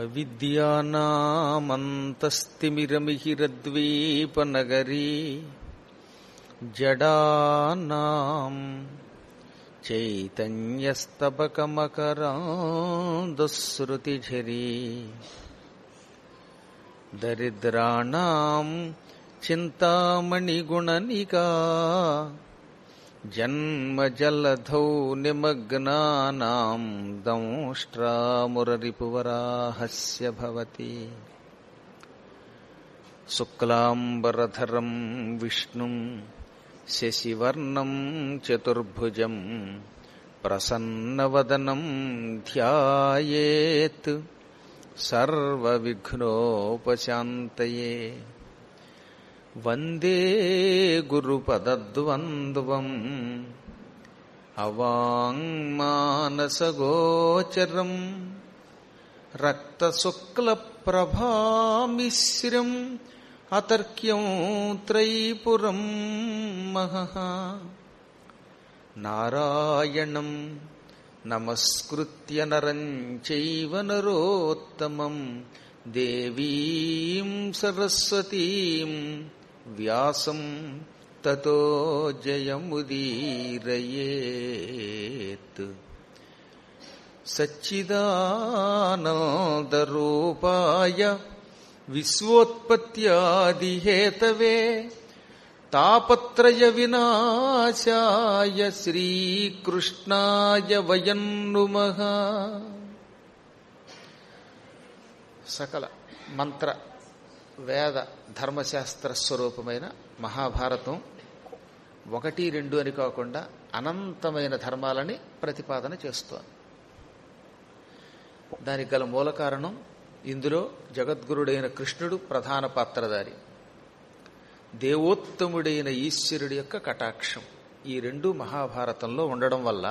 అవిద్యానామంతస్తిమిరమిహిరద్వీపనగరీ జడానాం చైతన్యస్తబకమకరాంధశ్రుతిఝరీ దరిద్రాణం చింతామణిగుణనికా జన్మజలధౌ నిమగ్నానాం దంష్ట్రామురరిపువరాహస్య భవతి శుక్లాంబరధరం విష్ణుం శశివర్ణం చతుర్భుజం ప్రసన్నవదనం ధ్యాయేత్ సర్వవిఘ్నోపశాంతయే వందే గురుపదద్వంద్వం అవాంగ్మానసగోచరం రక్తశుక్లప్రభామిశ్రం అతర్క్యం త్రైపురం మహః నారాయణం నమస్కృత్య నరం చైవ నరోత్తమం దేవీం సరస్వతీం వ్యాసం తతో జయముదీరయేత్ సచ్చిదానందరూపాయ విశ్వోత్పత్యాదిహేతవే తాపత్రయ వినాశాయ శ్రీకృష్ణాయ వయం నుమః సకల మంత్ర వేద ధర్మశాస్త్ర స్వరూపమైన మహాభారతం ఒకటి రెండు అని కాకుండా అనంతమైన ధర్మాలని ప్రతిపాదన చేస్తోంది దానికి గల మూల కారణం ఇందులో జగద్గురుడైన కృష్ణుడు ప్రధాన పాత్రధారి దేవోత్తముడైన ఈశ్వరుడి యొక్క కటాక్షం ఈ రెండు మహాభారతంలో ఉండడం వల్ల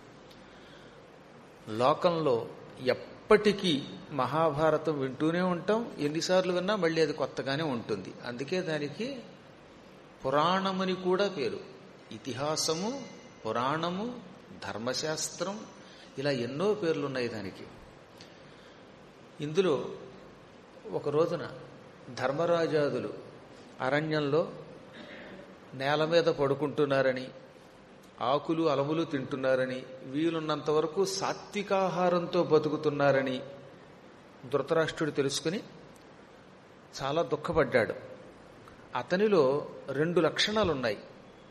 లోకంలో ఎప్పటికీ మహాభారతం వింటూనే ఉంటాం ఎన్నిసార్లు విన్నా మళ్ళీ అది కొత్తగానే ఉంటుంది అందుకే దానికి పురాణమని కూడా పేరు ఇతిహాసము పురాణము ధర్మశాస్త్రం ఇలా ఎన్నో పేర్లు ఉన్నాయి దానికి ఇందులో ఒక రోజున ధర్మరాజాదులు అరణ్యంలో నేల మీద పడుకుంటున్నారని ఆకులు అలములు తింటున్నారని వీలున్నంత వరకు సాత్వికాహారంతో బతుకుతున్నారని ధృతరాష్ట్రుడు తెలుసుకుని చాలా దుఃఖపడ్డాడు అతనిలో రెండు లక్షణాలు ఉన్నాయి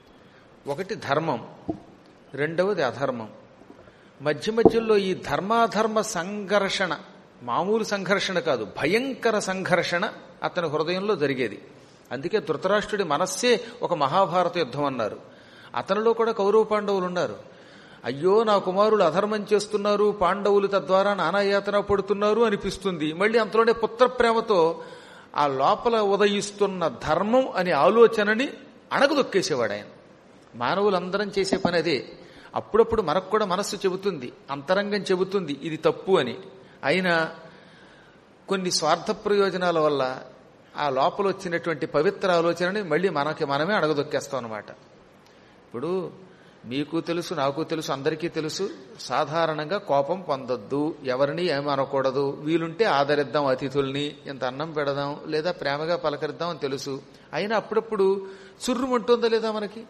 ఒకటి ధర్మం రెండవది అధర్మం మధ్య మధ్యలో ఈ ధర్మాధర్మ సంఘర్షణ మామూలు సంఘర్షణ కాదు భయంకర సంఘర్షణ అతని హృదయంలో జరిగేది అందుకే ధృతరాష్ట్రుడి మనస్సే ఒక మహాభారత యుద్ధం అన్నారు అతనిలో కూడా కౌరవ పాండవులు ఉన్నారు అయ్యో నా కుమారులు అధర్మం చేస్తున్నారు పాండవులు తద్వారా నానాయాతన పడుతున్నారు అనిపిస్తుంది మళ్ళీ అంతలోనే పుత్ర ప్రేమతో ఆ లోపల ఉదయిస్తున్న ధర్మం అనే ఆలోచనని అణగదొక్కేసేవాడు ఆయన మానవులందరం చేసే పని అదే అప్పుడప్పుడు మనకు కూడా మనస్సు చెబుతుంది అంతరంగం చెబుతుంది ఇది తప్పు అని అయినా కొన్ని స్వార్థ ప్రయోజనాల వల్ల ఆ లోపల వచ్చినటువంటి పవిత్ర ఆలోచనని మళ్ళీ మనకి మనమే అడగదొక్కేస్తాం అనమాట ఇప్పుడు మీకు తెలుసు నాకు తెలుసు అందరికీ తెలుసు సాధారణంగా కోపం పొందొద్దు ఎవరిని ఏమనకూడదు వీలుంటే ఆదరిద్దాం అతిథుల్ని ఇంత అన్నం పెడదాం లేదా ప్రేమగా పలకరిద్దాం అని తెలుసు అయినా అప్పుడప్పుడు చుర్రుమంటుందా లేదా మనకి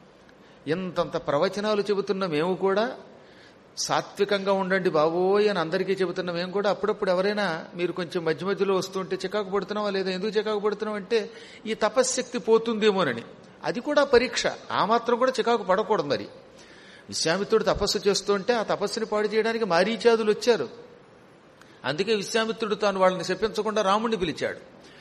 ఇంతంత ప్రవచనాలు చెబుతున్న మేము కూడా సాత్వికంగా ఉండండి బాబోయ్ అని అందరికీ చెబుతున్న మేము కూడా అప్పుడప్పుడు ఎవరైనా మీరు కొంచెం మధ్య మధ్యలో వస్తుంటే చికాకు పడుతున్నావా లేదా ఎందుకు చికాకు పడుతున్నావు అంటే ఈ తపశ్శక్తి పోతుందేమోనని అది కూడా పరీక్ష ఆ మాత్రం కూడా చికాకు పడకూడదు మరి విశ్వామిత్రుడు తపస్సు చేస్తుంటే ఆ తపస్సుని పాడు చేయడానికి మారీచాదులు వచ్చారు అందుకే విశ్వామిత్రుడు తాను వాళ్ళని చెప్పించకుండా రాముడిని పిలిచాడు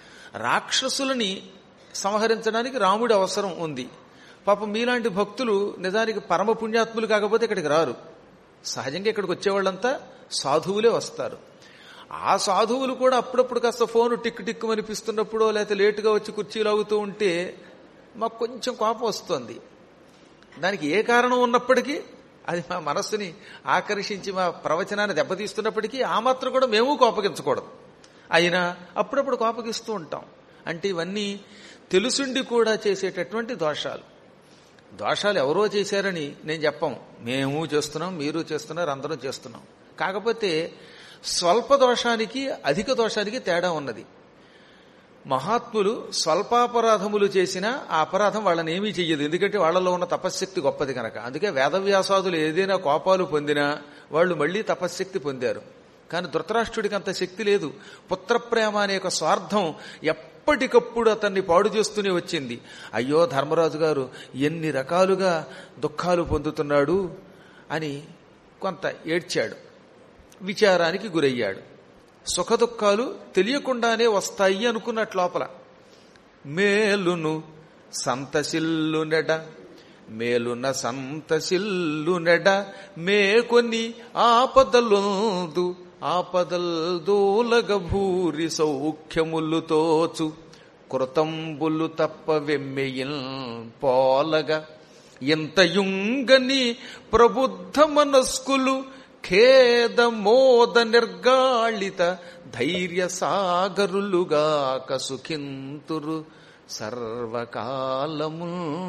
రాక్షసులని సంహరించడానికి రాముడి అవసరం ఉంది పాపం మీలాంటి భక్తులు నిజానికి పరమ పుణ్యాత్ములు కాకపోతే ఇక్కడికి రారు సహజంగా ఇక్కడికి వచ్చేవాళ్ళంతా సాధువులే వస్తారు ఆ సాధువులు కూడా అప్పుడప్పుడు కాస్త ఫోను టిక్ టిక్ అనిపిస్తున్నప్పుడో లేకపోతే లేటుగా వచ్చి కుర్చీలు అవుతూ ఉంటే మాకు కొంచెం కోపం వస్తుంది దానికి ఏ కారణం ఉన్నప్పటికీ అది మా మనస్సుని ఆకర్షించి మా ప్రవచనాన్ని దెబ్బతీస్తున్నప్పటికీ ఆ మాత్రం కూడా మేము కోపగించకూడదు అయినా అప్పుడప్పుడు కోపగిస్తూ ఉంటాం అంటే ఇవన్నీ తెలుసుండి కూడా చేసేటటువంటి దోషాలు దోషాలు ఎవరో చేశారని నేను చెప్పం మేము చేస్తున్నాం మీరు చేస్తున్నారు అందరం చేస్తున్నాం కాకపోతే స్వల్ప దోషానికి అధిక దోషానికి తేడా ఉన్నది మహాత్ములు స్వల్పాపరాధములు చేసినా ఆ అపరాధం వాళ్ళని ఏమీ చెయ్యదు ఎందుకంటే వాళ్ళలో ఉన్న తపశ్శక్తి గొప్పది కనుక అందుకే వేదవ్యాసాదులు ఏదైనా కోపాలు పొందినా వాళ్ళు మళ్లీ తపశ్శక్తి పొందారు కానీ ధృతరాష్ట్రుడికి అంత శక్తి లేదు పుత్రప్రేమ అనే ఒక స్వార్థం ఎప్పటికప్పుడు అతన్ని పాడు చేస్తూనే వచ్చింది అయ్యో ధర్మరాజు గారు ఎన్ని రకాలుగా దుఃఖాలు పొందుతున్నాడు అని కొంత ఏడ్చాడు విచారానికి గురయ్యాడు సుఖదుఖాలు తెలియకుండానే వస్తాయి అనుకున్నట్లు లోపల మేలును సంతసిల్లునెడ మేలున సంతసిల్లునెడ మేకొని ఆపదలొందు ఆపదల్దూలగ భూరి సౌఖ్యములు తోచు కృతంబులు తప్ప వెమ్మెయిల్ పోలగా ఎంతయుంగని ప్రబుద్ధ మనస్కులు ఖేద మోద నిర్గాళిత ధైర్య సాగరులుగాక సుఖింతురు సర్వకాలము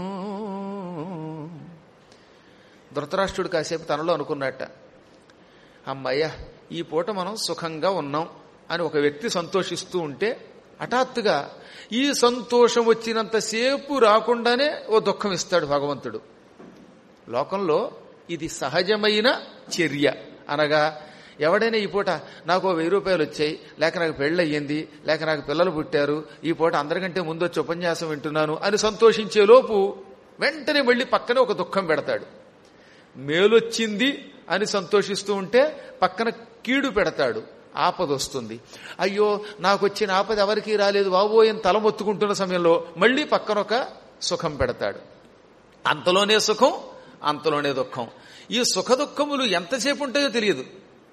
ధృతరాష్ట్రుడు కాసేపు తనలో అనుకున్నట్ట అమ్మయ్య ఈ పూట మనం సుఖంగా ఉన్నాం అని ఒక వ్యక్తి సంతోషిస్తూ ఉంటే హఠాత్తుగా ఈ సంతోషం వచ్చినంతసేపు రాకుండానే ఓ దుఃఖం ఇస్తాడు భగవంతుడు లోకంలో ఇది సహజమైన చర్య అనగా ఎవడైనా ఈ పూట నాకు ఓ వెయ్యి రూపాయలు వచ్చాయి లేక నాకు పెళ్ళయ్యింది లేక నాకు పిల్లలు పుట్టారు ఈ పూట అందరికంటే ముందు వచ్చి ఉపన్యాసం వింటున్నాను అని సంతోషించే లోపు వెంటనే మళ్ళీ పక్కనే ఒక దుఃఖం పెడతాడు మేలొచ్చింది అని సంతోషిస్తూ ఉంటే పక్కన కీడు పెడతాడు ఆపద వస్తుంది అయ్యో నాకు వచ్చిన ఆపద ఎవరికీ రాలేదు బాబోయని తలమొత్తుకుంటున్న సమయంలో మళ్ళీ పక్కన ఒక సుఖం పెడతాడు అంతలోనే సుఖం అంతలోనే దుఃఖం ఈ సుఖ దుఃఖములు ఎంతసేపు ఉంటాయో తెలియదు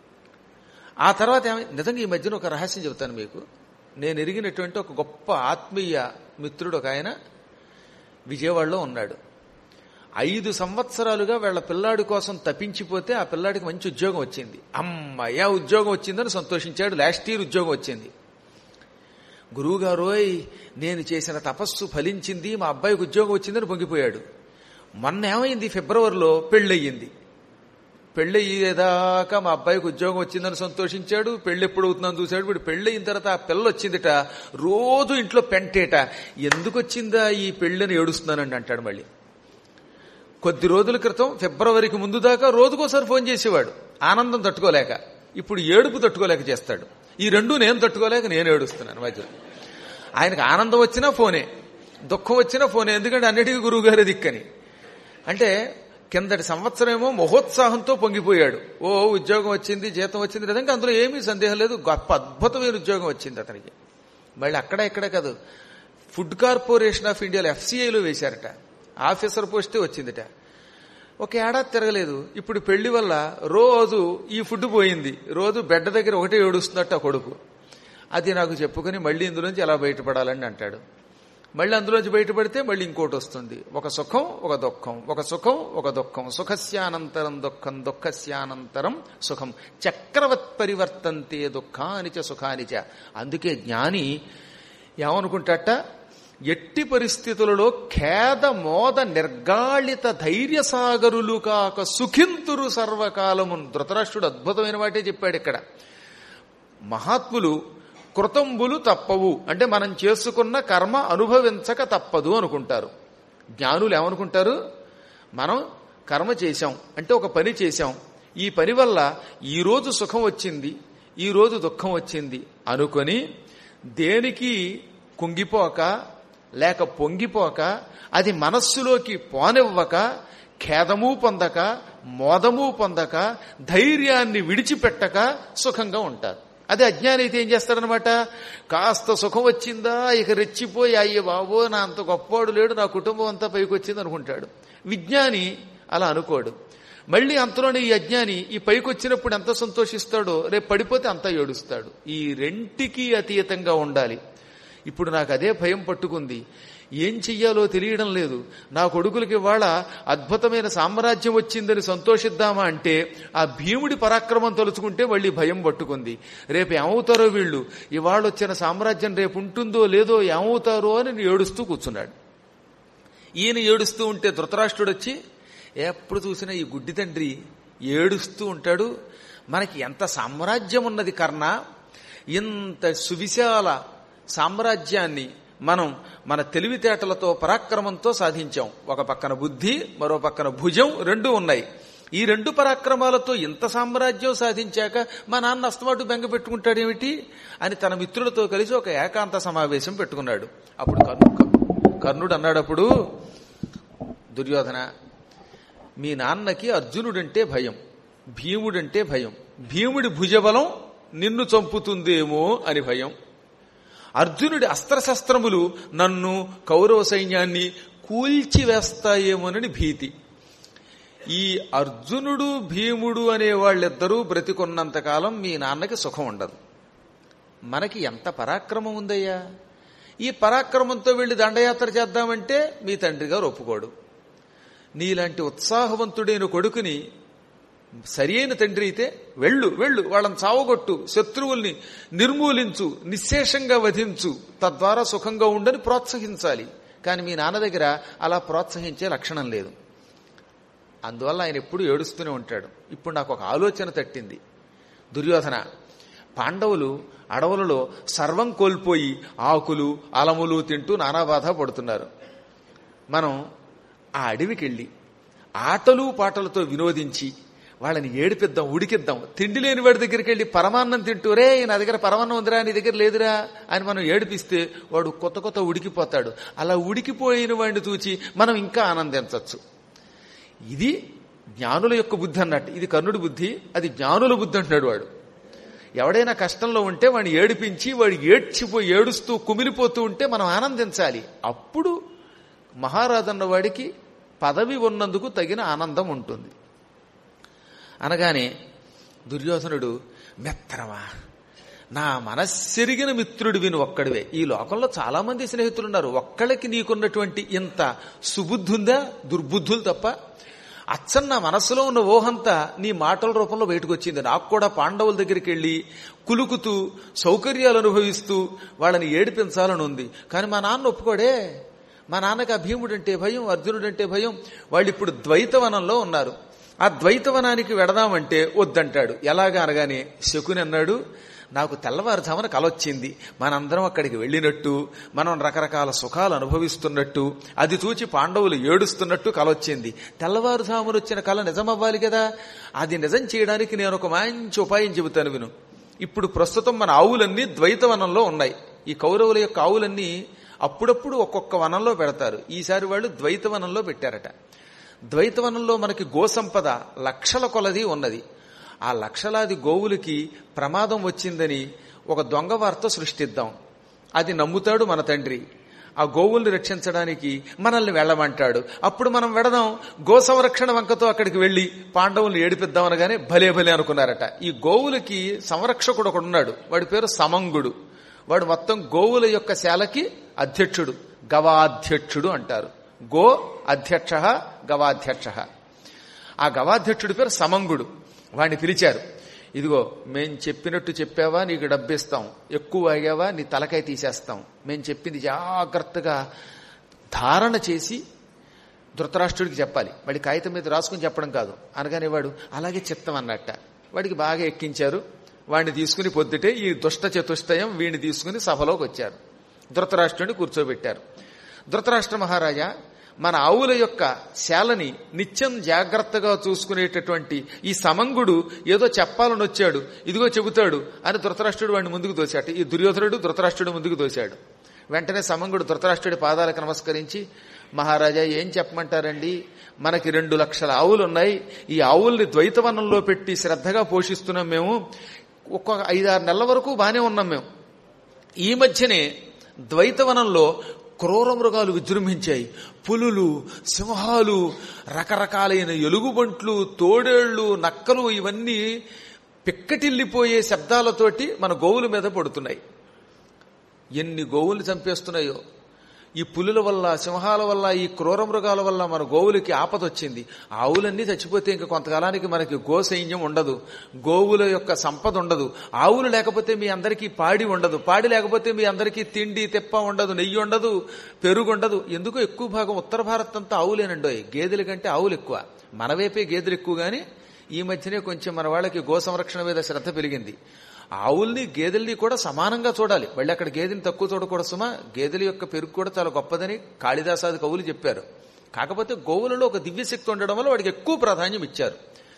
ఆ తర్వాత ఏమై నిజంగా ఈ మధ్యన ఒక రహస్యం చెబుతాను మీకు నేను ఎరిగినటువంటి ఒక గొప్ప ఆత్మీయ మిత్రుడు ఒక ఆయన విజయవాడలో ఉన్నాడు ఐదు సంవత్సరాలుగా వీళ్ళ పిల్లాడి కోసం తప్పించిపోతే ఆ పిల్లాడికి మంచి ఉద్యోగం వచ్చింది అమ్మయ్య ఉద్యోగం వచ్చిందని సంతోషించాడు లాస్ట్ ఇయర్ ఉద్యోగం వచ్చింది గురువుగారోయ్ నేను చేసిన తపస్సు ఫలించింది మా అబ్బాయికి ఉద్యోగం వచ్చిందని పొంగిపోయాడు మొన్న ఏమైంది ఫిబ్రవరిలో పెళ్ళయ్యింది పెళ్ళయ్యేదాకా మా అబ్బాయికి ఉద్యోగం వచ్చిందని సంతోషించాడు పెళ్లి ఎప్పుడు అవుతుందని చూశాడు వీడు పెళ్ళయిన తర్వాత ఆ పిల్ల వచ్చిందిట రోజు ఇంట్లో పెంటేట ఎందుకు వచ్చిందా ఈ పెళ్ళని ఏడుస్తున్నానండి అంటాడు మళ్ళీ కొద్ది రోజుల క్రితం ఫిబ్రవరికి ముందు దాకా రోజుకోసారి ఫోన్ చేసేవాడు ఆనందం తట్టుకోలేక ఇప్పుడు ఏడుపు తట్టుకోలేక చేస్తాడు ఈ రెండు నేను తట్టుకోలేక నేను ఏడుస్తున్నాను మధ్యలో ఆయనకు ఆనందం వచ్చినా ఫోనే దుఃఖం వచ్చినా ఫోనే ఎందుకంటే అన్నిటికీ గురువు గారే దిక్కని అంటే కిందటి సంవత్సరం ఏమో మహోత్సాహంతో పొంగిపోయాడు ఓ ఉద్యోగం వచ్చింది జీతం వచ్చింది నిజంగా అందులో ఏమీ సందేహం లేదు గొప్ప అద్భుతమైన ఉద్యోగం వచ్చింది అతనికి మళ్ళీ అక్కడ ఇక్కడ కాదు ఫుడ్ కార్పొరేషన్ ఆఫ్ ఇండియాలో ఎఫ్సీఐలో వేశారట ఆఫీసర్ పోస్టే వచ్చిందిట ఒక ఏడాది తిరగలేదు ఇప్పుడు పెళ్లి వల్ల రోజు ఈ ఫుడ్ పోయింది రోజు బెడ్ దగ్గర ఒకటే ఏడుస్తున్నట్టు ఆ కొడుకు అది నాకు చెప్పుకుని మళ్ళీ ఇందులోంచి ఎలా బయటపడాలని అంటాడు మళ్ళీ అందులోంచి బయటపడితే మళ్ళీ ఇంకోటి వస్తుంది ఒక సుఖం ఒక దుఃఖం ఒక సుఖం ఒక దుఃఖం సుఖస్యానంతరం దుఃఖం దుఃఖస్యానంతరం సుఖం చక్రవత్ పరివర్తంతే దుఃఖానిచ సుఖానిచ అందుకే జ్ఞాని ఏమనుకుంటాట ఎట్టి పరిస్థితులలో ఖేద మోద నిర్గాళిత ధైర్య సాగరులు కాక సుఖింతురు సర్వకాలమున్ ధృతరాష్ట్రుడు అద్భుతమైన వాటే చెప్పాడు ఇక్కడ మహాత్ములు కృతంబులు తప్పవు అంటే మనం చేసుకున్న కర్మ అనుభవించక తప్పదు అనుకుంటారు జ్ఞానులు ఏమనుకుంటారు మనం కర్మ చేశాం అంటే ఒక పని చేశాం ఈ పని వల్ల ఈరోజు సుఖం వచ్చింది ఈరోజు దుఃఖం వచ్చింది అనుకొని దేనికి కుంగిపోక లేక పొంగిపోక అది మనస్సులోకి పోనివ్వక ఖేదము పొందక మోదము పొందక ధైర్యాన్ని విడిచిపెట్టక సుఖంగా ఉంటారు అదే అజ్ఞాని అయితే ఏం చేస్తాడనమాట కాస్త సుఖం వచ్చిందా ఇక రెచ్చిపోయి అయ్యే బాబో నా అంత గొప్పవాడు లేడు నా కుటుంబం అంతా పైకి వచ్చింది అనుకుంటాడు విజ్ఞాని అలా అనుకోడు మళ్ళీ అంతలోనే ఈ అజ్ఞాని ఈ పైకి వచ్చినప్పుడు ఎంత సంతోషిస్తాడో రేపు పడిపోతే అంత ఏడుస్తాడు ఈ రెంటికి అతీతంగా ఉండాలి ఇప్పుడు నాకు అదే భయం పట్టుకుంది ఏం చెయ్యాలో తెలియడం లేదు నా కొడుకులకి ఇవాళ అద్భుతమైన సామ్రాజ్యం వచ్చిందని సంతోషిద్దామా అంటే ఆ భీముడి పరాక్రమం తలుచుకుంటే మళ్ళీ భయం పట్టుకుంది రేపు ఏమవుతారో వీళ్ళు ఇవాళ వచ్చిన సామ్రాజ్యం రేపు ఉంటుందో లేదో ఏమవుతారో అని ఏడుస్తూ కూర్చున్నాడు ఈయన ఏడుస్తూ ఉంటే ధృతరాష్ట్రుడు వచ్చి ఎప్పుడు చూసినా ఈ గుడ్డి తండ్రి ఏడుస్తూ ఉంటాడు మనకి ఎంత సామ్రాజ్యం ఉన్నది కర్ణ ఇంత సువిశాల సామ్రాజ్యాన్ని మనం మన తెలివితేటలతో పరాక్రమంతో సాధించాం ఒక పక్కన బుద్ధి మరో పక్కన భుజం రెండు ఉన్నాయి ఈ రెండు పరాక్రమాలతో ఇంత సామ్రాజ్యం సాధించాక మా నాన్న అస్తమాటు బెంగ పెట్టుకుంటాడేమిటి అని తన మిత్రులతో కలిసి ఒక ఏకాంత సమావేశం పెట్టుకున్నాడు అప్పుడు కర్ణు కర్ణుడు అన్నాడప్పుడు దుర్యోధన మీ నాన్నకి అర్జునుడంటే భయం భీముడంటే భయం భీముడి భుజబలం నిన్ను చంపుతుందేమో అని భయం అర్జునుడి అస్త్రశస్త్రములు నన్ను కౌరవ సైన్యాన్ని కూల్చివేస్తాయేమోనని భీతి ఈ అర్జునుడు భీముడు అనే వాళ్ళిద్దరూ బ్రతికున్నంతకాలం మీ నాన్నకి సుఖం ఉండదు మనకి ఎంత పరాక్రమం ఉందయ్యా ఈ పరాక్రమంతో వెళ్లి దండయాత్ర చేద్దామంటే మీ తండ్రి గారు ఒప్పుకోడు నీలాంటి ఉత్సాహవంతుడైన కొడుకుని సరి అయిన తండ్రి అయితే వెళ్ళు వెళ్ళు వాళ్ళని చావగొట్టు శత్రువుల్ని నిర్మూలించు నిశ్శేషంగా వధించు తద్వారా సుఖంగా ఉండని ప్రోత్సహించాలి కానీ మీ నాన్న దగ్గర అలా ప్రోత్సహించే లక్షణం లేదు అందువల్ల ఆయన ఎప్పుడు ఏడుస్తూనే ఉంటాడు ఇప్పుడు నాకు ఒక ఆలోచన తట్టింది దుర్యోధన పాండవులు అడవులలో సర్వం కోల్పోయి ఆకులు అలములు తింటూ నానా బాధ పడుతున్నారు మనం ఆ అడవికి వెళ్ళి ఆటలు పాటలతో వినోదించి వాళ్ళని ఏడిపిద్దాం ఉడికిద్దాం తిండి లేని వాడి దగ్గరికి వెళ్ళి పరమాన్నం తింటూ రే నా దగ్గర పరమాన్నం ఉందిరా నీ దగ్గర లేదురా అని మనం ఏడిపిస్తే వాడు కొత్త కొత్త ఉడికిపోతాడు అలా ఉడికిపోయిన వాడిని చూచి మనం ఇంకా ఆనందించవచ్చు ఇది జ్ఞానుల యొక్క బుద్ధి అన్నట్టు ఇది కర్ణుడి బుద్ధి అది జ్ఞానుల బుద్ధి అంటున్నాడు వాడు ఎవడైనా కష్టంలో ఉంటే వాడిని ఏడిపించి వాడు ఏడ్చిపోయి ఏడుస్తూ కుమిలిపోతూ ఉంటే మనం ఆనందించాలి అప్పుడు మహారాజన్న వాడికి పదవి ఉన్నందుకు తగిన ఆనందం ఉంటుంది అనగానే దుర్యోధనుడు మెత్తరమా నా మనస్సెరిగిన మిత్రుడు విను ఒక్కడివే ఈ లోకంలో చాలా మంది స్నేహితులున్నారు ఒక్కళ్ళకి నీకున్నటువంటి ఇంత సుబుద్ధి ఉందా దుర్బుద్ధులు తప్ప అచ్చన్న నా మనస్సులో ఉన్న ఊహంతా నీ మాటల రూపంలో బయటకు వచ్చింది నాకు కూడా పాండవుల దగ్గరికి వెళ్ళి కులుకుతూ సౌకర్యాలు అనుభవిస్తూ వాళ్ళని ఏడిపించాలని ఉంది కానీ మా నాన్న ఒప్పుకోడే మా నాన్నకి ఆ భీముడంటే భయం అర్జునుడంటే భయం వాళ్ళు ఇప్పుడు ద్వైతవనంలో ఉన్నారు ఆ ద్వైతవనానికి వెడదామంటే వద్దంటాడు ఎలాగా అనగానే శకుని అన్నాడు నాకు తెల్లవారుజామున కలొచ్చింది మనందరం అక్కడికి వెళ్ళినట్టు మనం రకరకాల సుఖాలు అనుభవిస్తున్నట్టు అది చూచి పాండవులు ఏడుస్తున్నట్టు కలొచ్చింది తెల్లవారుజామున వచ్చిన కళ నిజమవ్వాలి కదా అది నిజం చేయడానికి నేను ఒక మంచి ఉపాయం చెబుతాను విను ఇప్పుడు ప్రస్తుతం మన ఆవులన్నీ ద్వైతవనంలో ఉన్నాయి ఈ కౌరవుల యొక్క ఆవులన్నీ అప్పుడప్పుడు ఒక్కొక్క వనంలో పెడతారు ఈసారి వాళ్ళు ద్వైతవనంలో పెట్టారట ద్వైతవనంలో మనకి గోసంపద లక్షల కొలది ఉన్నది ఆ లక్షలాది గోవులకి ప్రమాదం వచ్చిందని ఒక దొంగ వార్త సృష్టిద్దాం అది నమ్ముతాడు మన తండ్రి ఆ గోవుల్ని రక్షించడానికి మనల్ని వెళ్ళమంటాడు అప్పుడు మనం వెడదాం గో సంరక్షణ వంకతో అక్కడికి వెళ్లి పాండవుల్ని ఏడిపిద్దాం అనగానే భలే భలే అనుకున్నారట ఈ గోవులకి సంరక్షకుడు ఒకడున్నాడు వాడి పేరు సమంగుడు వాడు మొత్తం గోవుల యొక్క శాలకి అధ్యక్షుడు గవాధ్యక్షుడు అంటారు గో అధ్యక్ష గవాధ్యక్ష ఆ గవాధ్యక్షుడి పేరు సమంగుడు వాడిని పిలిచారు ఇదిగో మేం చెప్పినట్టు చెప్పావా నీకు డబ్బిస్తాం ఎక్కువ అయ్యావా నీ తలకాయ తీసేస్తాం మేం చెప్పింది జాగ్రత్తగా ధారణ చేసి ధృతరాష్ట్రుడికి చెప్పాలి వాడి కాగితం మీద రాసుకుని చెప్పడం కాదు అనగానే వాడు అలాగే చిత్తం అన్నట్ట వాడికి బాగా ఎక్కించారు వాడిని తీసుకుని పొద్దుటే ఈ దుష్ట చతుష్టయం వీడిని తీసుకుని సభలోకి వచ్చారు ధృతరాష్ట్రుడిని కూర్చోబెట్టారు ధృతరాష్ట్ర మహారాజా మన ఆవుల యొక్క శాలని నిత్యం జాగ్రత్తగా చూసుకునేటటువంటి ఈ సమంగుడు ఏదో చెప్పాలని వచ్చాడు ఇదిగో చెబుతాడు అని ధృతరాష్ట్రుడు వాడిని ముందుకు దోశాడు ఈ దుర్యోధనుడు ధృతరాష్ట్రుడు ముందుకు దోశాడు వెంటనే సమంగుడు ధృతరాష్ట్రుడి పాదాలకు నమస్కరించి మహారాజా ఏం చెప్పమంటారండి మనకి రెండు లక్షల ఆవులు ఉన్నాయి ఈ ఆవుల్ని ద్వైతవనంలో పెట్టి శ్రద్ధగా పోషిస్తున్నాం మేము ఒక్కొక్క ఐదారు నెలల వరకు బానే ఉన్నాం మేము ఈ మధ్యనే ద్వైతవనంలో క్రూర మృగాలు విజృంభించాయి పులులు సింహాలు రకరకాలైన ఎలుగుబంట్లు తోడేళ్లు నక్కలు ఇవన్నీ పిక్కటిల్లిపోయే శబ్దాలతోటి మన గోవుల మీద పడుతున్నాయి ఎన్ని గోవులు చంపేస్తున్నాయో ఈ పులుల వల్ల సింహాల వల్ల ఈ క్రూర మృగాల వల్ల మన గోవులకి ఆపదొచ్చింది ఆవులన్నీ చచ్చిపోతే ఇంకా కొంతకాలానికి మనకి గో సైన్యం ఉండదు గోవుల యొక్క సంపద ఉండదు ఆవులు లేకపోతే మీ అందరికీ పాడి ఉండదు పాడి లేకపోతే మీ అందరికీ తిండి తెప్ప ఉండదు నెయ్యి ఉండదు పెరుగు ఉండదు ఎందుకో ఎక్కువ భాగం ఉత్తర భారత్ అంతా ఆవులేనండోయ్ గేదెల కంటే ఆవులు ఎక్కువ మన వైపే గేదెలు ఎక్కువ గాని ఈ మధ్యనే కొంచెం మన వాళ్ళకి గో సంరక్షణ మీద శ్రద్ధ పెరిగింది ఆవుల్ని గేదెల్ని కూడా సమానంగా చూడాలి మళ్ళీ అక్కడ గేదెని తక్కువ చూడకూడదు సుమా గేదెల యొక్క పెరుగు కూడా చాలా గొప్పదని కాళిదాసాది కవులు చెప్పారు కాకపోతే గోవులలో ఒక దివ్యశక్తి ఉండడం వల్ల వాడికి ఎక్కువ ప్రాధాన్యం ఇచ్చారు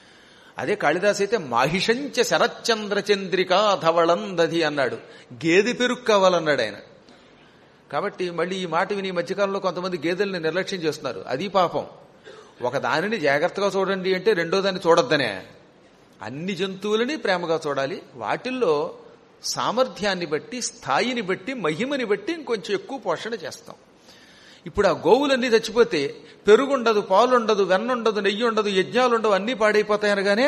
అదే కాళిదాస్ అయితే మాహిషంచ శరచంద్ర చంద్రిక ధవళందధి అన్నాడు గేదె పెరుగు కావాలన్నాడు ఆయన కాబట్టి మళ్ళీ ఈ మాట విని ఈ మధ్యకాలంలో కొంతమంది గేదెల్ని నిర్లక్ష్యం చేస్తున్నారు అది పాపం ఒక దానిని జాగ్రత్తగా చూడండి అంటే రెండో దాన్ని చూడొద్దనే అన్ని జంతువులని ప్రేమగా చూడాలి వాటిల్లో సామర్థ్యాన్ని బట్టి స్థాయిని బట్టి మహిమని బట్టి ఇంకొంచెం ఎక్కువ పోషణ చేస్తాం ఇప్పుడు ఆ గోవులన్నీ చచ్చిపోతే పెరుగుండదు పాలుండదు వెన్నుండదు నెయ్యి ఉండదు యజ్ఞాలు ఉండవు అన్నీ పాడైపోతాయి అనగానే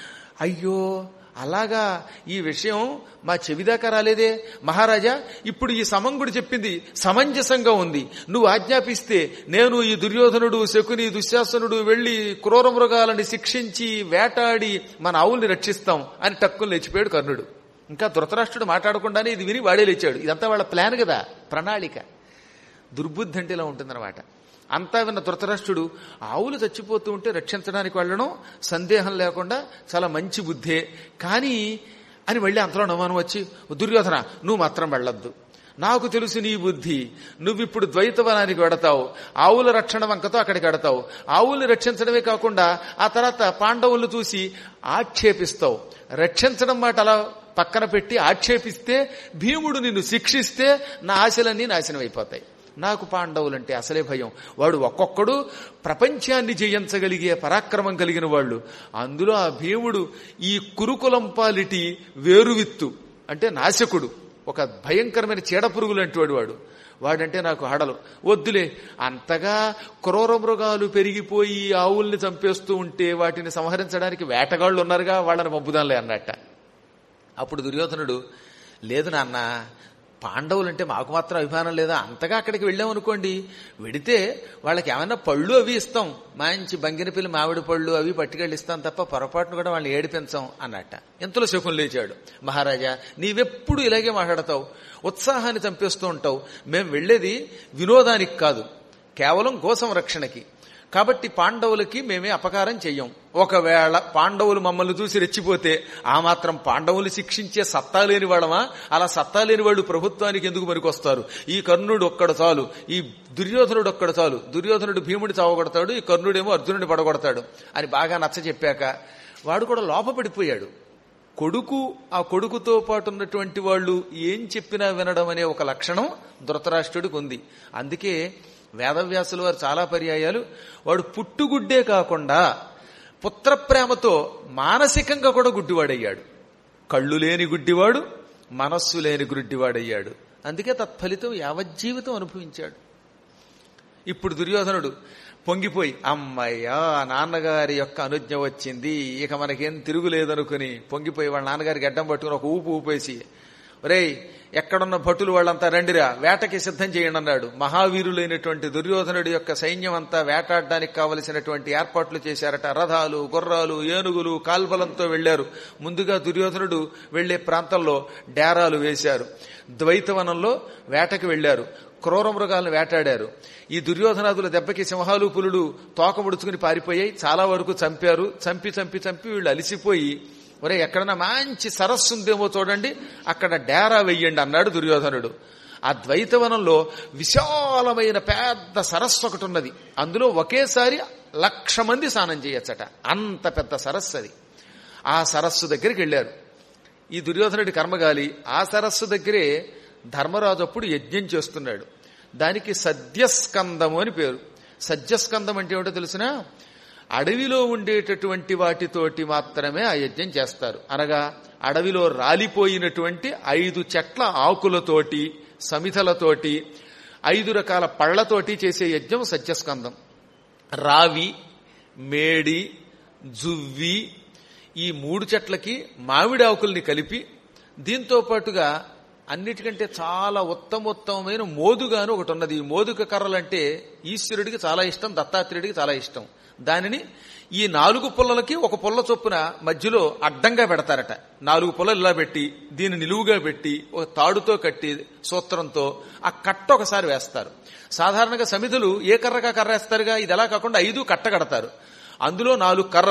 అయ్యో అలాగా ఈ విషయం మా చెవిదాకా రాలేదే మహారాజా ఇప్పుడు ఈ సమంగుడు చెప్పింది సమంజసంగా ఉంది నువ్వు ఆజ్ఞాపిస్తే నేను ఈ దుర్యోధనుడు శకుని దుశ్శాసనుడు వెళ్లి క్రూర మృగాలని శిక్షించి వేటాడి మన ఆవుల్ని రక్షిస్తాం అని టక్కులు లేచిపోయాడు కర్ణుడు ఇంకా ధృతరాష్ట్రుడు మాట్లాడకుండానే ఇది విని వాడే లేచాడు ఇదంతా వాళ్ళ ప్లాన్ కదా ప్రణాళిక దుర్బుద్ధి అంటే ఇలా ఉంటుందన్నమాట అంతా విన్న ధృతరాష్ట్రుడు ఆవులు చచ్చిపోతూ ఉంటే రక్షించడానికి వెళ్ళడం సందేహం లేకుండా చాలా మంచి బుద్ధే కానీ అని మళ్ళీ అంతలో నవ్వాను వచ్చి దుర్యోధన నువ్వు మాత్రం వెళ్ళొద్దు నాకు తెలుసు నీ బుద్ధి నువ్విప్పుడు ద్వైతవనానికి వెడతావు ఆవుల రక్షణ వంకతో అక్కడికి వెడతావు ఆవుల్ని రక్షించడమే కాకుండా ఆ తర్వాత పాండవులు చూసి ఆక్షేపిస్తావు రక్షించడం మాట అలా పక్కన పెట్టి ఆక్షేపిస్తే భీముడు నిన్ను శిక్షిస్తే నా ఆశలన్నీ నాశనం అయిపోతాయి నాకు పాండవులంటే అసలే భయం వాడు ఒక్కొక్కడు ప్రపంచాన్ని జయించగలిగే పరాక్రమం కలిగిన వాళ్ళు అందులో ఆ భీముడు ఈ కురుకులంపాలిటి వేరువిత్తు అంటే నాశకుడు ఒక భయంకరమైన చీడపురుగులు అంటేవాడు వాడు వాడంటే నాకు హడలు వద్దులే అంతగా క్రూర మృగాలు పెరిగిపోయి ఆవుల్ని చంపేస్తూ ఉంటే వాటిని సంహరించడానికి వేటగాళ్ళు ఉన్నారుగా వాళ్ళని పంపుదాంలే అన్నట్ట అప్పుడు దుర్యోధనుడు లేదు నాన్న పాండవులంటే మాకు మాత్రం అభిమానం లేదా అంతగా అక్కడికి వెళ్ళామనుకోండి వెడితే వాళ్ళకి ఏమైనా పళ్ళు అవి ఇస్తాం మంచి బంగినపిల్లి మామిడి పళ్ళు అవి పట్టుకెళ్ళి ఇస్తాం తప్ప పొరపాటును కూడా వాళ్ళని ఏడిపించాం అన్నట్ట ఎంతలో శకుని లేచాడు మహారాజా నీవెప్పుడు ఇలాగే మాట్లాడతావు ఉత్సాహాన్ని చంపేస్తూ ఉంటావు మేము వెళ్లేది వినోదానికి కాదు కేవలం గో సంరక్షణకి కాబట్టి పాండవులకి మేమే అపకారం చెయ్యం ఒకవేళ పాండవులు మమ్మల్ని చూసి రెచ్చిపోతే ఆ మాత్రం పాండవులు శిక్షించే సత్తా లేని వాళ్ళమా అలా సత్తా లేని వాళ్ళు ప్రభుత్వానికి ఎందుకు పనికొస్తారు ఈ కర్ణుడు ఒక్కడ చాలు ఈ దుర్యోధనుడు ఒక్కడ చాలు దుర్యోధనుడు భీముడి చావగొడతాడు ఈ కర్ణుడేమో అర్జునుడిని పడగొడతాడు అని బాగా నచ్చ చెప్పాక వాడు కూడా లోపపడిపోయాడు కొడుకు ఆ కొడుకుతో పాటు ఉన్నటువంటి వాళ్ళు ఏం చెప్పినా వినడం అనే ఒక లక్షణం ధృతరాష్ట్రుడికి ఉంది అందుకే వేదవ్యాసుల వారు చాలా పర్యాయాలు వాడు పుట్టుగుడ్డే కాకుండా పుత్రప్రేమతో మానసికంగా కూడా గుడ్డివాడయ్యాడు కళ్ళు లేని గుడ్డివాడు మనస్సు లేని గుడ్డివాడయ్యాడు అందుకే తత్ఫలితం యావజ్జీవితం అనుభవించాడు ఇప్పుడు దుర్యోధనుడు పొంగిపోయి అమ్మయ్యా నాన్నగారి యొక్క అనుజ్ఞ వచ్చింది ఇక మనకేం తిరుగులేదనుకుని పొంగిపోయి వాళ్ళ నాన్నగారికి అడ్డం పట్టుకుని ఒక ఊపు ఊపేసి ఒరేయ్ ఎక్కడున్న భటులు వాళ్ళంతా రండిరా వేటకి సిద్ధం చేయండి అన్నాడు మహావీరులైనటువంటి దుర్యోధనుడి యొక్క సైన్యం అంతా వేటాడడానికి కావలసినటువంటి ఏర్పాట్లు చేశారట రథాలు గుర్రాలు ఏనుగులు కాల్బలంతో వెళ్లారు ముందుగా దుర్యోధనుడు వెళ్లే ప్రాంతంలో డేరాలు వేశారు ద్వైతవనంలో వేటకి వెళ్లారు క్రూర మృగాలను వేటాడారు ఈ దుర్యోధనాదుల దెబ్బకి సింహాలు పులులు తోక ముడుచుకుని పారిపోయాయి చాలా వరకు చంపారు చంపి చంపి చంపి వీళ్ళు అలిసిపోయి ఒరే ఎక్కడన్నా మంచి సరస్సు ఉందేమో చూడండి అక్కడ డేరా వెయ్యండి అన్నాడు దుర్యోధనుడు ఆ ద్వైతవనంలో విశాలమైన పెద్ద సరస్సు ఒకటి ఉన్నది అందులో ఒకేసారి లక్ష మంది స్నానం చేయొచ్చట అంత పెద్ద సరస్సు అది ఆ సరస్సు దగ్గరికి వెళ్ళారు ఈ దుర్యోధనుడి కర్మగాలి ఆ సరస్సు దగ్గరే ధర్మరాజు అప్పుడు యజ్ఞం చేస్తున్నాడు దానికి సద్యస్కందము అని పేరు సద్యస్కందం అంటే ఏమిటో తెలిసినా అడవిలో ఉండేటటువంటి వాటితోటి మాత్రమే ఆ యజ్ఞం చేస్తారు అనగా అడవిలో రాలిపోయినటువంటి ఐదు చెట్ల ఆకులతోటి సమిధలతోటి ఐదు రకాల పళ్లతోటి చేసే యజ్ఞం సత్యస్కందం రావి మేడి జువ్వి ఈ మూడు చెట్లకి మామిడి ఆకుల్ని కలిపి దీంతో పాటుగా అన్నిటికంటే చాలా ఉత్తమోత్తమైన మోదుగాను ఒకటి ఉన్నది ఈ మోదుక కర్రలంటే ఈశ్వరుడికి చాలా ఇష్టం దత్తాత్రేయుడికి చాలా ఇష్టం దానిని ఈ నాలుగు పుల్లలకి ఒక పుల్ల చొప్పున మధ్యలో అడ్డంగా పెడతారట నాలుగు పుల్లలు ఇలా పెట్టి దీన్ని నిలువుగా పెట్టి ఒక తాడుతో కట్టి సూత్రంతో ఆ కట్ట ఒకసారి వేస్తారు సాధారణంగా సమిధులు ఏ కర్రగా కర్ర వేస్తారుగా ఇది ఎలా కాకుండా ఐదు కట్ట కడతారు అందులో నాలుగు కర్రలు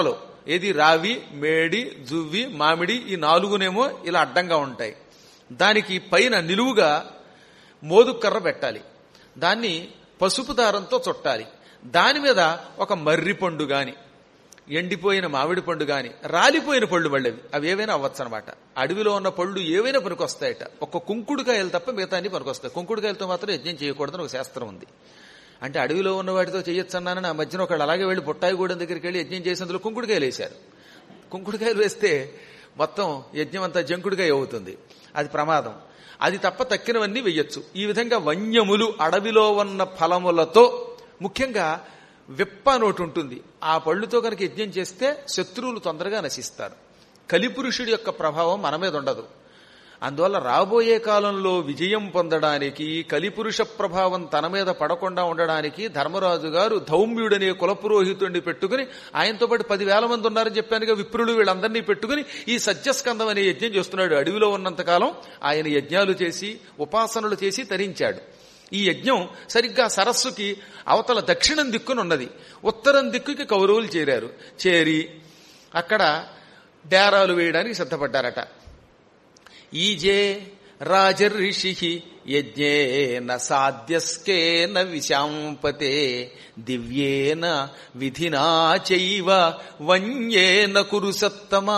ఏది రావి మేడి జువ్వి మామిడి ఈ నాలుగునేమో ఇలా అడ్డంగా ఉంటాయి దానికి పైన నిలువుగా మోదుకర్ర పెట్టాలి దాన్ని పసుపు దారంతో చుట్టాలి దాని మీద ఒక మర్రి పండు గాని ఎండిపోయిన మామిడి పండు గాని రాలిపోయిన పళ్ళు మళ్ళీ అవి ఏవైనా అవ్వచ్చు అనమాట అడవిలో ఉన్న పళ్ళు ఏవైనా పనికొస్తాయట ఒక్క కుంకుడుకాయలు తప్ప మిగతా అన్ని పనికొస్తాయి కుంకుడుకాయలతో మాత్రం యజ్ఞం చేయకూడదని ఒక శాస్త్రం ఉంది అంటే అడవిలో ఉన్న వాటితో చేయొచ్చు అన్నానని ఆ మధ్యన ఒకళ్ళు అలాగే వెళ్ళి పొట్టాయిగూడెం దగ్గరికి వెళ్ళి యజ్ఞం చేసేందులో కుంకుడుకాయలు వేశారు కుంకుడుకాయలు వేస్తే మొత్తం యజ్ఞం అంతా జంకుడుకాయ అవుతుంది అది ప్రమాదం అది తప్ప తక్కినవన్నీ వెయ్యొచ్చు ఈ విధంగా వన్యములు అడవిలో ఉన్న ఫలములతో ముఖ్యంగా విప్ప నోటి ఉంటుంది ఆ పళ్ళుతో కనుక యజ్ఞం చేస్తే శత్రువులు తొందరగా నశిస్తారు కలిపురుషుడి యొక్క ప్రభావం మన మీద ఉండదు అందువల్ల రాబోయే కాలంలో విజయం పొందడానికి కలిపురుష ప్రభావం తన మీద పడకుండా ఉండడానికి ధర్మరాజు గారు ధౌమ్యుడనే కులపురోహితుడిని పెట్టుకుని ఆయనతో పాటు పదివేల మంది ఉన్నారని చెప్పానుగా విప్రులు వీళ్ళందరినీ పెట్టుకుని ఈ సత్యస్కందం అనే యజ్ఞం చేస్తున్నాడు అడవిలో ఉన్నంతకాలం ఆయన యజ్ఞాలు చేసి ఉపాసనలు చేసి తరించాడు ఈ యజ్ఞం సరిగ్గా సరస్సుకి అవతల దక్షిణం దిక్కునున్నది ఉత్తరం దిక్కుకి కౌరవులు చేరారు చేరి అక్కడ డేరాలు వేయడానికి సిద్ధపడ్డారట ఈజే రాజర్షి యజ్ఞేన సాధ్యస్కేన విశాంపతే దివ్యేన విధినా చైవ వన్యేన కురు సత్తమా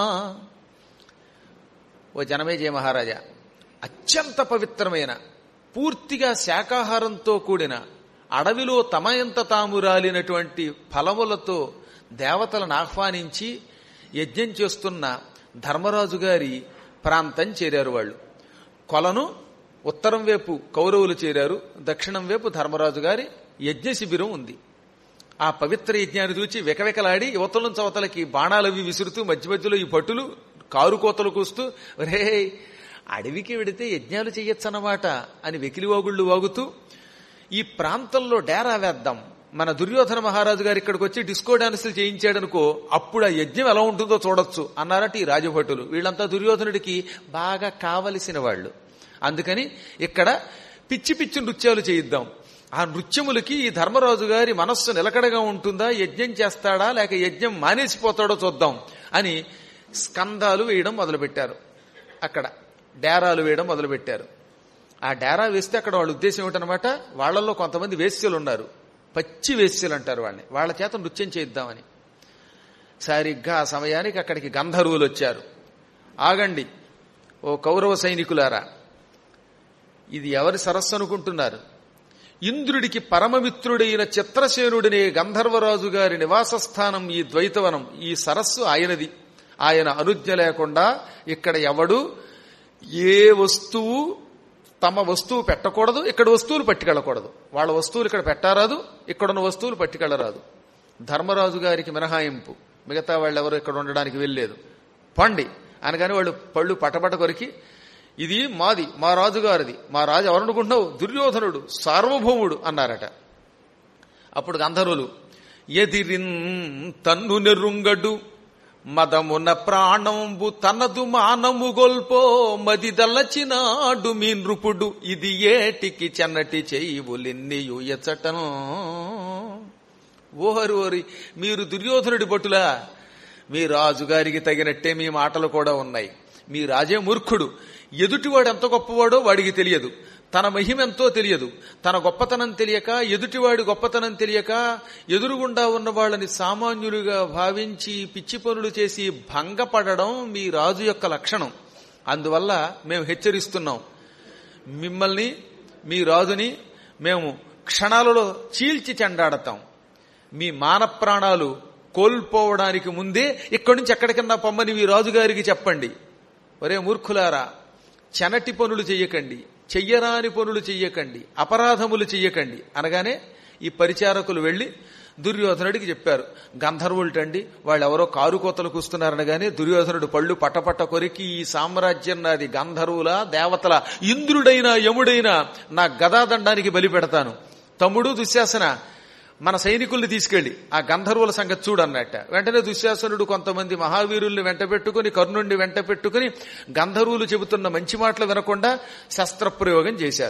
ఓ జనమేజయ మహారాజా అత్యంత పవిత్రమైన పూర్తిగా శాకాహారంతో కూడిన అడవిలో తమ ఎంత తాము రాలినటువంటి ఫలములతో దేవతలను ఆహ్వానించి యజ్ఞం చేస్తున్న ధర్మరాజు గారి ప్రాంతం చేరారు వాళ్ళు కొలను ఉత్తరం వైపు కౌరవులు చేరారు దక్షిణం వైపు ధర్మరాజు గారి యజ్ఞ శిబిరం ఉంది ఆ పవిత్ర యజ్ఞాన్ని చూచి వెకవెకలాడి యువతల నుంచి అవతలకి బాణాలవి విసురుతూ మధ్య మధ్యలో ఈ పట్టులు కారు కోతలు కూస్తూ రే అడవికి వెడితే యజ్ఞాలు చెయ్యొచ్చన్నమాట అని వెకిలివాగుళ్ళు వాగుతూ ఈ ప్రాంతంలో డేరా వేద్దాం మన దుర్యోధన మహారాజు గారు ఇక్కడికి వచ్చి డిస్కో డాన్సులు చేయించాడనుకో అప్పుడు ఆ యజ్ఞం ఎలా ఉంటుందో చూడొచ్చు అన్నారట ఈ రాజభటులు వీళ్ళంతా దుర్యోధనుడికి బాగా కావలసిన వాళ్ళు అందుకని ఇక్కడ పిచ్చి పిచ్చి నృత్యాలు చేయిద్దాం ఆ నృత్యములకి ఈ ధర్మరాజు గారి మనస్సు నిలకడగా ఉంటుందా యజ్ఞం చేస్తాడా లేక యజ్ఞం మానేసిపోతాడో చూద్దాం అని స్కందాలు వేయడం మొదలుపెట్టారు అక్కడ డేరాలు వేయడం మొదలుపెట్టారు ఆ డేరా వేస్తే అక్కడ వాళ్ళ ఉద్దేశం ఏమిటనమాట వాళ్ళల్లో కొంతమంది వేశ్యలు ఉన్నారు పచ్చి వేశ్యలు అంటారు వాళ్ళని వాళ్ళ చేత నృత్యం చేయిద్దామని సరిగ్గా ఆ సమయానికి అక్కడికి గంధర్వులు వచ్చారు ఆగండి ఓ కౌరవ సైనికులారా ఇది ఎవరి సరస్సు అనుకుంటున్నారు ఇంద్రుడికి పరమమిత్రుడైన చిత్రసేనుడినే గంధర్వరాజు గారి నివాస స్థానం ఈ ద్వైతవనం ఈ సరస్సు ఆయనది ఆయన అనుజ్ఞ లేకుండా ఇక్కడ ఎవడు ఏ వస్తువు తమ వస్తువు పెట్టకూడదు ఇక్కడ వస్తువులు పట్టుకెళ్ళకూడదు వాళ్ళ వస్తువులు ఇక్కడ పెట్టారాదు ఇక్కడున్న వస్తువులు పట్టుకెళ్ళరాదు ధర్మరాజు గారికి మినహాయింపు మిగతా వాళ్ళు ఎవరు ఇక్కడ ఉండడానికి వెళ్ళలేదు పండి అనగానే వాళ్ళు పళ్ళు పటపట కొరికి ఇది మాది మా రాజుగారిది మా రాజు ఎవరనుకుంటున్నావు దుర్యోధనుడు సార్వభౌముడు అన్నారట అప్పుడు గంధర్వులు ఎదిరిన్ తన్ను నెరుంగడు మదమున ప్రాణంబు తనదు మానము గొల్పో మది దల్లచినాడు మీ నృపుడు ఇది ఏటికి చెన్నటి చెయ్యులెన్నియు ఎచ్చటను ఓహరి ఓరి మీరు దుర్యోధనుడి బట్టులా మీ రాజుగారికి తగినట్టే మీ మాటలు కూడా ఉన్నాయి మీ రాజే మూర్ఖుడు ఎదుటివాడు ఎంత గొప్పవాడో వాడికి తెలియదు తన మహిమ ఎంతో తెలియదు తన గొప్పతనం తెలియక ఎదుటివాడి గొప్పతనం తెలియక ఎదురుగుండా ఉన్న వాళ్ళని సామాన్యులుగా భావించి పిచ్చి పనులు చేసి భంగపడడం మీ రాజు యొక్క లక్షణం అందువల్ల మేము హెచ్చరిస్తున్నాం మిమ్మల్ని మీ రాజుని మేము క్షణాలలో చీల్చి చెండాడతాం మీ మాన ప్రాణాలు కోల్పోవడానికి ముందే ఇక్కడి నుంచి ఎక్కడికన్నా పొమ్మని మీ రాజుగారికి చెప్పండి ఒరే మూర్ఖులారా చెనటి పనులు చెయ్యకండి చెయ్యరాని పనులు చెయ్యకండి అపరాధములు చెయ్యకండి అనగానే ఈ పరిచారకులు వెళ్లి దుర్యోధనుడికి చెప్పారు గంధర్వులటండి వాళ్ళెవరో కారు కోతలు కూస్తున్నారనగానే దుర్యోధనుడు పళ్ళు పట్టపట్ట కొరికి ఈ సామ్రాజ్యం నాది గంధర్వుల దేవతల ఇంద్రుడైనా యముడైనా నా గదాదండానికి బలి పెడతాను తమ్ముడు దుశ్శాసన మన సైనికుల్ని తీసుకెళ్లి ఆ గంధర్వుల సంగతి చూడన్నట్ట వెంటనే దుశ్శాసనుడు కొంతమంది మహావీరుల్ని వెంట పెట్టుకుని కర్ణుణ్ణి వెంట పెట్టుకుని గంధర్వులు చెబుతున్న మంచి మాటలు వినకుండా శస్త్రప్రయోగం చేశారు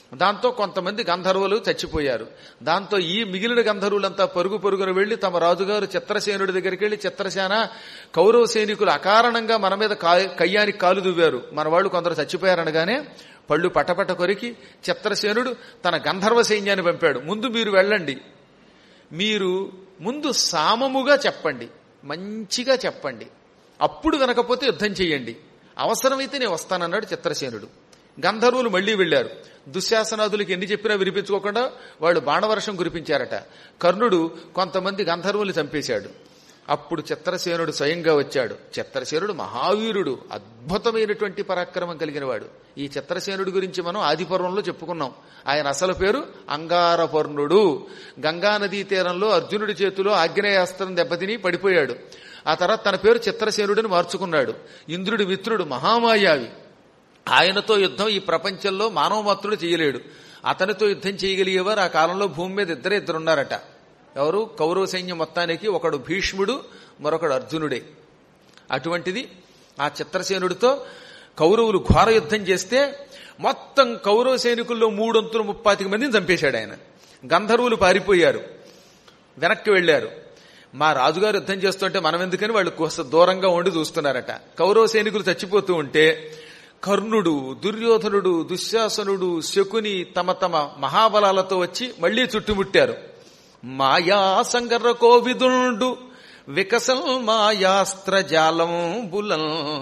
దాంతో కొంతమంది గంధర్వులు చచ్చిపోయారు దాంతో ఈ మిగిలిన గంధర్వులంతా పరుగు పరుగున వెళ్లి తమ రాజుగారు చిత్రసేనుడి దగ్గరికి వెళ్లి చిత్రసేన కౌరవ సైనికులు అకారణంగా మన మీద కా- కయ్యానికి కాలు దువ్వారు మన వాళ్ళు కొందరు చచ్చిపోయారనగానే పళ్ళు పటపట కొరికి చిత్రసేనుడు తన గంధర్వ సైన్యాన్ని పంపాడు ముందు మీరు వెళ్ళండి మీరు ముందు సామముగా చెప్పండి మంచిగా చెప్పండి అప్పుడు వినకపోతే యుద్ధం చెయ్యండి అవసరమైతే నేను వస్తానన్నాడు చిత్రసేనుడు గంధర్వులు మళ్లీ వెళ్లారు దుశ్శాసనాదులకు ఎన్ని చెప్పినా వినిపించుకోకుండా వాళ్ళు బాణవర్షం కురిపించారట కర్ణుడు కొంతమంది గంధర్వులు చంపేశాడు అప్పుడు చిత్రసేనుడు స్వయంగా వచ్చాడు చిత్రసేనుడు మహావీరుడు అద్భుతమైనటువంటి పరాక్రమం కలిగిన వాడు ఈ చిత్రసేనుడి గురించి మనం ఆదిపర్వంలో చెప్పుకున్నాం ఆయన అసలు పేరు అంగారపర్ణుడు గంగానదీ తీరంలో అర్జునుడి చేతిలో ఆగ్నేయాస్త్రం దెబ్బతిని పడిపోయాడు ఆ తర్వాత తన పేరు చిత్రసేనుడిని మార్చుకున్నాడు ఇంద్రుడి మిత్రుడు మహామాయావి ఆయనతో యుద్ధం ఈ ప్రపంచంలో మానవ మాత్రుడు చేయలేడు అతనితో యుద్ధం చేయగలిగేవారు ఆ కాలంలో భూమి మీద ఇద్దరే ఇద్దరున్నారట ఎవరు కౌరవ సైన్యం మొత్తానికి ఒకడు భీష్ముడు మరొకడు అర్జునుడే అటువంటిది ఆ చిత్రసేనుడితో కౌరవులు ఘోర యుద్ధం చేస్తే మొత్తం కౌరవ సైనికుల్లో మూడొంతులు ముప్పాతిక మందిని చంపేశాడు ఆయన గంధర్వులు పారిపోయారు వెనక్కి వెళ్లారు మా రాజుగారు యుద్ధం చేస్తుంటే మనం ఎందుకని వాళ్ళు కోస్త దూరంగా ఉండి చూస్తున్నారట కౌరవ సైనికులు చచ్చిపోతూ ఉంటే కర్ణుడు దుర్యోధనుడు దుశ్శాసనుడు శకుని తమ తమ మహాబలాలతో వచ్చి మళ్లీ చుట్టుముట్టారు మాయా సంగర కోవిదుండు వికసల్ మాయాస్త్ర జాలం బులం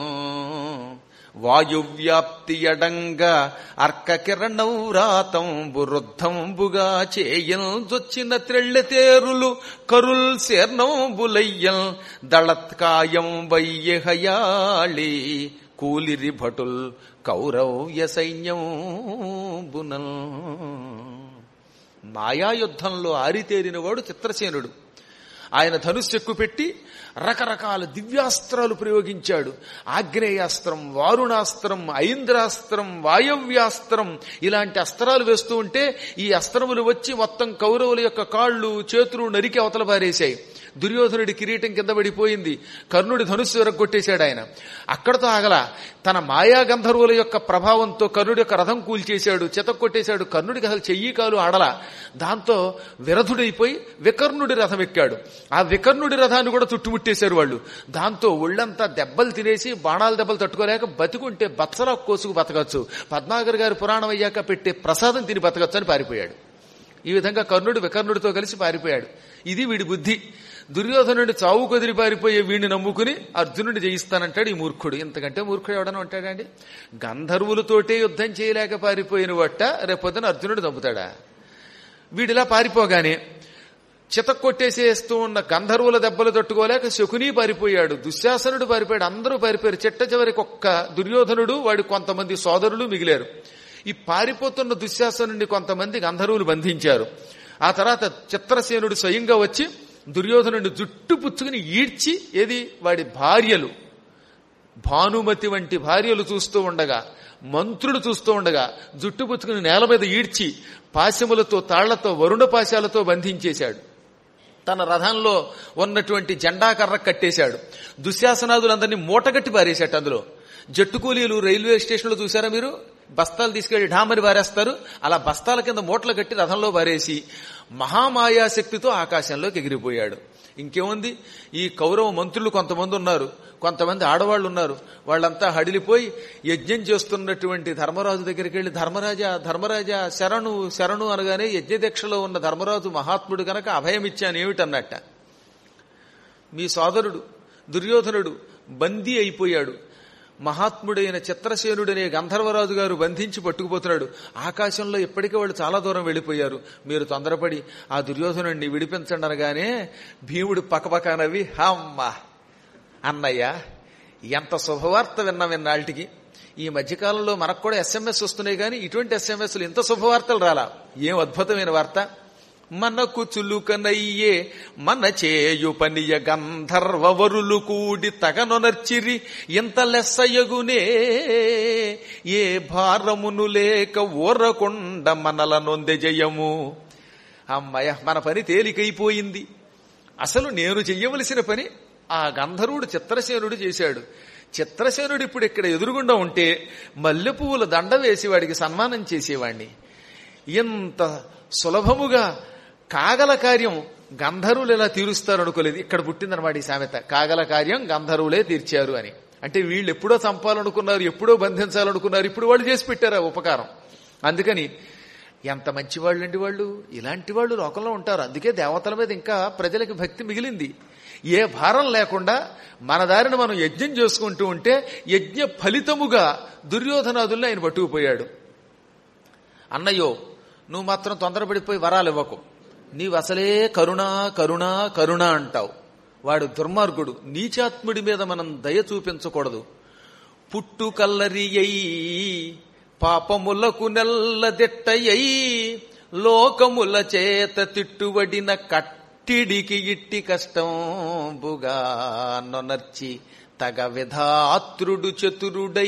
వాయువ్యాప్తి ఎడంగ అర్క కిరణౌరాతం బురుద్ధంబుగా చేయల్ జొచ్చిన త్రెళ్ళె తేరులు కరుల్ శర్ణంబులయ్యల్ దళత్కాయం వయ్యహయాళి కూలిరి భటుల్ కౌరవ్య సైన్యం బునల్ మాయాయుద్ధంలో ఆరితేరినవాడు చిత్రసేనుడు ఆయన ధనుస్సెక్కు పెట్టి రకరకాల దివ్యాస్త్రాలు ప్రయోగించాడు ఆగ్నేయాస్త్రం వారుణాస్త్రం ఐంద్రాస్త్రం వాయవ్యాస్త్రం ఇలాంటి అస్త్రాలు వేస్తూ ఉంటే ఈ అస్త్రములు వచ్చి మొత్తం కౌరవుల యొక్క కాళ్ళు చేతులు నరికి అవతల పారేశాయి దుర్యోధనుడి కిరీటం కింద పడిపోయింది కర్ణుడి ధనుస్సు విరగొట్టేశాడు ఆయన అక్కడతో ఆగల తన మాయా గంధర్వుల యొక్క ప్రభావంతో కర్ణుడి యొక్క రథం కూల్చేశాడు చెతక్కొట్టేశాడు కర్ణుడికి అసలు చెయ్యి కాలు ఆడల దాంతో విరధుడైపోయి వికర్ణుడి రథం ఎక్కాడు ఆ వికర్ణుడి రథాన్ని కూడా చుట్టుముట్టేశారు వాళ్ళు దాంతో ఒళ్ళంతా దెబ్బలు తినేసి బాణాల దెబ్బలు తట్టుకోలేక బతికుంటే బత్సలా కోసుకు బతకచ్చు పద్మాగర్ గారి పురాణం అయ్యాక పెట్టే ప్రసాదం తిని బతకచ్చు అని పారిపోయాడు ఈ విధంగా కర్ణుడు వికర్ణుడితో కలిసి పారిపోయాడు ఇది వీడి బుద్ధి దుర్యోధనుడి చావు కదిరి పారిపోయే వీడిని నమ్ముకుని అర్జునుడిని జయిస్తానంటాడు ఈ మూర్ఖుడు ఇంతకంటే మూర్ఖుడు ఎవడని ఉంటాడండి గంధర్వులతోటే యుద్ధం చేయలేక పారిపోయిన వట్ట రేపొద్దున అర్జునుడు చంపుతాడా వీడిలా పారిపోగానే చితక్కొట్టేసేస్తూ ఉన్న గంధర్వుల దెబ్బలు తట్టుకోలేక శకుని పారిపోయాడు దుశ్శాసనుడు పారిపోయాడు అందరూ పారిపోయారు చిట్ట చివరికి ఒక్క దుర్యోధనుడు వాడి కొంతమంది సోదరులు మిగిలారు ఈ పారిపోతున్న దుశ్శాసనుడిని కొంతమంది గంధర్వులు బంధించారు ఆ తర్వాత చిత్రసేనుడు స్వయంగా వచ్చి దుర్యోధనుడిని జుట్టు పుచ్చుకుని ఈడ్చి ఏది వాడి భార్యలు భానుమతి వంటి భార్యలు చూస్తూ ఉండగా మంత్రుడు చూస్తూ ఉండగా జుట్టు పుచ్చుకుని నేల మీద ఈడ్చి పాశములతో తాళ్లతో వరుణ పాశాలతో బంధించేశాడు తన రథంలో ఉన్నటువంటి జెండా కర్ర కట్టేశాడు దుశ్శాసనాదులందరినీ మూటగట్టి పారేశాడు అందులో జట్టు కూలీలు రైల్వే స్టేషన్లో చూసారా మీరు బస్తాలు తీసుకెళ్లి ఢామని పారేస్తారు అలా బస్తాల కింద మూటలు కట్టి రథంలో పారేసి మహామాయాశక్తితో ఆకాశంలోకి ఎగిరిపోయాడు ఇంకేముంది ఈ కౌరవ మంత్రులు కొంతమంది ఉన్నారు కొంతమంది ఆడవాళ్ళు ఉన్నారు వాళ్ళంతా హడిలిపోయి యజ్ఞం చేస్తున్నటువంటి ధర్మరాజు దగ్గరికి వెళ్లి ధర్మరాజా ధర్మరాజా శరణు శరణు అనగానే యజ్ఞదీక్షలో ఉన్న ధర్మరాజు మహాత్ముడు గనక అభయమిచ్చాను ఏమిటన్నట్ట మీ సోదరుడు దుర్యోధనుడు బందీ అయిపోయాడు మహాత్ముడైన చిత్రసేనుడనే గంధర్వరాజు గారు బంధించి పట్టుకుపోతున్నాడు ఆకాశంలో ఇప్పటికే వాళ్ళు చాలా దూరం వెళ్ళిపోయారు మీరు తొందరపడి ఆ దుర్యోధనుడిని విడిపించండి అనగానే భీముడు పక్కపక్క నవ్వి హమ్మ అన్నయ్య ఎంత శుభవార్త విన్నా విన్నాళ్ళకి ఈ మధ్యకాలంలో మనకు కూడా ఎస్ఎంఎస్ వస్తున్నాయి కానీ ఇటువంటి ఎస్ఎంఎస్లు ఇంత శుభవార్తలు రాలా ఏం అద్భుతమైన వార్త మనకు చులుకనయ్యే మన చేయు పనియ గంధర్వవరులు కూడి తగనొనర్చిరి ఇంత లెస్సయగునే ఏ భారమును లేక ఊరకొండ మనల నొందె జయము అమ్మయ్య మన పని తేలికైపోయింది అసలు నేను చెయ్యవలసిన పని ఆ గంధర్వుడు చిత్రసేనుడు చేశాడు చిత్రసేనుడు ఇప్పుడు ఇక్కడ ఎదురుగుండా ఉంటే మల్లెపువ్వుల దండ వేసి వాడికి సన్మానం చేసేవాణ్ణి ఎంత సులభముగా కాగల కార్యం గంధర్వులు ఎలా తీరుస్తారు అనుకోలేదు ఇక్కడ పుట్టిందనమాట ఈ సామెత కాగల కార్యం గంధర్వులే తీర్చారు అని అంటే వీళ్ళు ఎప్పుడో చంపాలనుకున్నారు ఎప్పుడో బంధించాలనుకున్నారు ఇప్పుడు వాళ్ళు చేసి పెట్టారు ఆ ఉపకారం అందుకని ఎంత మంచి వాళ్ళండి వాళ్ళు ఇలాంటి వాళ్ళు లోకంలో ఉంటారు అందుకే దేవతల మీద ఇంకా ప్రజలకి భక్తి మిగిలింది ఏ భారం లేకుండా మన దారిని మనం యజ్ఞం చేసుకుంటూ ఉంటే యజ్ఞ ఫలితముగా దుర్యోధనాదుల్ని ఆయన పట్టుకుపోయాడు అన్నయ్యో నువ్వు మాత్రం తొందరపడిపోయి వరాలు ఇవ్వకు నీవు అసలే కరుణ కరుణ కరుణ అంటావు వాడు దుర్మార్గుడు నీచాత్ముడి మీద మనం దయ చూపించకూడదు పుట్టు కల్లరియయి పాపములకు నెల్లదిట్టయ్యి లోకముల చేత తిట్టుబడిన కట్టిడికి ఇట్టి కష్టంబుగా నొనర్చి తగ విధాత్రుడు చతురుడై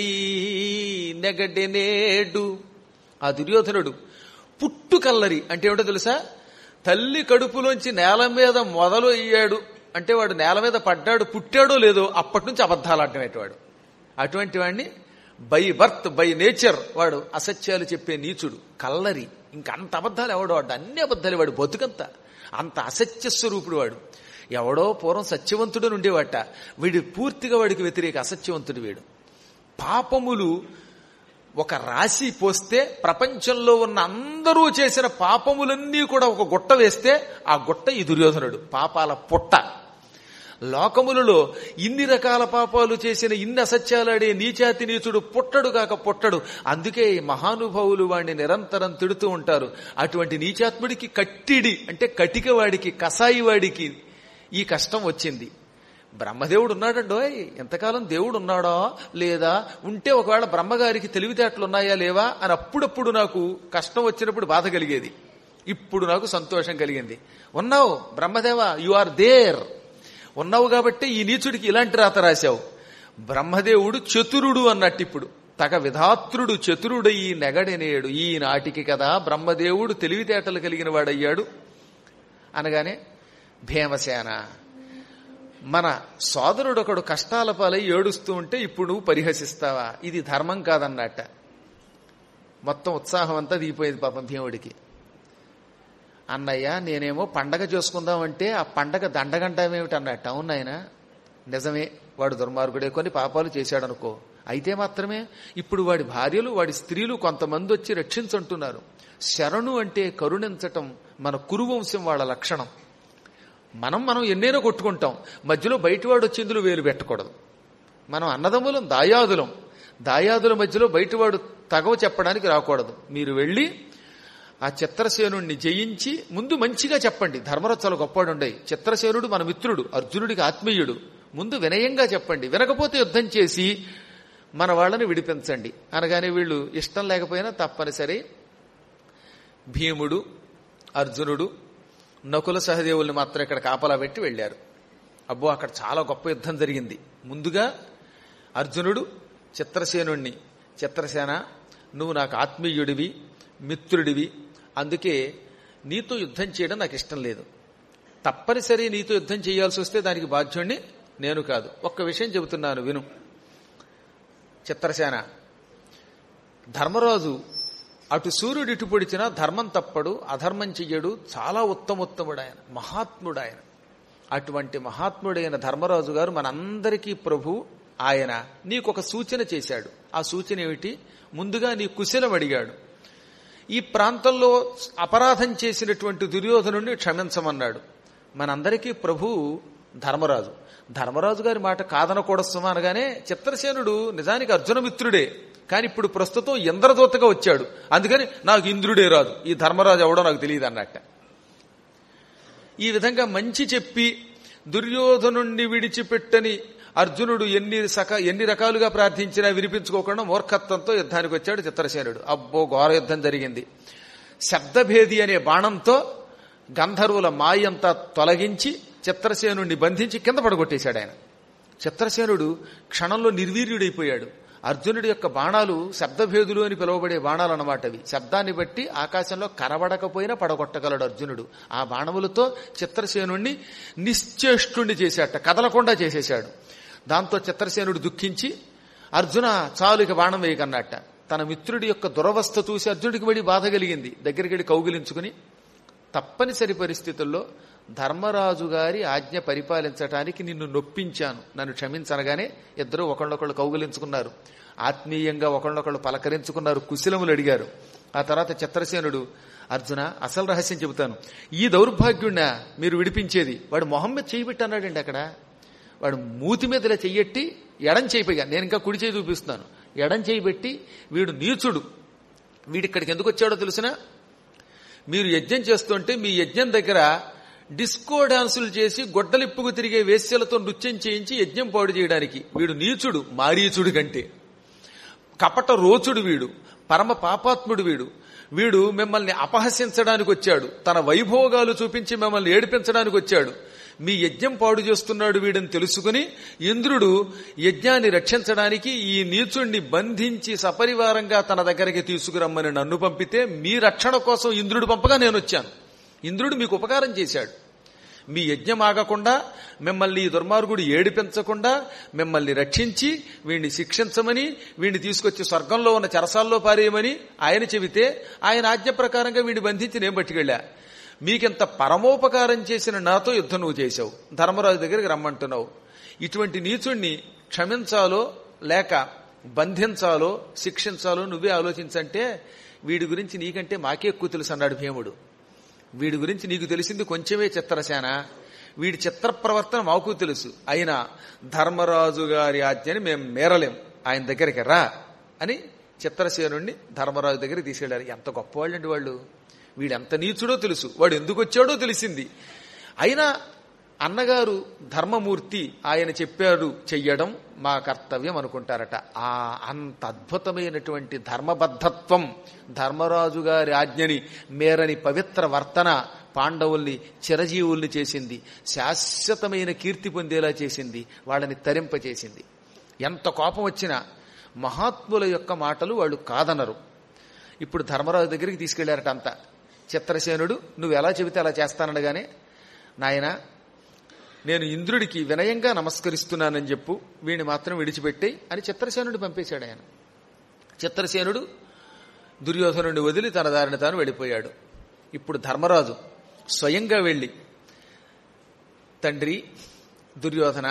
నెగడెనేడు ఆ దుర్యోధనుడు పుట్టు కల్లరి అంటే ఏమిటో తెలుసా తల్లి కడుపులోంచి నేల మీద మొదలు అయ్యాడు అంటే వాడు నేల మీద పడ్డాడు పుట్టాడో లేదో అప్పటి నుంచి అబద్ధాలు ఆడటమేటవాడు అటువంటి వాడిని బై బర్త్ బై నేచర్ వాడు అసత్యాలు చెప్పే నీచుడు కల్లరి ఇంకా అంత అబద్ధాలు ఎవడో వాడు అన్ని అబద్ధాలు వాడు బతుకంత అంత అసత్య స్వరూపుడు వాడు ఎవడో పూర్వం సత్యవంతుడు ఉండేవాట వీడు పూర్తిగా వాడికి వ్యతిరేక అసత్యవంతుడు వీడు పాపములు ఒక రాశి పోస్తే ప్రపంచంలో ఉన్న అందరూ చేసిన పాపములన్నీ కూడా ఒక గుట్ట వేస్తే ఆ గుట్ట ఈ దుర్యోధనుడు పాపాల పుట్ట లోకములలో ఇన్ని రకాల పాపాలు చేసిన ఇన్ని అసత్యాలాడే నీచాతి నీచుడు పుట్టడు కాక పుట్టడు అందుకే ఈ మహానుభావులు వాడిని నిరంతరం తిడుతూ ఉంటారు అటువంటి నీచాత్ముడికి కట్టిడి అంటే కటిక వాడికి కసాయి వాడికి ఈ కష్టం వచ్చింది బ్రహ్మదేవుడు ఉన్నాడండోయ్ ఎంతకాలం దేవుడు ఉన్నాడా లేదా ఉంటే ఒకవేళ బ్రహ్మగారికి తెలివితేటలు ఉన్నాయా లేవా అని అప్పుడప్పుడు నాకు కష్టం వచ్చినప్పుడు బాధ కలిగేది ఇప్పుడు నాకు సంతోషం కలిగింది ఉన్నావు బ్రహ్మదేవ యు ఆర్ దేర్ ఉన్నావు కాబట్టి ఈ నీచుడికి ఇలాంటి రాత రాశావు బ్రహ్మదేవుడు చతురుడు అన్నట్టు ఇప్పుడు తగ విధాత్రుడు చతురుడయి నెగడనేడు ఈ నాటికి కదా బ్రహ్మదేవుడు తెలివితేటలు కలిగిన వాడయ్యాడు అనగానే భీమసేన మన సోదరుడు ఒకడు కష్టాల పాలై ఏడుస్తూ ఉంటే ఇప్పుడు నువ్వు పరిహసిస్తావా ఇది ధర్మం కాదన్నట్ట మొత్తం ఉత్సాహం అంతా దిగిపోయింది పాపం భీముడికి అన్నయ్య నేనేమో పండగ చేసుకుందామంటే ఆ పండగ దండగంటామేమిటి అన్నట్ట అవును ఆయన నిజమే వాడు దుర్మార్గుడే కొన్ని పాపాలు చేశాడనుకో అయితే మాత్రమే ఇప్పుడు వాడి భార్యలు వాడి స్త్రీలు కొంతమంది వచ్చి రక్షించంటున్నారు శరణు అంటే కరుణించటం మన కురువంశం వాళ్ళ లక్షణం మనం మనం ఎన్నైనా కొట్టుకుంటాం మధ్యలో బయటవాడు వచ్చి ఇందులో వేలు పెట్టకూడదు మనం అన్నదమ్ములం దాయాదులం దాయాదుల మధ్యలో బయటవాడు తగవ చెప్పడానికి రాకూడదు మీరు వెళ్ళి ఆ చిత్రసేనుణ్ణి జయించి ముందు మంచిగా చెప్పండి ధర్మరత్సాలు గొప్పవాడు ఉండే చిత్రసేనుడు మన మిత్రుడు అర్జునుడికి ఆత్మీయుడు ముందు వినయంగా చెప్పండి వినకపోతే యుద్ధం చేసి మన వాళ్ళని విడిపించండి అనగానే వీళ్ళు ఇష్టం లేకపోయినా తప్పనిసరి భీముడు అర్జునుడు నకుల సహదేవుల్ని మాత్రం ఇక్కడ కాపలా పెట్టి వెళ్ళారు అబ్బో అక్కడ చాలా గొప్ప యుద్ధం జరిగింది ముందుగా అర్జునుడు చిత్రసేనుణ్ణి చిత్రసేన నువ్వు నాకు ఆత్మీయుడివి మిత్రుడివి అందుకే నీతో యుద్ధం చేయడం నాకు ఇష్టం లేదు తప్పనిసరి నీతో యుద్ధం చేయాల్సి వస్తే దానికి బాధ్యుణ్ణి నేను కాదు ఒక్క విషయం చెబుతున్నాను విను చిత్రసేన ధర్మరాజు అటు సూర్యుడు ఇటు పొడిచినా ధర్మం తప్పడు అధర్మం చెయ్యడు చాలా ఉత్తమోత్తముడు ఆయన మహాత్ముడు ఆయన అటువంటి మహాత్ముడైన ధర్మరాజు గారు మనందరికీ ప్రభు ఆయన నీకు ఒక సూచన చేశాడు ఆ సూచన ఏమిటి ముందుగా నీ కుశలం అడిగాడు ఈ ప్రాంతంలో అపరాధం చేసినటువంటి దుర్యోధనుడిని క్షమించమన్నాడు మనందరికీ ప్రభు ధర్మరాజు ధర్మరాజు గారి మాట కాదనకూడదు అనగానే చిత్రసేనుడు నిజానికి అర్జునమిత్రుడే కానీ ఇప్పుడు ప్రస్తుతం ఇంద్రదూతగా వచ్చాడు అందుకని నాకు ఇంద్రుడే రాదు ఈ ధర్మరాజు ఎవడో నాకు తెలియదు అన్నట్ట ఈ విధంగా మంచి చెప్పి దుర్యోధనుణ్ణి విడిచిపెట్టని అర్జునుడు ఎన్ని సక ఎన్ని రకాలుగా ప్రార్థించినా వినిపించుకోకుండా మూర్ఖత్వంతో యుద్ధానికి వచ్చాడు చిత్రసేనుడు అబ్బో ఘోర యుద్ధం జరిగింది శబ్దభేది అనే బాణంతో గంధర్వుల మాయంతా తొలగించి చిత్రసేనుణ్ణి బంధించి కింద పడగొట్టేశాడు ఆయన చిత్రసేనుడు క్షణంలో నిర్వీర్యుడైపోయాడు అర్జునుడి యొక్క బాణాలు శబ్దభేదులు అని పిలువబడే బాణాలు అన్నమాట అవి శబ్దాన్ని బట్టి ఆకాశంలో కనబడకపోయినా పడగొట్టగలడు అర్జునుడు ఆ బాణములతో చిత్రసేనుణ్ణి నిశ్చేష్టుణ్ణి చేశాట కదలకుండా చేసేశాడు దాంతో చిత్రసేనుడు దుఃఖించి అర్జున చాలు ఇక బాణం వేయకన్నట్ట తన మిత్రుడి యొక్క దురవస్థ చూసి అర్జునుడికి పడి బాధ కలిగింది దగ్గరికి వెళ్ళి కౌగిలించుకుని తప్పనిసరి పరిస్థితుల్లో ధర్మరాజు గారి ఆజ్ఞ పరిపాలించటానికి నిన్ను నొప్పించాను నన్ను క్షమించనగానే ఇద్దరు ఒకళ్ళొకళ్ళు కౌగిలించుకున్నారు ఆత్మీయంగా ఒకళ్ళొకళ్ళు పలకరించుకున్నారు కుశలములు అడిగారు ఆ తర్వాత చిత్రసేనుడు అర్జున అసలు రహస్యం చెబుతాను ఈ దౌర్భాగ్యుడిన మీరు విడిపించేది వాడు మొహమ్మద్ చేయబెట్టి అన్నాడండి అక్కడ వాడు మూతి మీద ఇలా చెయ్యట్టి ఎడం చేయిపోయా నేను ఇంకా కుడి చేయి చూపిస్తున్నాను ఎడం చేయిబెట్టి వీడు నీచుడు వీడిక్కడికి ఎందుకు వచ్చాడో తెలిసినా మీరు యజ్ఞం చేస్తుంటే మీ యజ్ఞం దగ్గర డిస్కో డాన్సులు చేసి గొడ్డలిప్పుకు తిరిగే వేశ్యలతో నృత్యం చేయించి యజ్ఞం పాడు చేయడానికి వీడు నీచుడు మారీచుడు కంటే కపట రోచుడు వీడు పరమ పాపాత్ముడు వీడు వీడు మిమ్మల్ని అపహసించడానికి వచ్చాడు తన వైభోగాలు చూపించి మిమ్మల్ని ఏడిపించడానికి వచ్చాడు మీ యజ్ఞం పాడు చేస్తున్నాడు వీడని తెలుసుకుని ఇంద్రుడు యజ్ఞాన్ని రక్షించడానికి ఈ నీచుణ్ణి బంధించి సపరివారంగా తన దగ్గరికి తీసుకురమ్మని నన్ను పంపితే మీ రక్షణ కోసం ఇంద్రుడు పంపగా నేను వచ్చాను ఇంద్రుడు మీకు ఉపకారం చేశాడు మీ యజ్ఞం ఆగకుండా మిమ్మల్ని ఈ దుర్మార్గుడు ఏడిపించకుండా మిమ్మల్ని రక్షించి వీడిని శిక్షించమని వీడిని తీసుకొచ్చి స్వర్గంలో ఉన్న చెరసాల్లో పారేయమని ఆయన చెబితే ఆయన ఆజ్ఞ ప్రకారంగా వీడిని బంధించి నేను పట్టుకెళ్ళా మీకింత పరమోపకారం చేసిన నాతో యుద్ధం నువ్వు చేశావు ధర్మరాజు దగ్గరికి రమ్మంటున్నావు ఇటువంటి నీచుణ్ణి క్షమించాలో లేక బంధించాలో శిక్షించాలో నువ్వే ఆలోచించంటే వీడి గురించి నీకంటే మాకే ఎక్కువ తెలుసు అన్నాడు భీముడు వీడి గురించి నీకు తెలిసింది కొంచెమే చిత్రసేన వీడి చిత్ర ప్రవర్తన మాకు తెలుసు అయినా ధర్మరాజు గారి ఆజ్ఞని మేము మేరలేం ఆయన దగ్గరికి రా అని చిత్రసేనుణ్ణి ధర్మరాజు దగ్గరికి తీసుకెళ్లారు ఎంత గొప్పవాళ్ళండి వాళ్ళు వీడు ఎంత నీచుడో తెలుసు వాడు ఎందుకు వచ్చాడో తెలిసింది అయినా అన్నగారు ధర్మమూర్తి ఆయన చెప్పాడు చెయ్యడం మా కర్తవ్యం అనుకుంటారట ఆ అంత అద్భుతమైనటువంటి ధర్మబద్ధత్వం ధర్మరాజు గారి ఆజ్ఞని మేరని పవిత్ర వర్తన పాండవుల్ని చిరజీవుల్ని చేసింది శాశ్వతమైన కీర్తి పొందేలా చేసింది వాళ్ళని తరింపచేసింది ఎంత కోపం వచ్చినా మహాత్ముల యొక్క మాటలు వాళ్ళు కాదనరు ఇప్పుడు ధర్మరాజు దగ్గరికి తీసుకెళ్లారట అంతా చిత్రసేనుడు నువ్వు ఎలా చెబితే అలా చేస్తానడగానే నాయన నేను ఇంద్రుడికి వినయంగా నమస్కరిస్తున్నానని చెప్పు వీడిని మాత్రం విడిచిపెట్టి అని చిత్రసేనుడు పంపేశాడు ఆయన చిత్రసేనుడు దుర్యోధనుడిని వదిలి తన దారిని తాను వెళ్ళిపోయాడు ఇప్పుడు ధర్మరాజు స్వయంగా వెళ్ళి తండ్రి దుర్యోధన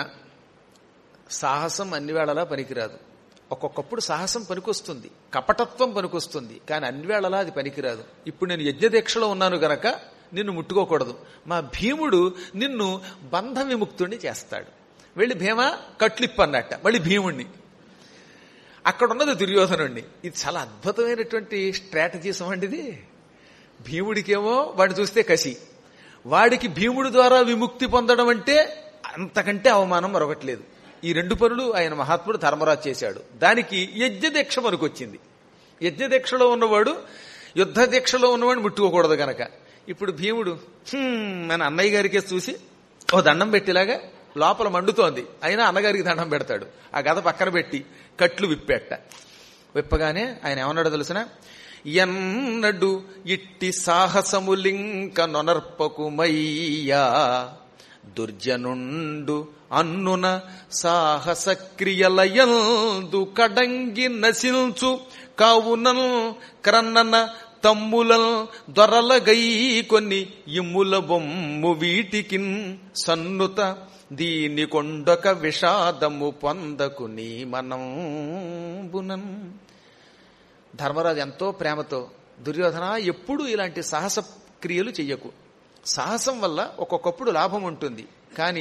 సాహసం అన్ని వేళలా పనికిరాదు ఒక్కొక్కప్పుడు సాహసం పనికొస్తుంది కపటత్వం పనికొస్తుంది కానీ అన్ని వేళలా అది పనికిరాదు ఇప్పుడు నేను యజ్ఞదీక్షలో ఉన్నాను గనక నిన్ను ముట్టుకోకూడదు మా భీముడు నిన్ను బంధ విముక్తుణ్ణి చేస్తాడు వెళ్ళి భీమ కట్లిప్పు అన్నట్ట మళ్ళీ భీముణ్ణి అక్కడ ఉన్నది దుర్యోధనుణ్ణి ఇది చాలా అద్భుతమైనటువంటి స్ట్రాటజీస్ వంటిది భీముడికేమో వాడిని చూస్తే కసి వాడికి భీముడి ద్వారా విముక్తి పొందడం అంటే అంతకంటే అవమానం మరొకట్లేదు ఈ రెండు పనులు ఆయన మహాత్ముడు ధర్మరాజు చేశాడు దానికి యజ్ఞదీక్ష మనకొచ్చింది యజ్ఞదీక్షలో ఉన్నవాడు యుద్ధ దీక్షలో ఉన్నవాడిని ముట్టుకోకూడదు గనక ఇప్పుడు భీముడు "హ్మ్" అని అన్నయ్య గారికి చూసి ఓ దండం పెట్టేలాగా లోపల మండుతోంది అయినా అన్నగారికి దండం పెడతాడు ఆ గద పక్కన పెట్టి కట్లు విప్పెట్ట విప్పగానే ఆయన ఏమన్నాడో తెలిసిన ఎన్నడు ఇట్టి సాహసములింక నొనర్పకుమయ్యా దుర్జనుండు అన్నున సాహస క్రియలయందు కడంగి నశిల్చు కావునన్ క్రన్నన తమ్ములన్ దొరలగై కొన్ని ఇమ్ముల బొమ్ము వీటికిన్ సన్నుత దీని కొండొక విషాదము పొందకు నీ మనంబునన్ ధర్మరాజు ఎంతో ప్రేమతో దుర్యోధన ఎప్పుడూ ఇలాంటి సాహస క్రియలు చెయ్యకు సాహసం వల్ల ఒక్కొక్కప్పుడు లాభం ఉంటుంది కానీ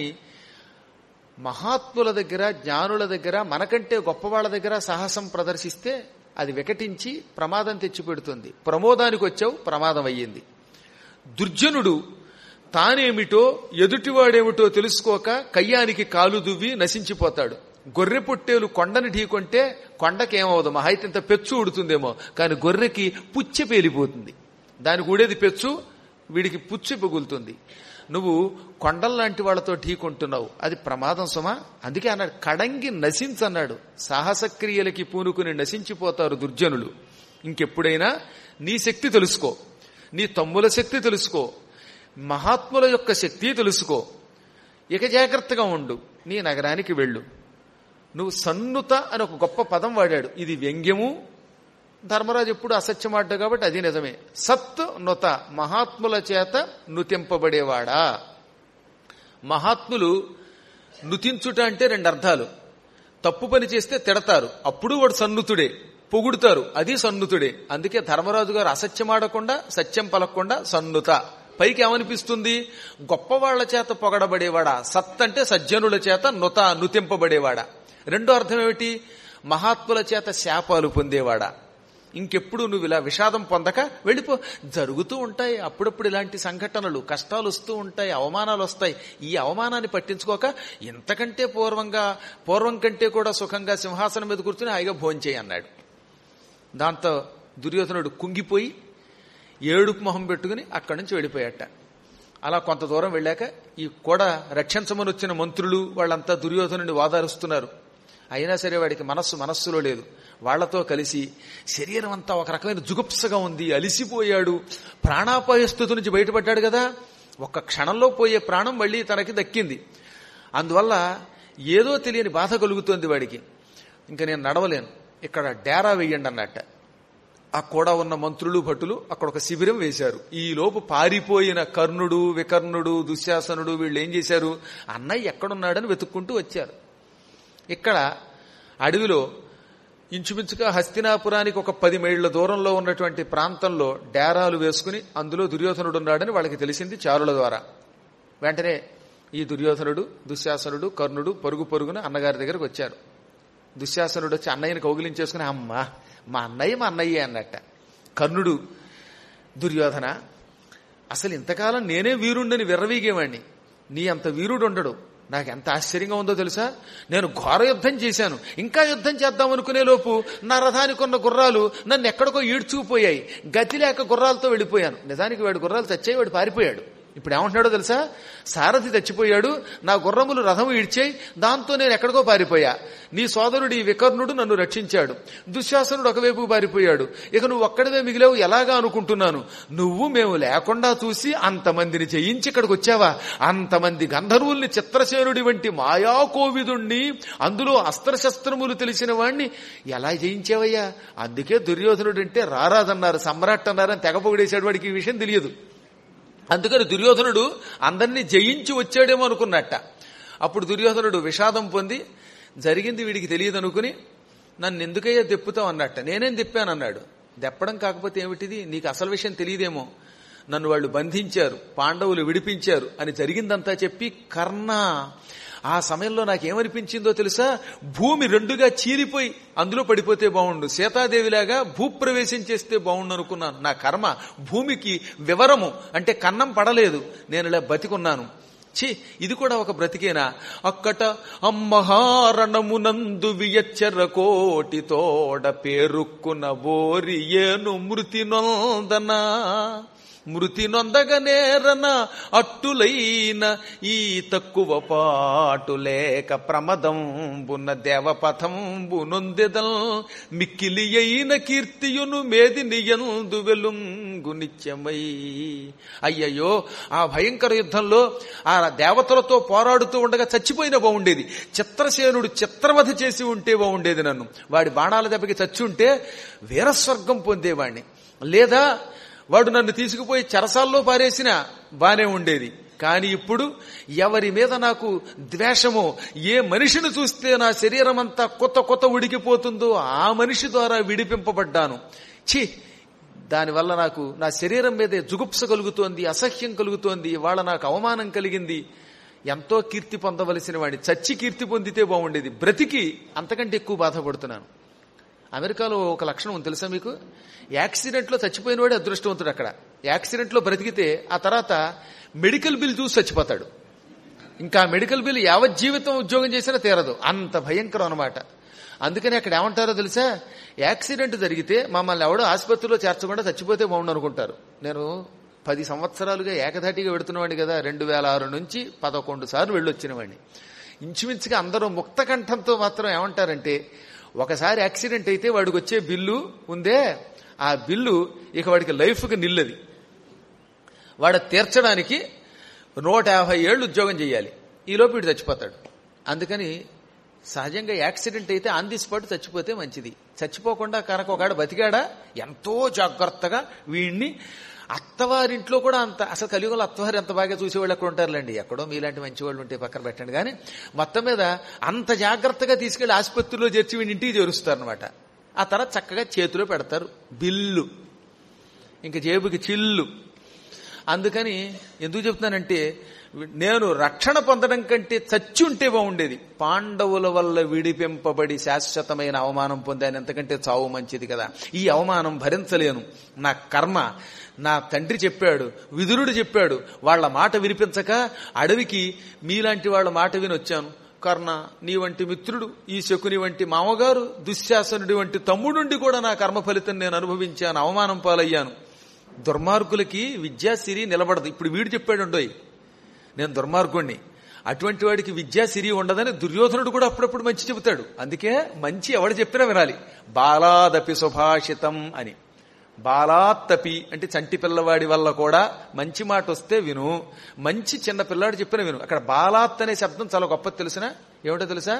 మహాత్ముల దగ్గర జ్ఞానుల దగ్గర మనకంటే గొప్పవాళ్ల దగ్గర సాహసం ప్రదర్శిస్తే అది వికటించి ప్రమాదం తెచ్చిపెడుతుంది ప్రమోదానికి వచ్చావు ప్రమాదం అయ్యింది దుర్జనుడు తానేమిటో ఎదుటివాడేమిటో తెలుసుకోక కయ్యానికి కాలు దువ్వి నశించిపోతాడు గొర్రె పొట్టేలు కొండని ఢీకొంటే కొండకేమవదు మహా అయితే ఇంత పెచ్చు ఉడుతుందేమో కానీ గొర్రెకి పుచ్చ పేలిపోతుంది దానికి ఊడేది పెచ్చు వీడికి పుచ్చు పగులుతుంది నువ్వు కొండల్లాంటి వాళ్ళతో ఢీకొంటున్నావు అది ప్రమాదం సుమా అందుకే అన్నాడు కడంగి నశించన్నాడు సాహసక్రియలకి పూనుకుని నశించిపోతారు దుర్జనులు ఇంకెప్పుడైనా నీ శక్తి తెలుసుకో నీ తమ్ముల శక్తి తెలుసుకో మహాత్ముల యొక్క శక్తి తెలుసుకో ఇక జాగ్రత్తగా ఉండు నీ నగరానికి వెళ్ళు నువ్వు సన్నుత అని ఒక గొప్ప పదం వాడాడు ఇది వ్యంగ్యము ధర్మరాజు ఎప్పుడు అసత్యమాడ్డు కాబట్టి అది నిజమే సత్ నుత మహాత్ముల చేత నుతింపబడేవాడా మహాత్ములు నుతించుట అంటే రెండు అర్థాలు తప్పు పని చేస్తే తిడతారు అప్పుడు వాడు సన్నుతుడే పొగుడుతారు అది సన్నుతుడే అందుకే ధర్మరాజు గారు అసత్యమాడకుండా సత్యం పలకకుండా సన్నుత పైకి ఏమనిపిస్తుంది గొప్పవాళ్ల చేత పొగడబడేవాడా సత్ అంటే సజ్జనుల చేత నుత నుతింపబడేవాడా రెండో అర్థం ఏమిటి మహాత్ముల చేత శాపాలు పొందేవాడా ఇంకెప్పుడు నువ్వు ఇలా విషాదం పొందక వెళ్ళిపో జరుగుతూ ఉంటాయి అప్పుడప్పుడు ఇలాంటి సంఘటనలు కష్టాలు వస్తూ ఉంటాయి అవమానాలు వస్తాయి ఈ అవమానాన్ని పట్టించుకోక ఇంతకంటే పూర్వంగా పూర్వం కంటే కూడా సుఖంగా సింహాసనం మీద కూర్చుని హాయిగా భోంచేయి అన్నాడు దాంతో దుర్యోధనుడు కుంగిపోయి ఏడుపు మొహం పెట్టుకుని అక్కడి నుంచి వెళ్ళిపోయాట అలా కొంత దూరం వెళ్ళాక ఈ కూడా రక్షించమని వచ్చిన మంత్రులు వాళ్ళంతా దుర్యోధనుడిని వాదారుస్తున్నారు అయినా సరే వాడికి మనస్సు మనస్సులో లేదు వాళ్లతో కలిసి శరీరం అంతా ఒక రకమైన జుగుప్సగా ఉంది అలిసిపోయాడు ప్రాణాపాయ స్థితి నుంచి బయటపడ్డాడు కదా ఒక్క క్షణంలో పోయే ప్రాణం మళ్ళీ తనకి దక్కింది అందువల్ల ఏదో తెలియని బాధ కలుగుతోంది వాడికి ఇంకా నేను నడవలేను ఇక్కడ డేరా వెయ్యండి అన్నట్ట ఆ కూడా ఉన్న మంత్రులు భటులు అక్కడ ఒక శిబిరం వేశారు ఈ లోపు పారిపోయిన కర్ణుడు వికర్ణుడు దుశ్శాసనుడు వీళ్ళు ఏం చేశారు అన్నయ్య ఎక్కడున్నాడని వెతుక్కుంటూ వచ్చారు ఇక్కడ అడవిలో ఇంచుమించుగా హస్తినాపురానికి ఒక పది మైళ్ల దూరంలో ఉన్నటువంటి ప్రాంతంలో డేరాలు వేసుకుని అందులో దుర్యోధనుడు ఉన్నాడని వాళ్ళకి తెలిసింది చారుల ద్వారా వెంటనే ఈ దుర్యోధనుడు దుశ్శాసనుడు కర్ణుడు పరుగు పరుగున అన్నగారి దగ్గరకు వచ్చారు దుశ్శాసనుడు వచ్చి అన్నయ్యని కౌగిలించేసుకుని అమ్మా మా అన్నయ్య మా అన్నయ్యే అన్నట్ట కర్ణుడు దుర్యోధన అసలు ఇంతకాలం నేనే వీరుండని విర్రవీగేవాణ్ణి నీ అంత వీరుడు ఉండడు నాకు ఎంత ఆశ్చర్యంగా ఉందో తెలుసా నేను ఘోర యుద్ధం చేశాను ఇంకా యుద్ధం చేద్దాం అనుకునే లోపు నా రథానికి ఉన్న గుర్రాలు నన్ను ఎక్కడికో ఈడ్చుకుపోయాయి గతి లేక గుర్రాలతో వెళ్ళిపోయాను నిజానికి వాడి గుర్రాలు చచ్చాయి వాడు పారిపోయాడు ఇప్పుడు ఏమంటున్నాడో తెలుసా సారథి చచ్చిపోయాడు నా గుర్రములు రథము ఇడ్చాయి దాంతో నేను ఎక్కడికో పారిపోయా నీ సోదరుడు ఈ వికర్ణుడు నన్ను రక్షించాడు దుశ్శాసనుడు ఒకవైపు పారిపోయాడు ఇక నువ్వు ఒక్కడవే మిగిలావు ఎలాగా అనుకుంటున్నాను నువ్వు మేము లేకుండా చూసి అంతమందిని జయించి ఇక్కడికి వచ్చావా అంతమంది గంధర్వుల్ని చిత్రసేనుడి వంటి మాయాకోవిదుణ్ణి అందులో అస్త్రశస్త్రములు తెలిసిన వాణ్ణి ఎలా జయించావయ్యా అందుకే దుర్యోధనుడు అంటే రారాదన్నారు సమ్రాట్ అన్నారని తెగ పొగిడేశాడు వాడికి ఈ విషయం తెలియదు అందుకని దుర్యోధనుడు అందరినీ జయించి వచ్చాడేమో అనుకున్నట్ట అప్పుడు దుర్యోధనుడు విషాదం పొంది జరిగింది వీడికి తెలియదు అనుకుని నన్ను ఎందుకయ్యా దెప్పుతావు అన్నట్ట నేనేం దెప్పాను అన్నాడు దెప్పడం కాకపోతే ఏమిటిది నీకు అసలు విషయం తెలియదేమో నన్ను వాళ్ళు బంధించారు పాండవులు విడిపించారు అని జరిగిందంతా చెప్పి కర్ణ ఆ సమయంలో నాకేమనిపించిందో తెలుసా భూమి రెండుగా చీలిపోయి అందులో పడిపోతే బాగుండు సీతాదేవిలాగా భూప్రవేశం చేస్తే బాగుండు అనుకున్నాను నా కర్మ భూమికి వివరము అంటే కన్నం పడలేదు నేను ఇలా బతికున్నాను ఛీ ఇది కూడా ఒక బ్రతికేనా అక్కట అమ్మహారణమునందు వియచ్చర కోటి తోడ పేరుక్కున బోరి ఏను మృతి నొందనా మృతి నొందగనేరన అట్టులైన ఈ తక్కువ పాటు లేక ప్రమదంబున దేవపథంబు నొందెదల్ మిక్కిలి అయిన కీర్తియును మేదిని ఎందు వెలుంగు నిత్యమై అయ్యయ్యో ఆ భయంకర యుద్ధంలో ఆ దేవతలతో పోరాడుతూ ఉండగా చచ్చిపోయినా బాగుండేది చిత్రసేనుడు చిత్రవధ చేసి ఉంటే బాగుండేది నన్ను వాడి బాణాల దెబ్బకి చచ్చి ఉంటే వీరస్వర్గం పొందేవాణ్ణి లేదా వాడు నన్ను తీసుకుపోయి చెరసాల్లో పారేసినా బానే ఉండేది కానీ ఇప్పుడు ఎవరి మీద నాకు ద్వేషమో ఏ మనిషిని చూస్తే నా శరీరం అంతా కొత్త కొత్త ఉడికిపోతుందో ఆ మనిషి ద్వారా విడిపింపబడ్డాను ఛీ దానివల్ల నాకు నా శరీరం మీదే జుగుప్స కలుగుతోంది అసహ్యం కలుగుతోంది వాళ్ళ నాకు అవమానం కలిగింది ఎంతో కీర్తి పొందవలసిన వాడిని చచ్చి కీర్తి పొందితే బాగుండేది బ్రతికి అంతకంటే ఎక్కువ బాధపడుతున్నాను అమెరికాలో ఒక లక్షణం ఉంది తెలుసా మీకు యాక్సిడెంట్లో చచ్చిపోయిన వాడే అదృష్టవంతుడు అక్కడ యాక్సిడెంట్లో బ్రతికితే ఆ తర్వాత మెడికల్ బిల్ చూసి చచ్చిపోతాడు ఇంకా మెడికల్ బిల్ యావజ్జీవితం ఉద్యోగం చేసినా తీరదు అంత భయంకరం అనమాట అందుకని అక్కడ ఏమంటారో తెలుసా యాక్సిడెంట్ జరిగితే మమ్మల్ని ఎవడో ఆసుపత్రిలో చేర్చకుండా చచ్చిపోతే బాగుండు అనుకుంటారు నేను పది సంవత్సరాలుగా ఏకధాటిగా వెడుతున్నవాడిని కదా రెండు వేల ఆరు నుంచి పదకొండు సార్లు వెళ్ళొచ్చినవాడిని ఇంచుమించుగా అందరూ ముక్త కంఠంతో మాత్రం ఏమంటారంటే ఒకసారి యాక్సిడెంట్ అయితే వాడికి వచ్చే బిల్లు ఉందే ఆ బిల్లు ఇక వాడికి లైఫ్కి నిల్లది వాడు తీర్చడానికి నూట యాభై ఏళ్ళు ఉద్యోగం చేయాలి ఈలోపు వీడు చచ్చిపోతాడు అందుకని సహజంగా యాక్సిడెంట్ అయితే ఆన్ ది స్పాట్ చచ్చిపోతే మంచిది చచ్చిపోకుండా కనుక ఒకడు బతికాడా ఎంతో జాగ్రత్తగా వీడిని అత్తవారింట్లో కూడా అంత అసలు కలియుగంలో అత్తవారు ఎంత బాగా చూసేవాళ్ళు ఎక్కడ ఉంటారులేండి ఎక్కడో మీలాంటి మంచి వాళ్ళు ఉంటే పక్కన పెట్టండి కానీ మొత్తం మీద అంత జాగ్రత్తగా తీసుకెళ్లి ఆసుపత్రిలో చేర్చి వీడి ఇంటికి చేరుస్తారు అనమాట ఆ తర్వాత చక్కగా చేతిలో పెడతారు బిల్లు ఇంక జేబుకి చిల్లు అందుకని ఎందుకు చెప్తున్నానంటే నేను రక్షణ పొందడం కంటే చచ్చి ఉంటే బాగుండేది పాండవుల వల్ల విడిపింపబడి శాశ్వతమైన అవమానం పొందాను ఎంతకంటే చావు మంచిది కదా ఈ అవమానం భరించలేను నా కర్మ నా తండ్రి చెప్పాడు విదురుడు చెప్పాడు వాళ్ళ మాట వినిపించక అడవికి మీలాంటి వాళ్ళ మాట విని వచ్చాను కర్ణ నీ వంటి మిత్రుడు ఈ శకుని వంటి మామగారు దుశ్శాసనుడి వంటి తమ్ముడుండి కూడా నా కర్మ ఫలితం నేను అనుభవించాను అవమానం పాలయ్యాను దుర్మార్గులకి విద్యాసిరి నిలబడదు ఇప్పుడు వీడు చెప్పాడుండోయ్ నేను దుర్మార్గుణ్ణి అటువంటి వాడికి విద్యాసిరి ఉండదని దుర్యోధనుడు కూడా అప్పుడప్పుడు మంచి చెబుతాడు అందుకే మంచి ఎవడు చెప్పినా వినాలి బాలాదపి సుభాషితం అని బాలాత్తపి అంటే చంటి పిల్లవాడి వల్ల కూడా మంచి మాట వస్తే విను మంచి చిన్న పిల్లాడు చెప్పిన విను అక్కడ బాలాత్ అనే శబ్దం చాలా గొప్పది తెలిసిన ఏమిటో తెలుసా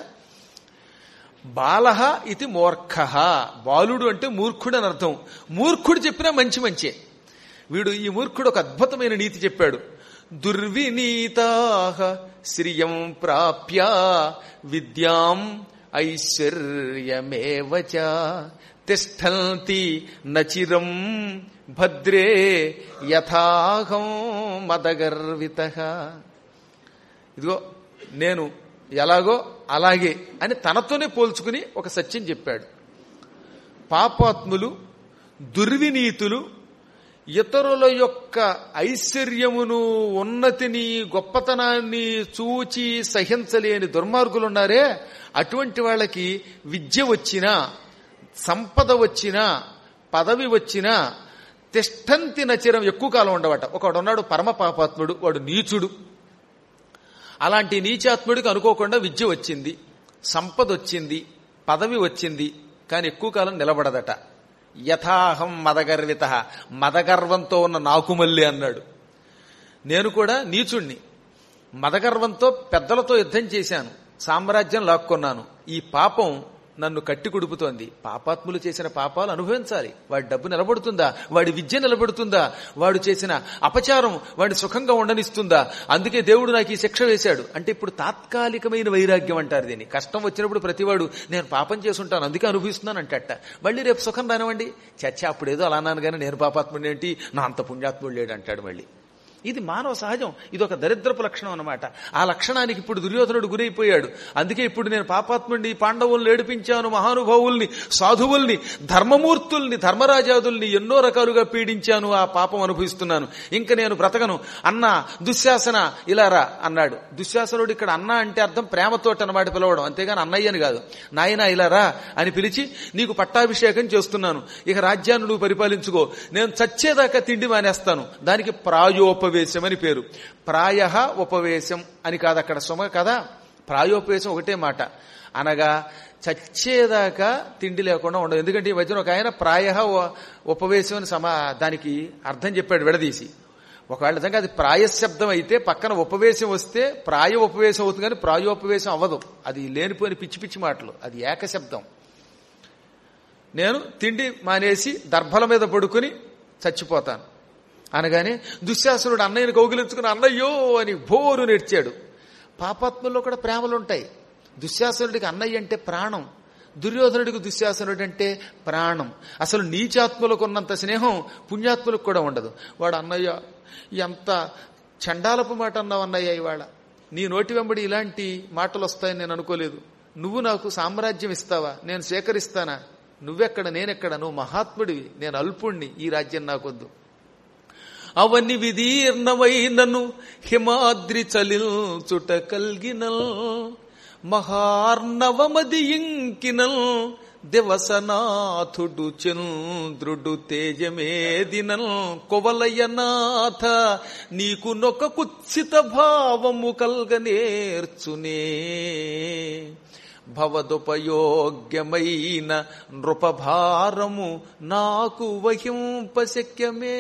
బాలహ ఇది మూర్ఖ బాలుడు అంటే మూర్ఖుడు అని అర్థం మూర్ఖుడు చెప్పినా మంచి మంచే వీడు ఈ మూర్ఖుడు ఒక అద్భుతమైన నీతి చెప్పాడు దుర్వినీతా శ్రియం ప్రాప్య విద్యాం ఐశ్వర్యమేవచ తిష్టంతి నచిరం భద్రే యథాహం మదగర్విత ఇదిగో నేను ఎలాగో అలాగే అని తనతోనే పోల్చుకుని ఒక సత్యం చెప్పాడు పాపాత్ములు దుర్వినీతులు ఇతరుల యొక్క ఐశ్వర్యమును ఉన్నతిని గొప్పతనాన్ని చూచి సహించలేని దుర్మార్గులున్నారే అటువంటి వాళ్ళకి విద్య వచ్చినా సంపద వచ్చినా పదవి వచ్చినా తిష్టంతి నచిరం ఎక్కువ కాలం ఉండవట ఒకడు ఉన్నాడు పరమ పాపాత్ముడు వాడు నీచుడు అలాంటి నీచాత్ముడికి అనుకోకుండా విద్య వచ్చింది సంపద వచ్చింది పదవి వచ్చింది కానీ ఎక్కువ కాలం నిలబడదట యథాహం మదగర్విత మదగర్వంతో ఉన్న నాకు మళ్ళీ అన్నాడు నేను కూడా నీచుణ్ణి మదగర్వంతో పెద్దలతో యుద్ధం చేశాను సామ్రాజ్యం లాక్కున్నాను ఈ పాపం నన్ను కట్టి కుడుపుతోంది పాపాత్ములు చేసిన పాపాలు అనుభవించాలి వాడి డబ్బు నిలబడుతుందా వాడి విద్య నిలబడుతుందా వాడు చేసిన అపచారం వాడి సుఖంగా ఉండనిస్తుందా అందుకే దేవుడు నాకు ఈ శిక్ష వేశాడు అంటే ఇప్పుడు తాత్కాలికమైన వైరాగ్యం అంటారు దీన్ని కష్టం వచ్చినప్పుడు ప్రతివాడు నేను పాపం చేసుంటాను అందుకే అనుభవిస్తున్నాను అంటట మళ్ళీ రేపు సుఖం రానివ్వండి చచ్చ అప్పుడేదో అలా అన్నాను కానీ నేను పాపాత్ముడు ఏంటి నా అంత పుణ్యాత్ముడు లేడు అంటాడు మళ్ళీ ఇది మానవ సహజం ఇది ఒక దరిద్రపు లక్షణం అనమాట ఆ లక్షణానికి ఇప్పుడు దుర్యోధనుడు గురైపోయాడు అందుకే ఇప్పుడు నేను పాపాత్ముడిని పాండవుల్ని ఏడిపించాను మహానుభావుల్ని సాధువుల్ని ధర్మమూర్తుల్ని ధర్మరాజాదుల్ని ఎన్నో రకాలుగా పీడించాను ఆ పాపం అనుభవిస్తున్నాను ఇంక నేను బ్రతకను అన్న దుశ్శాసన ఇలారా అన్నాడు దుశ్శాసనుడు ఇక్కడ అన్న అంటే అర్థం ప్రేమతోటి అన్నమాట పిలవడం అంతేగాని అన్నయ్యని కాదు నాయన ఇలారా అని పిలిచి నీకు పట్టాభిషేకం చేస్తున్నాను ఇక రాజ్యాన్ని నువ్వు పరిపాలించుకో నేను చచ్చేదాకా తిండి మానేస్తాను దానికి ప్రాయోపవేశం అని పేరు ప్రాయ ఉపవేశం అని కాదు అక్కడ సుమ కదా ప్రాయోపవేశం ఒకటే మాట అనగా చచ్చేదాకా తిండి లేకుండా ఉండదు ఎందుకంటే ఈ మధ్యన ఒక ఆయన ప్రాయ ఉపవేశం అని సమా దానికి అర్థం చెప్పాడు విడదీసి ఒకవేళ నిజంగా అది ప్రాయశబ్దం అయితే పక్కన ఉపవేశం వస్తే ప్రాయ ఉపవేశం అవుతుంది కానీ ప్రాయోపవేశం అవ్వదు అది లేనిపోయిన పిచ్చి పిచ్చి మాటలు అది ఏకశబ్దం నేను తిండి మానేసి దర్భల మీద పడుకుని చచ్చిపోతాను అనగానే దుశ్శాసనుడు అన్నయ్యని కౌగిలించుకుని అన్నయ్యో అని భోరు నెడ్చాడు పాపాత్ముల్లో కూడా ప్రేమలుంటాయి దుశ్శాసనుడికి అన్నయ్య అంటే ప్రాణం దుర్యోధనుడికి దుశ్శాసనుడు అంటే ప్రాణం అసలు నీచాత్ములకు ఉన్నంత స్నేహం పుణ్యాత్ములకు కూడా ఉండదు వాడు అన్నయ్య ఎంత చండాలపు మాట అన్నావు అన్నయ్య ఇవాళ నీ నోటి వెంబడి ఇలాంటి మాటలు వస్తాయని నేను అనుకోలేదు నువ్వు నాకు సామ్రాజ్యం ఇస్తావా నేను సేకరిస్తానా నువ్వెక్కడ నేనెక్కడ నువ్వు మహాత్ముడివి నేను అల్పుణ్ణి ఈ రాజ్యం నాకొద్దు అవని విదీర్ణమైనను హిమాద్రి చలిల్చుట కల్గినల్ మహార్ణవమది ఇంకినల్ దివసనాథుడు చంద్రుడు తేజమేదినల్ కొవలయనాథ నీకు నొక కుత్సిత భావము కల్గనేర్చునే భవదుపయోగ్యమైన నృపభారము నాకు వహింపశక్యమే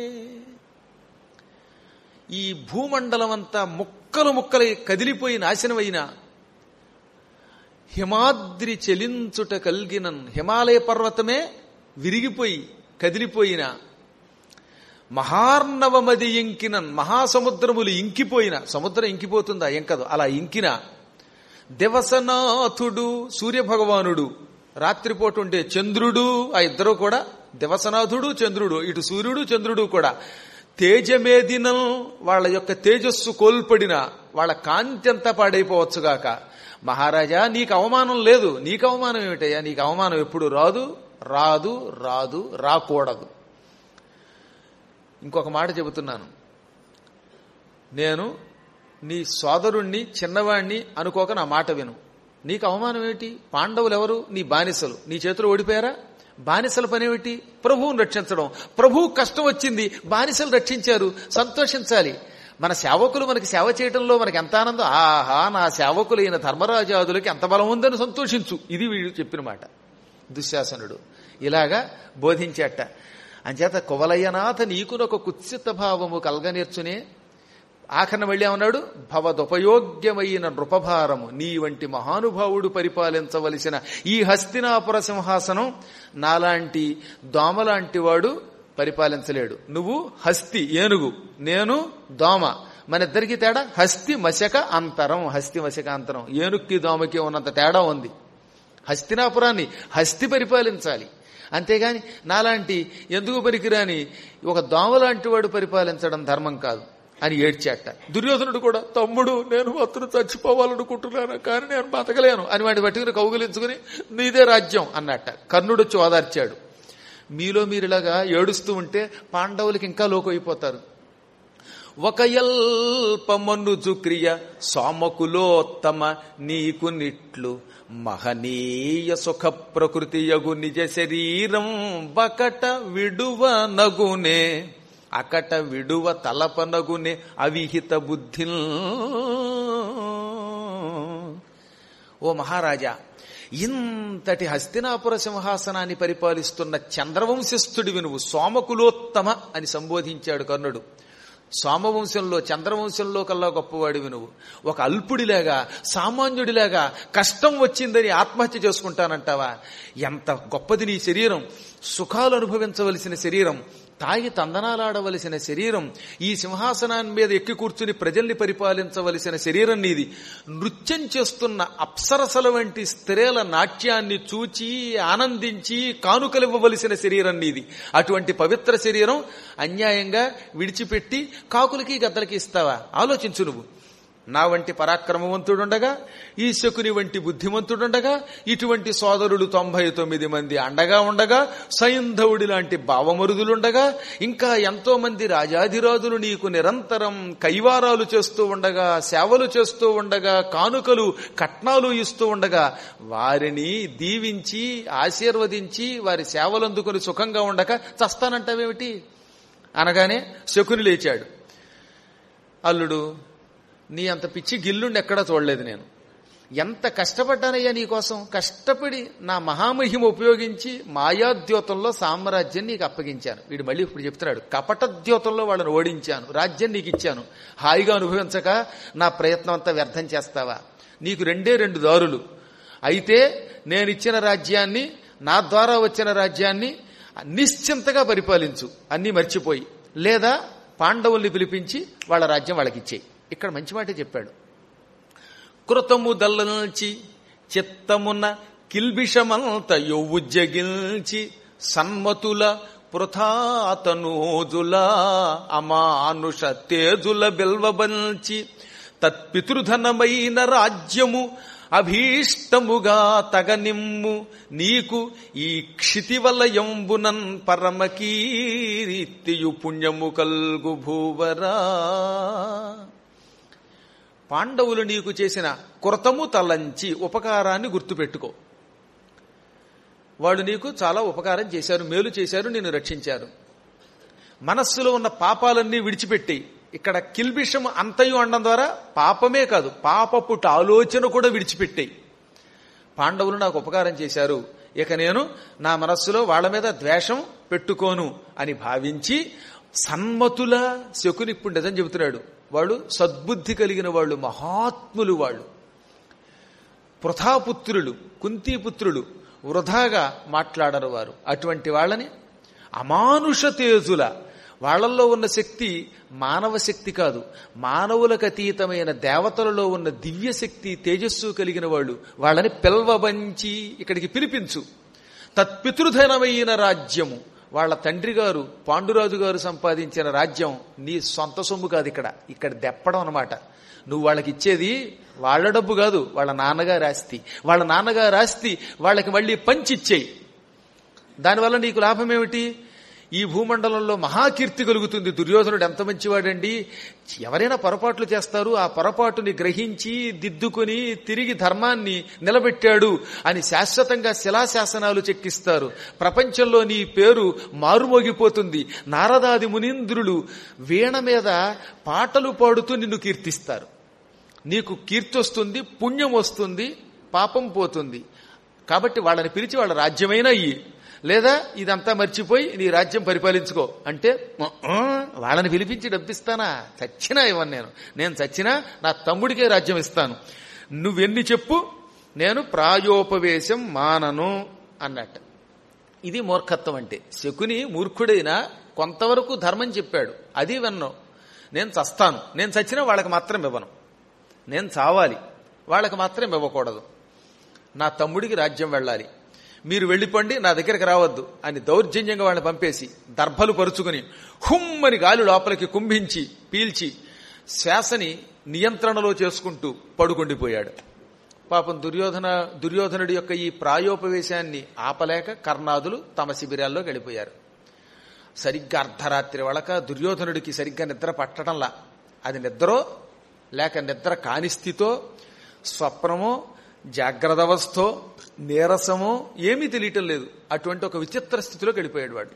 ఈ భూమండలం అంతా ముక్కలు ముక్కలు కదిలిపోయి నాశనమైన హిమాద్రి చెలించుట కల్గినన్ హిమాలయ పర్వతమే విరిగిపోయి కదిలిపోయిన మహార్ణవమది ఇంకినన్ మహాసముద్రములు ఇంకిపోయిన సముద్రం ఇంకిపోతుందా ఇంకదు అలా ఇంకిన దివసనాథుడు సూర్యభగవానుడు రాత్రిపూట ఉండే చంద్రుడు ఆ ఇద్దరు కూడా దివసనాథుడు చంద్రుడు ఇటు సూర్యుడు చంద్రుడు కూడా తేజమేదినం వాళ్ళ యొక్క తేజస్సు కోల్పడిన వాళ్ళ కాంతి అంతా పాడైపోవచ్చుగాక మహారాజా నీకు అవమానం లేదు నీకు అవమానం ఏమిటయ్యా నీకు అవమానం ఎప్పుడు రాదు రాదు రాదు రాకూడదు ఇంకొక మాట చెబుతున్నాను నేను నీ సోదరుణ్ణి చిన్నవాణ్ణి అనుకోక నా మాట విను నీకు అవమానం ఏమిటి పాండవులు ఎవరు నీ బానిసలు నీ చేతిలో ఓడిపోయారా బానిసల పనేమిటి ప్రభువుని రక్షించడం ప్రభువు కష్టం వచ్చింది బానిసలు రక్షించారు సంతోషించాలి మన సేవకులు మనకి సేవ చేయడంలో మనకి ఎంత ఆనందం ఆహా నా సేవకులైన ధర్మరాజాదులకి ఎంత బలం ఉందని సంతోషించు ఇది వీడు చెప్పిన మాట దుశ్శాసనుడు ఇలాగా బోధించేట అంచేత కువలయనాథ నీకునొక కుత్సిత భావము కలగనేర్చునే ఆఖరణ వెళ్ళి ఏమన్నాడు భవదుపయోగ్యమైన నృపభారము నీ వంటి మహానుభావుడు పరిపాలించవలసిన ఈ హస్తినాపుర సింహాసనం నాలాంటి దోమలాంటి వాడు పరిపాలించలేడు నువ్వు హస్తి ఏనుగు నేను దోమ మన ఇద్దరికి తేడా హస్తి మశక అంతరం హస్తి మశక అంతరం ఏనుక్కి దోమకి ఉన్నంత తేడా ఉంది హస్తినాపురాన్ని హస్తి పరిపాలించాలి అంతేగాని నాలాంటి ఎందుకు పనికిరాని ఒక దోమలాంటి వాడు పరిపాలించడం ధర్మం కాదు అని ఏడ్చాట దుర్యోధనుడు కూడా తమ్ముడు నేను మాత్రం చచ్చిపోవాలనుకుంటున్నాను కానీ నేను బతకలేను అని వాడిని పట్టుకుని కౌగులించుకుని నీదే రాజ్యం అన్నట్ట కర్ణుడు వచ్చి ఓదార్చాడు మీలో మీరు ఇలాగా ఏడుస్తూ ఉంటే పాండవులకి ఇంకా లోకైపోతారు ఒక ఎల్పమనుజు క్రియ సోమకులోత్తమ నీకు నిట్లు మహనీయ సుఖ ప్రకృతి యగు నిజ శరీరం బకట విడువ నగునే అకట విడువ తలపనగునే అవిహిత బుద్ధి ఓ మహారాజా ఇంతటి హస్తినాపుర సింహాసనాన్ని పరిపాలిస్తున్న చంద్రవంశస్థుడివి నువ్వు సోమకులోత్తమ అని సంబోధించాడు కర్ణుడు సోమవంశంలో చంద్రవంశంలో కల్లా గొప్పవాడివి నువ్వు ఒక అల్పుడిలాగా సామాన్యుడిలాగా కష్టం వచ్చిందని ఆత్మహత్య చేసుకుంటానంటావా ఎంత గొప్పది నీ శరీరం సుఖాలు అనుభవించవలసిన శరీరం తాగి తందనాలాడవలసిన శరీరం ఈ సింహాసనాన్ని మీద ఎక్కి కూర్చుని ప్రజల్ని పరిపాలించవలసిన శరీరం నీది నృత్యం చేస్తున్న అప్సరసల వంటి స్త్రీల నాట్యాన్ని చూచి ఆనందించి కానుకలివ్వవలసిన శరీరం నీది అటువంటి పవిత్ర శరీరం అన్యాయంగా విడిచిపెట్టి కాకులకి గద్దలకి ఇస్తావా ఆలోచించు నువ్వు నా వంటి పరాక్రమవంతుడుండగా ఈ శకుని వంటి బుద్ధిమంతుడుండగా ఇటువంటి సోదరుడు తొంభై తొమ్మిది మంది అండగా ఉండగా సైంధవుడి లాంటి భావమరుదులుండగా ఇంకా ఎంతో మంది రాజాధిరాజులు నీకు నిరంతరం కైవారాలు చేస్తూ ఉండగా సేవలు చేస్తూ ఉండగా కానుకలు కట్నాలు ఇస్తూ ఉండగా వారిని దీవించి ఆశీర్వదించి వారి సేవలు అందుకుని సుఖంగా ఉండక చస్తానంటావేమిటి అనగానే శకుని లేచాడు అల్లుడు నీ అంత పిచ్చి గిల్లుండి ఎక్కడా చూడలేదు నేను ఎంత కష్టపడ్డానయ్యా నీకోసం కష్టపడి నా మహామహిమ ఉపయోగించి మాయాద్యోతంలో సామ్రాజ్యం నీకు అప్పగించాను వీడు మళ్ళీ ఇప్పుడు చెప్తున్నాడు కపటద్యోతంలో వాళ్ళని ఓడించాను రాజ్యం నీకు ఇచ్చాను హాయిగా అనుభవించక నా ప్రయత్నం అంతా వ్యర్థం చేస్తావా నీకు రెండే రెండు దారులు అయితే నేనిచ్చిన రాజ్యాన్ని నా ద్వారా వచ్చిన రాజ్యాన్ని నిశ్చింతగా పరిపాలించు అన్నీ మర్చిపోయి లేదా పాండవుల్ని పిలిపించి వాళ్ళ రాజ్యం వాళ్ళకిచ్చేయి ఇక్కడ మంచి మాట చెప్పాడు కృతము దల్లల్చి చిత్తమున కిల్బిషమంత యొవ్వుజ్జగిల్చి సన్మతుల పృథాతనూజుల అమానుష తేజుల బిల్వబంచి తత్పితృధనమైన రాజ్యము అభీష్టముగా తగనిమ్ము నీకు ఈ క్షితివలయంబునన్ పరమకీర్తియు పుణ్యము కల్గు భూవరా పాండవులు నీకు చేసిన కృతము తలంచి ఉపకారాన్ని గుర్తుపెట్టుకో వాళ్ళు నీకు చాలా ఉపకారం చేశారు మేలు చేశారు నిన్ను రక్షించారు మనస్సులో ఉన్న పాపాలన్నీ విడిచిపెట్టి ఇక్కడ కిల్బిషం అంతయు అనడం ద్వారా పాపమే కాదు పాపపుట ఆలోచన కూడా విడిచిపెట్టాయి పాండవులు నాకు ఉపకారం చేశారు ఇక నేను నా మనస్సులో వాళ్ళ మీద ద్వేషం పెట్టుకోను అని భావించి సన్మతుల శకుని ఇప్పుడు నిజం చెబుతున్నాడు వాళ్ళు సద్బుద్ధి కలిగిన వాళ్ళు మహాత్ములు వాళ్ళు పృథాపుత్రులు కుంతీపుత్రులు వృధాగా మాట్లాడరు వారు అటువంటి వాళ్ళని అమానుష తేజుల వాళ్ళల్లో ఉన్న శక్తి మానవ శక్తి కాదు మానవులకు అతీతమైన దేవతలలో ఉన్న దివ్య శక్తి తేజస్సు కలిగిన వాళ్ళు వాళ్ళని పిల్వబంచి ఇక్కడికి పిలిపించు తత్పితృధనమైన రాజ్యము వాళ్ళ తండ్రి గారు పాండురాజు గారు సంపాదించిన రాజ్యం నీ సొంత సొమ్ము కాదు ఇక్కడ ఇక్కడ దెప్పడం అనమాట నువ్వు వాళ్ళకి ఇచ్చేది వాళ్ళ డబ్బు కాదు వాళ్ళ నాన్నగారు ఆస్తి వాళ్ళ నాన్నగారు ఆస్తి వాళ్ళకి మళ్ళీ పంచిచ్చేయి దానివల్ల నీకు లాభం ఏమిటి ఈ భూమండలంలో మహాకీర్తి కలుగుతుంది దుర్యోధనుడు ఎంత మంచివాడండి ఎవరైనా పొరపాట్లు చేస్తారు ఆ పొరపాటుని గ్రహించి దిద్దుకుని తిరిగి ధర్మాన్ని నిలబెట్టాడు అని శాశ్వతంగా శిలాశాసనాలు చెక్కిస్తారు ప్రపంచంలో నీ పేరు మారుమోగిపోతుంది నారదాది మునీంద్రులు వీణ మీద పాటలు పాడుతూ నిన్ను కీర్తిస్తారు నీకు కీర్తి వస్తుంది పుణ్యం వస్తుంది పాపం పోతుంది కాబట్టి వాళ్ళని పిలిచి వాళ్ళ రాజ్యమైనా ఇయ్యి లేదా ఇదంతా మర్చిపోయి నీ రాజ్యం పరిపాలించుకో అంటే "ఉ-ఉ, వాళ్ళని పిలిపించి డబ్బిస్తానా చచ్చినా ఇవ్వను నేను నేను చచ్చినా నా తమ్ముడికే రాజ్యం ఇస్తాను నువ్వెన్ని చెప్పు నేను ప్రాయోపవేశం మానను అన్నట్టు ఇది మూర్ఖత్వం అంటే శకుని మూర్ఖుడైనా కొంతవరకు ధర్మం చెప్పాడు అది విన్నావు నేను చస్తాను నేను చచ్చినా వాళ్ళకి మాత్రం ఇవ్వను నేను చావాలి వాళ్ళకి మాత్రం ఇవ్వకూడదు నా తమ్ముడికి రాజ్యం వెళ్ళాలి మీరు వెళ్ళిపోండి నా దగ్గరికి రావద్దు అని దౌర్జన్యంగా వాళ్ళని పంపేసి దర్భలు పరుచుకుని హుమ్మని గాలి లోపలికి కుంభించి పీల్చి శ్వాసని నియంత్రణలో చేసుకుంటూ పడుకుండిపోయాడు పాపం దుర్యోధన దుర్యోధనుడి యొక్క ఈ ప్రాయోపవేశాన్ని ఆపలేక కర్ణాదులు తమ శిబిరాల్లో గడిపోయారు సరిగ్గా అర్ధరాత్రి వళక దుర్యోధనుడికి సరిగ్గా నిద్ర పట్టడంలా అది నిద్రో లేక నిద్ర కాని స్థితో స్వప్నమో జాగ్రత్త అవస్థో నీరసమో ఏమీ తెలియటం లేదు అటువంటి ఒక విచిత్ర స్థితిలో గడిపోయాడు వాడు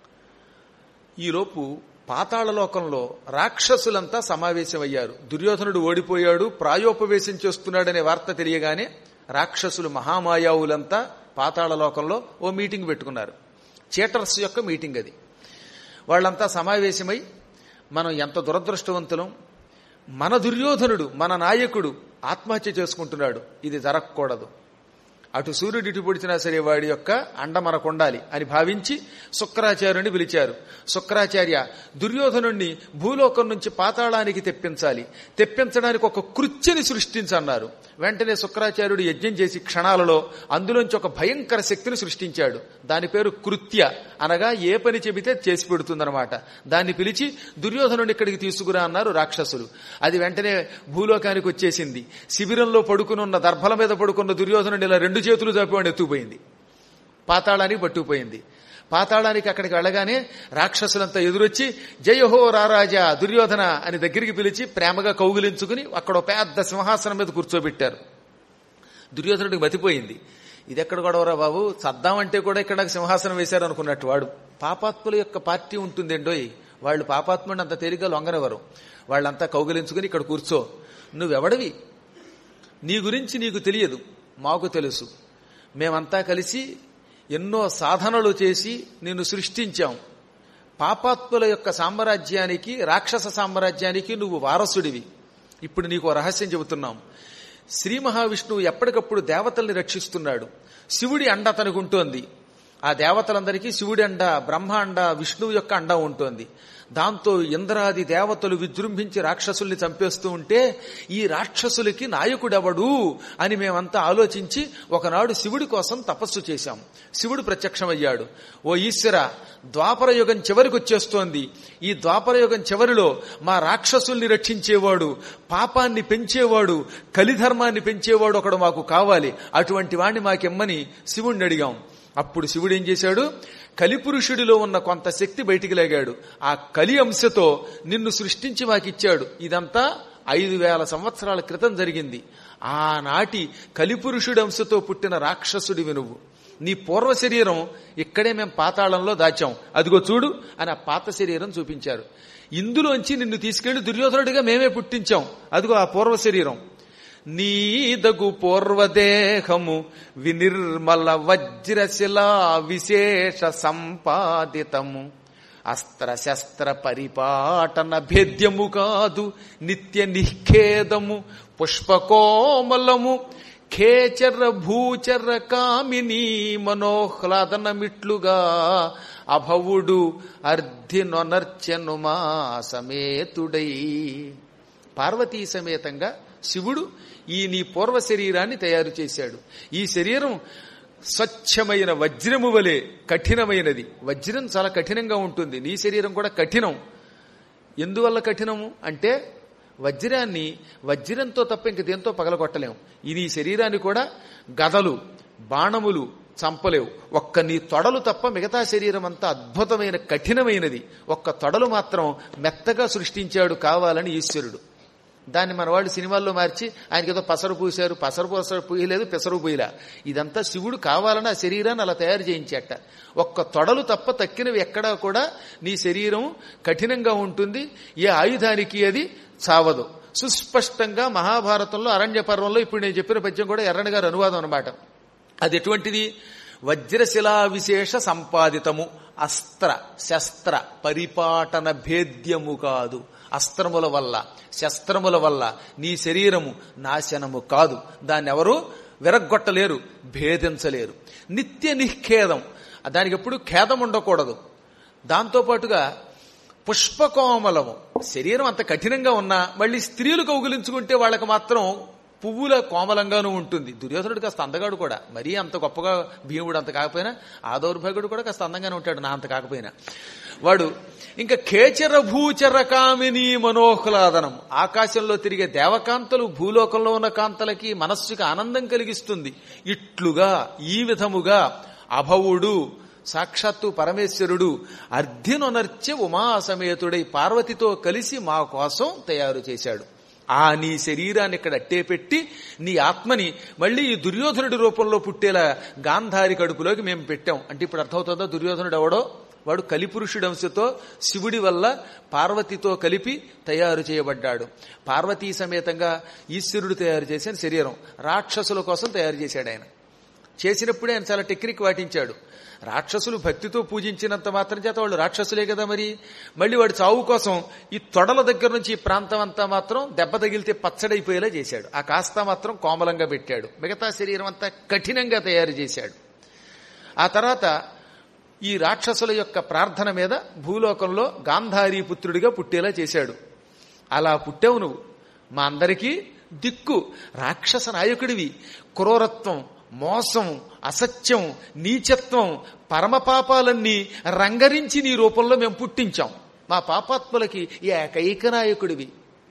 ఈలోపు పాతాళ లోకంలో రాక్షసులంతా సమావేశమయ్యారు దుర్యోధనుడు ఓడిపోయాడు ప్రాయోపవేశం చేస్తున్నాడనే వార్త తెలియగానే రాక్షసులు మహామాయావులంతా పాతాళ లోకంలో ఓ మీటింగ్ పెట్టుకున్నారు చీటర్స్ యొక్క మీటింగ్ అది వాళ్ళంతా సమావేశమై మనం ఎంత దురదృష్టవంతులం మన దుర్యోధనుడు మన నాయకుడు ఆత్మహత్య చేసుకుంటున్నాడు ఇది జరగకూడదు అటు సూర్యుడు ఇటు పొడిచినా సరే వాడి యొక్క అండ మనకు ఉండాలి అని భావించి శుక్రాచార్యుని పిలిచారు శుక్రాచార్య దుర్యోధనుణ్ణి భూలోకం నుంచి పాతాళానికి తెప్పించాలి తెప్పించడానికి ఒక కృత్యని సృష్టించన్నారు వెంటనే శుక్రాచార్యుడు యజ్ఞం చేసి క్షణాలలో అందులోంచి ఒక భయంకర శక్తిని సృష్టించాడు దాని పేరు కృత్య అనగా ఏ పని చెబితే చేసి పెడుతుందన్నమాట దాన్ని పిలిచి దుర్యోధనుని ఇక్కడికి తీసుకురా అన్నారు రాక్షసులు అది వెంటనే భూలోకానికి వచ్చేసింది శిబిరంలో పడుకునున్న దర్భల మీద పడుకున్న దుర్యోధనుడు ఇలా రెండు చేతులు చాపేవాడిని ఎత్తుకుపోయింది పాతాళానికి పట్టుకుపోయింది పాతాళానికి అక్కడికి వెళ్ళగానే రాక్షసులంతా ఎదురొచ్చి జయహో రారాజా దుర్యోధన అని దగ్గరికి పిలిచి ప్రేమగా కౌగిలించుకుని అక్కడ ఒక పెద్ద సింహాసనం మీద కూర్చోబెట్టారు దుర్యోధనుడికి మతిపోయింది ఇది ఎక్కడ గొడవరా బాబు చద్దామంటే కూడా ఇక్కడ నాకు సింహాసనం వేశారు అనుకున్నట్టు వాడు పాపాత్ముల యొక్క పార్టీ ఉంటుందేండోయ్ వాళ్ళు పాపాత్ముడిని అంత తేలిగ్గా లొంగనివ్వరు వాళ్ళంతా కౌగిలించుకుని ఇక్కడ కూర్చో నువ్వెవడివి నీ గురించి నీకు తెలియదు మాకు తెలుసు మేమంతా కలిసి ఎన్నో సాధనలు చేసి నిన్ను సృష్టించాం పాపాత్ముల యొక్క సామ్రాజ్యానికి రాక్షస సామ్రాజ్యానికి నువ్వు వారసుడివి ఇప్పుడు నీకు ఓ రహస్యం చెబుతున్నాం శ్రీ మహావిష్ణువు ఎప్పటికప్పుడు దేవతల్ని రక్షిస్తున్నాడు శివుడి అండ తనకు ఉంటోంది ఆ దేవతలందరికీ శివుడి అండ బ్రహ్మ అండ విష్ణువు యొక్క అండ ఉంటుంది దాంతో ఇంద్రాది దేవతలు విజృంభించి రాక్షసుల్ని చంపేస్తూ ఉంటే ఈ రాక్షసులకి నాయకుడెవడు అని మేమంతా ఆలోచించి ఒకనాడు శివుడి కోసం తపస్సు చేశాం శివుడు ప్రత్యక్షమయ్యాడు ఓ ఈశ్వర ద్వాపర యుగం చివరికి వచ్చేస్తోంది ఈ ద్వాపర యుగం చివరిలో మా రాక్షసుల్ని రక్షించేవాడు పాపాన్ని పెంచేవాడు కలిధర్మాన్ని పెంచేవాడు ఒకడు మాకు కావాలి అటువంటి వాణ్ణి మాకెమ్మని శివుణ్ణి అడిగాం అప్పుడు శివుడు ఏం చేశాడు కలిపురుషుడిలో ఉన్న కొంత శక్తి బయటికి లాగాడు ఆ కలి అంశతో నిన్ను సృష్టించి మాకిచ్చాడు ఇదంతా ఐదు వేల సంవత్సరాల క్రితం జరిగింది ఆనాటి కలిపురుషుడి అంశతో పుట్టిన రాక్షసుడివి నువ్వు నీ పూర్వ శరీరం ఇక్కడే మేము పాతాళంలో దాచాం అదిగో చూడు అని ఆ పాత శరీరం చూపించారు ఇందులోంచి నిన్ను తీసుకెళ్లి దుర్యోధనుడిగా మేమే పుట్టించాం అదిగో ఆ పూర్వ శరీరం నీదగు పూర్వదేహము వినిర్మల వజ్రశిలా విశేష సంపాదితము అస్త్ర శస్త్ర పరిపాటన భేద్యము కాదు నిత్య నిఖేదము పుష్పకోమలము ఖేచర భూచర కామిని మనోహ్లాదనమిట్లుగా అభవుడు అర్ధి నొనర్చెను మా సమేతుడై పార్వతీ సమేతంగా శివుడు ఈ నీ పూర్వ శరీరాన్ని తయారు చేశాడు ఈ శరీరం స్వచ్ఛమైన వజ్రము వలె కఠినమైనది వజ్రం చాలా కఠినంగా ఉంటుంది నీ శరీరం కూడా కఠినం ఎందువల్ల కఠినము అంటే వజ్రాన్ని వజ్రంతో తప్ప ఇంక దేంతో పగలగొట్టలేం ఈ నీ శరీరాన్ని కూడా గదలు బాణములు చంపలేవు ఒక్క నీ తొడలు తప్ప మిగతా శరీరం అంతా అద్భుతమైన కఠినమైనది ఒక్క తొడలు మాత్రం మెత్తగా సృష్టించాడు కావాలని ఈశ్వరుడు దాన్ని మన వాళ్ళు సినిమాల్లో మార్చి ఆయనకి ఏదో పసరు పూశారు పసరు పసరు పూయలేదు పెసరు పూయలా ఇదంతా శివుడు కావాలని ఆ శరీరాన్ని అలా తయారు చేయించేట ఒక్క తొడలు తప్ప తక్కినవి ఎక్కడా కూడా నీ శరీరం కఠినంగా ఉంటుంది ఏ ఆయుధానికి అది చావదు సుస్పష్టంగా మహాభారతంలో అరణ్య పర్వంలో ఇప్పుడు నేను చెప్పిన పద్యం కూడా ఎర్రని గారు అనువాదం అనమాట అది ఎటువంటిది వజ్రశిలా విశేష సంపాదితము అస్త్ర శస్త్ర పరిపాటన భేద్యము కాదు అస్త్రముల వల్ల శస్త్రముల వల్ల నీ శరీరము నాశనము కాదు దాన్ని ఎవరు విరగ్గొట్టలేరు భేదించలేరు నిత్య నిఖేదం దానికి ఎప్పుడు ఖేదం ఉండకూడదు దాంతోపాటుగా పుష్పకోమలము శరీరం అంత కఠినంగా ఉన్నా మళ్ళీ స్త్రీలు కౌగిలించుకుంటే వాళ్ళకి మాత్రం పువ్వుల కోమలంగానూ ఉంటుంది దుర్యోధనుడు కాస్త అందగాడు కూడా మరీ అంత గొప్పగా భీముడు అంత కాకపోయినా ఆ దౌర్భాగ్యుడు కూడా కాస్త అందంగానే ఉంటాడు నా అంత కాకపోయినా వాడు ఇంకా కేచర భూచర కామిని మనోహ్లాదనం ఆకాశంలో తిరిగే దేవకాంతలు భూలోకంలో ఉన్న కాంతలకి మనస్సుకి ఆనందం కలిగిస్తుంది ఇట్లుగా ఈ విధముగా అభవుడు సాక్షాత్తు పరమేశ్వరుడు అర్ధినొనర్చె ఉమాసమేతుడై పార్వతితో కలిసి మా కోసం తయారు చేశాడు ఆ నీ శరీరాన్ని ఇక్కడ అట్టే పెట్టి నీ ఆత్మని మళ్ళీ ఈ దుర్యోధనుడి రూపంలో పుట్టేలా గాంధారి కడుపులోకి మేము పెట్టాం అంటే ఇప్పుడు అర్థమవుతుందో దుర్యోధనుడు ఎవడో వాడు కలిపురుషుడి అంశతో శివుడి వల్ల పార్వతితో కలిపి తయారు చేయబడ్డాడు పార్వతీ సమేతంగా ఈశ్వరుడు తయారు చేసిన శరీరం రాక్షసుల కోసం తయారు చేశాడు ఆయన చేసినప్పుడే ఆయన చాలా టెక్నిక్ వాటించాడు రాక్షసులు భక్తితో పూజించినంత మాత్రం చేత వాళ్ళు రాక్షసులే కదా మరి మళ్ళీ వాడి చావు కోసం ఈ తొడల దగ్గర నుంచి ఈ ప్రాంతం అంతా మాత్రం దెబ్బ తగిలితే పచ్చడైపోయేలా చేశాడు ఆ కాస్త మాత్రం కోమలంగా పెట్టాడు మిగతా శరీరం అంతా కఠినంగా తయారు చేశాడు ఆ తర్వాత ఈ రాక్షసుల యొక్క ప్రార్థన మీద భూలోకంలో గాంధారీ పుత్రుడిగా పుట్టేలా చేశాడు అలా పుట్టావు నువ్వు మా అందరికీ దిక్కు రాక్షస నాయకుడివి క్రూరత్వం మోసం అసత్యం నీచత్వం పరమపాపాలన్నీ రంగరించి నీ రూపంలో మేము పుట్టించాం మా పాపాత్ములకి ఈ ఏకైక నాయకుడివి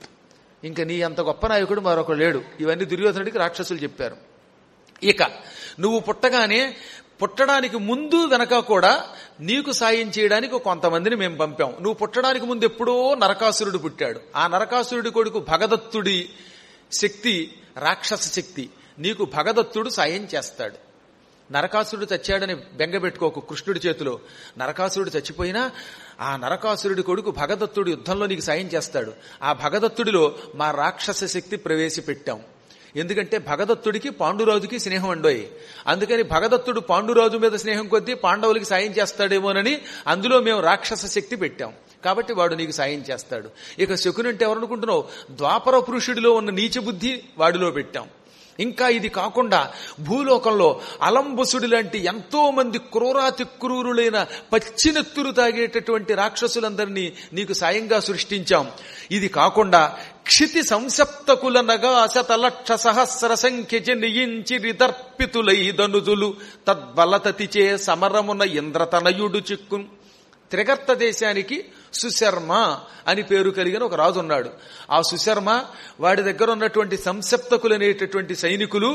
ఇంకా నీ అంత గొప్ప నాయకుడు మరొకడు లేడు ఇవన్నీ దుర్యోధనుడికి రాక్షసులు చెప్పారు ఇక నువ్వు పుట్టగానే పుట్టడానికి ముందు వెనక కూడా నీకు సాయం చేయడానికి కొంతమందిని మేము పంపాం నువ్వు పుట్టడానికి ముందు ఎప్పుడో నరకాసురుడు పుట్టాడు ఆ నరకాసురుడి కొడుకు భగదత్తుడి శక్తి రాక్షస శక్తి నీకు భగదత్తుడు సాయం చేస్తాడు నరకాసురుడు చచ్చాడని బెంగబెట్టుకోకు కృష్ణుడి చేతిలో నరకాసురుడు చచ్చిపోయినా ఆ నరకాసురుడి కొడుకు భగదత్తుడు యుద్ధంలో నీకు సాయం చేస్తాడు ఆ భగదత్తుడిలో మా రాక్షస శక్తి ప్రవేశపెట్టాం ఎందుకంటే భగదత్తుడికి పాండురాజుకి స్నేహం అండోయి అందుకని భగదత్తుడు పాండురాజు మీద స్నేహం కొద్దీ పాండవులకి సాయం చేస్తాడేమోనని అందులో మేము రాక్షస శక్తి పెట్టాం కాబట్టి వాడు నీకు సాయం చేస్తాడు ఇక శకుని అంటే ఎవరనుకుంటున్నావు ద్వాపర పురుషుడిలో ఉన్న నీచ బుద్ధి వాడిలో పెట్టాం ఇంకా ఇది కాకుండా భూలోకంలో అలంబసుడి లాంటి ఎంతో మంది క్రూరాతి క్రూరులైన పచ్చినెత్తురు తాగేటటువంటి రాక్షసులందరినీ నీకు సాయంగా సృష్టించాం ఇది కాకుండా క్షితి సంసప్తకుల నగా శతలక్ష సహస్ర సంఖ్య జనియించిరిదర్పితులై దనుజులు తద్బలతతిచే సమరమున ఇంద్రతనయుడు చిక్కు త్రిగర్త దేశానికి సుశర్మ అని పేరు కలిగిన ఒక రాజు ఉన్నాడు ఆ సుశర్మ వాడి దగ్గర ఉన్నటువంటి సంసప్తకులు అనేటటువంటి సైనికులు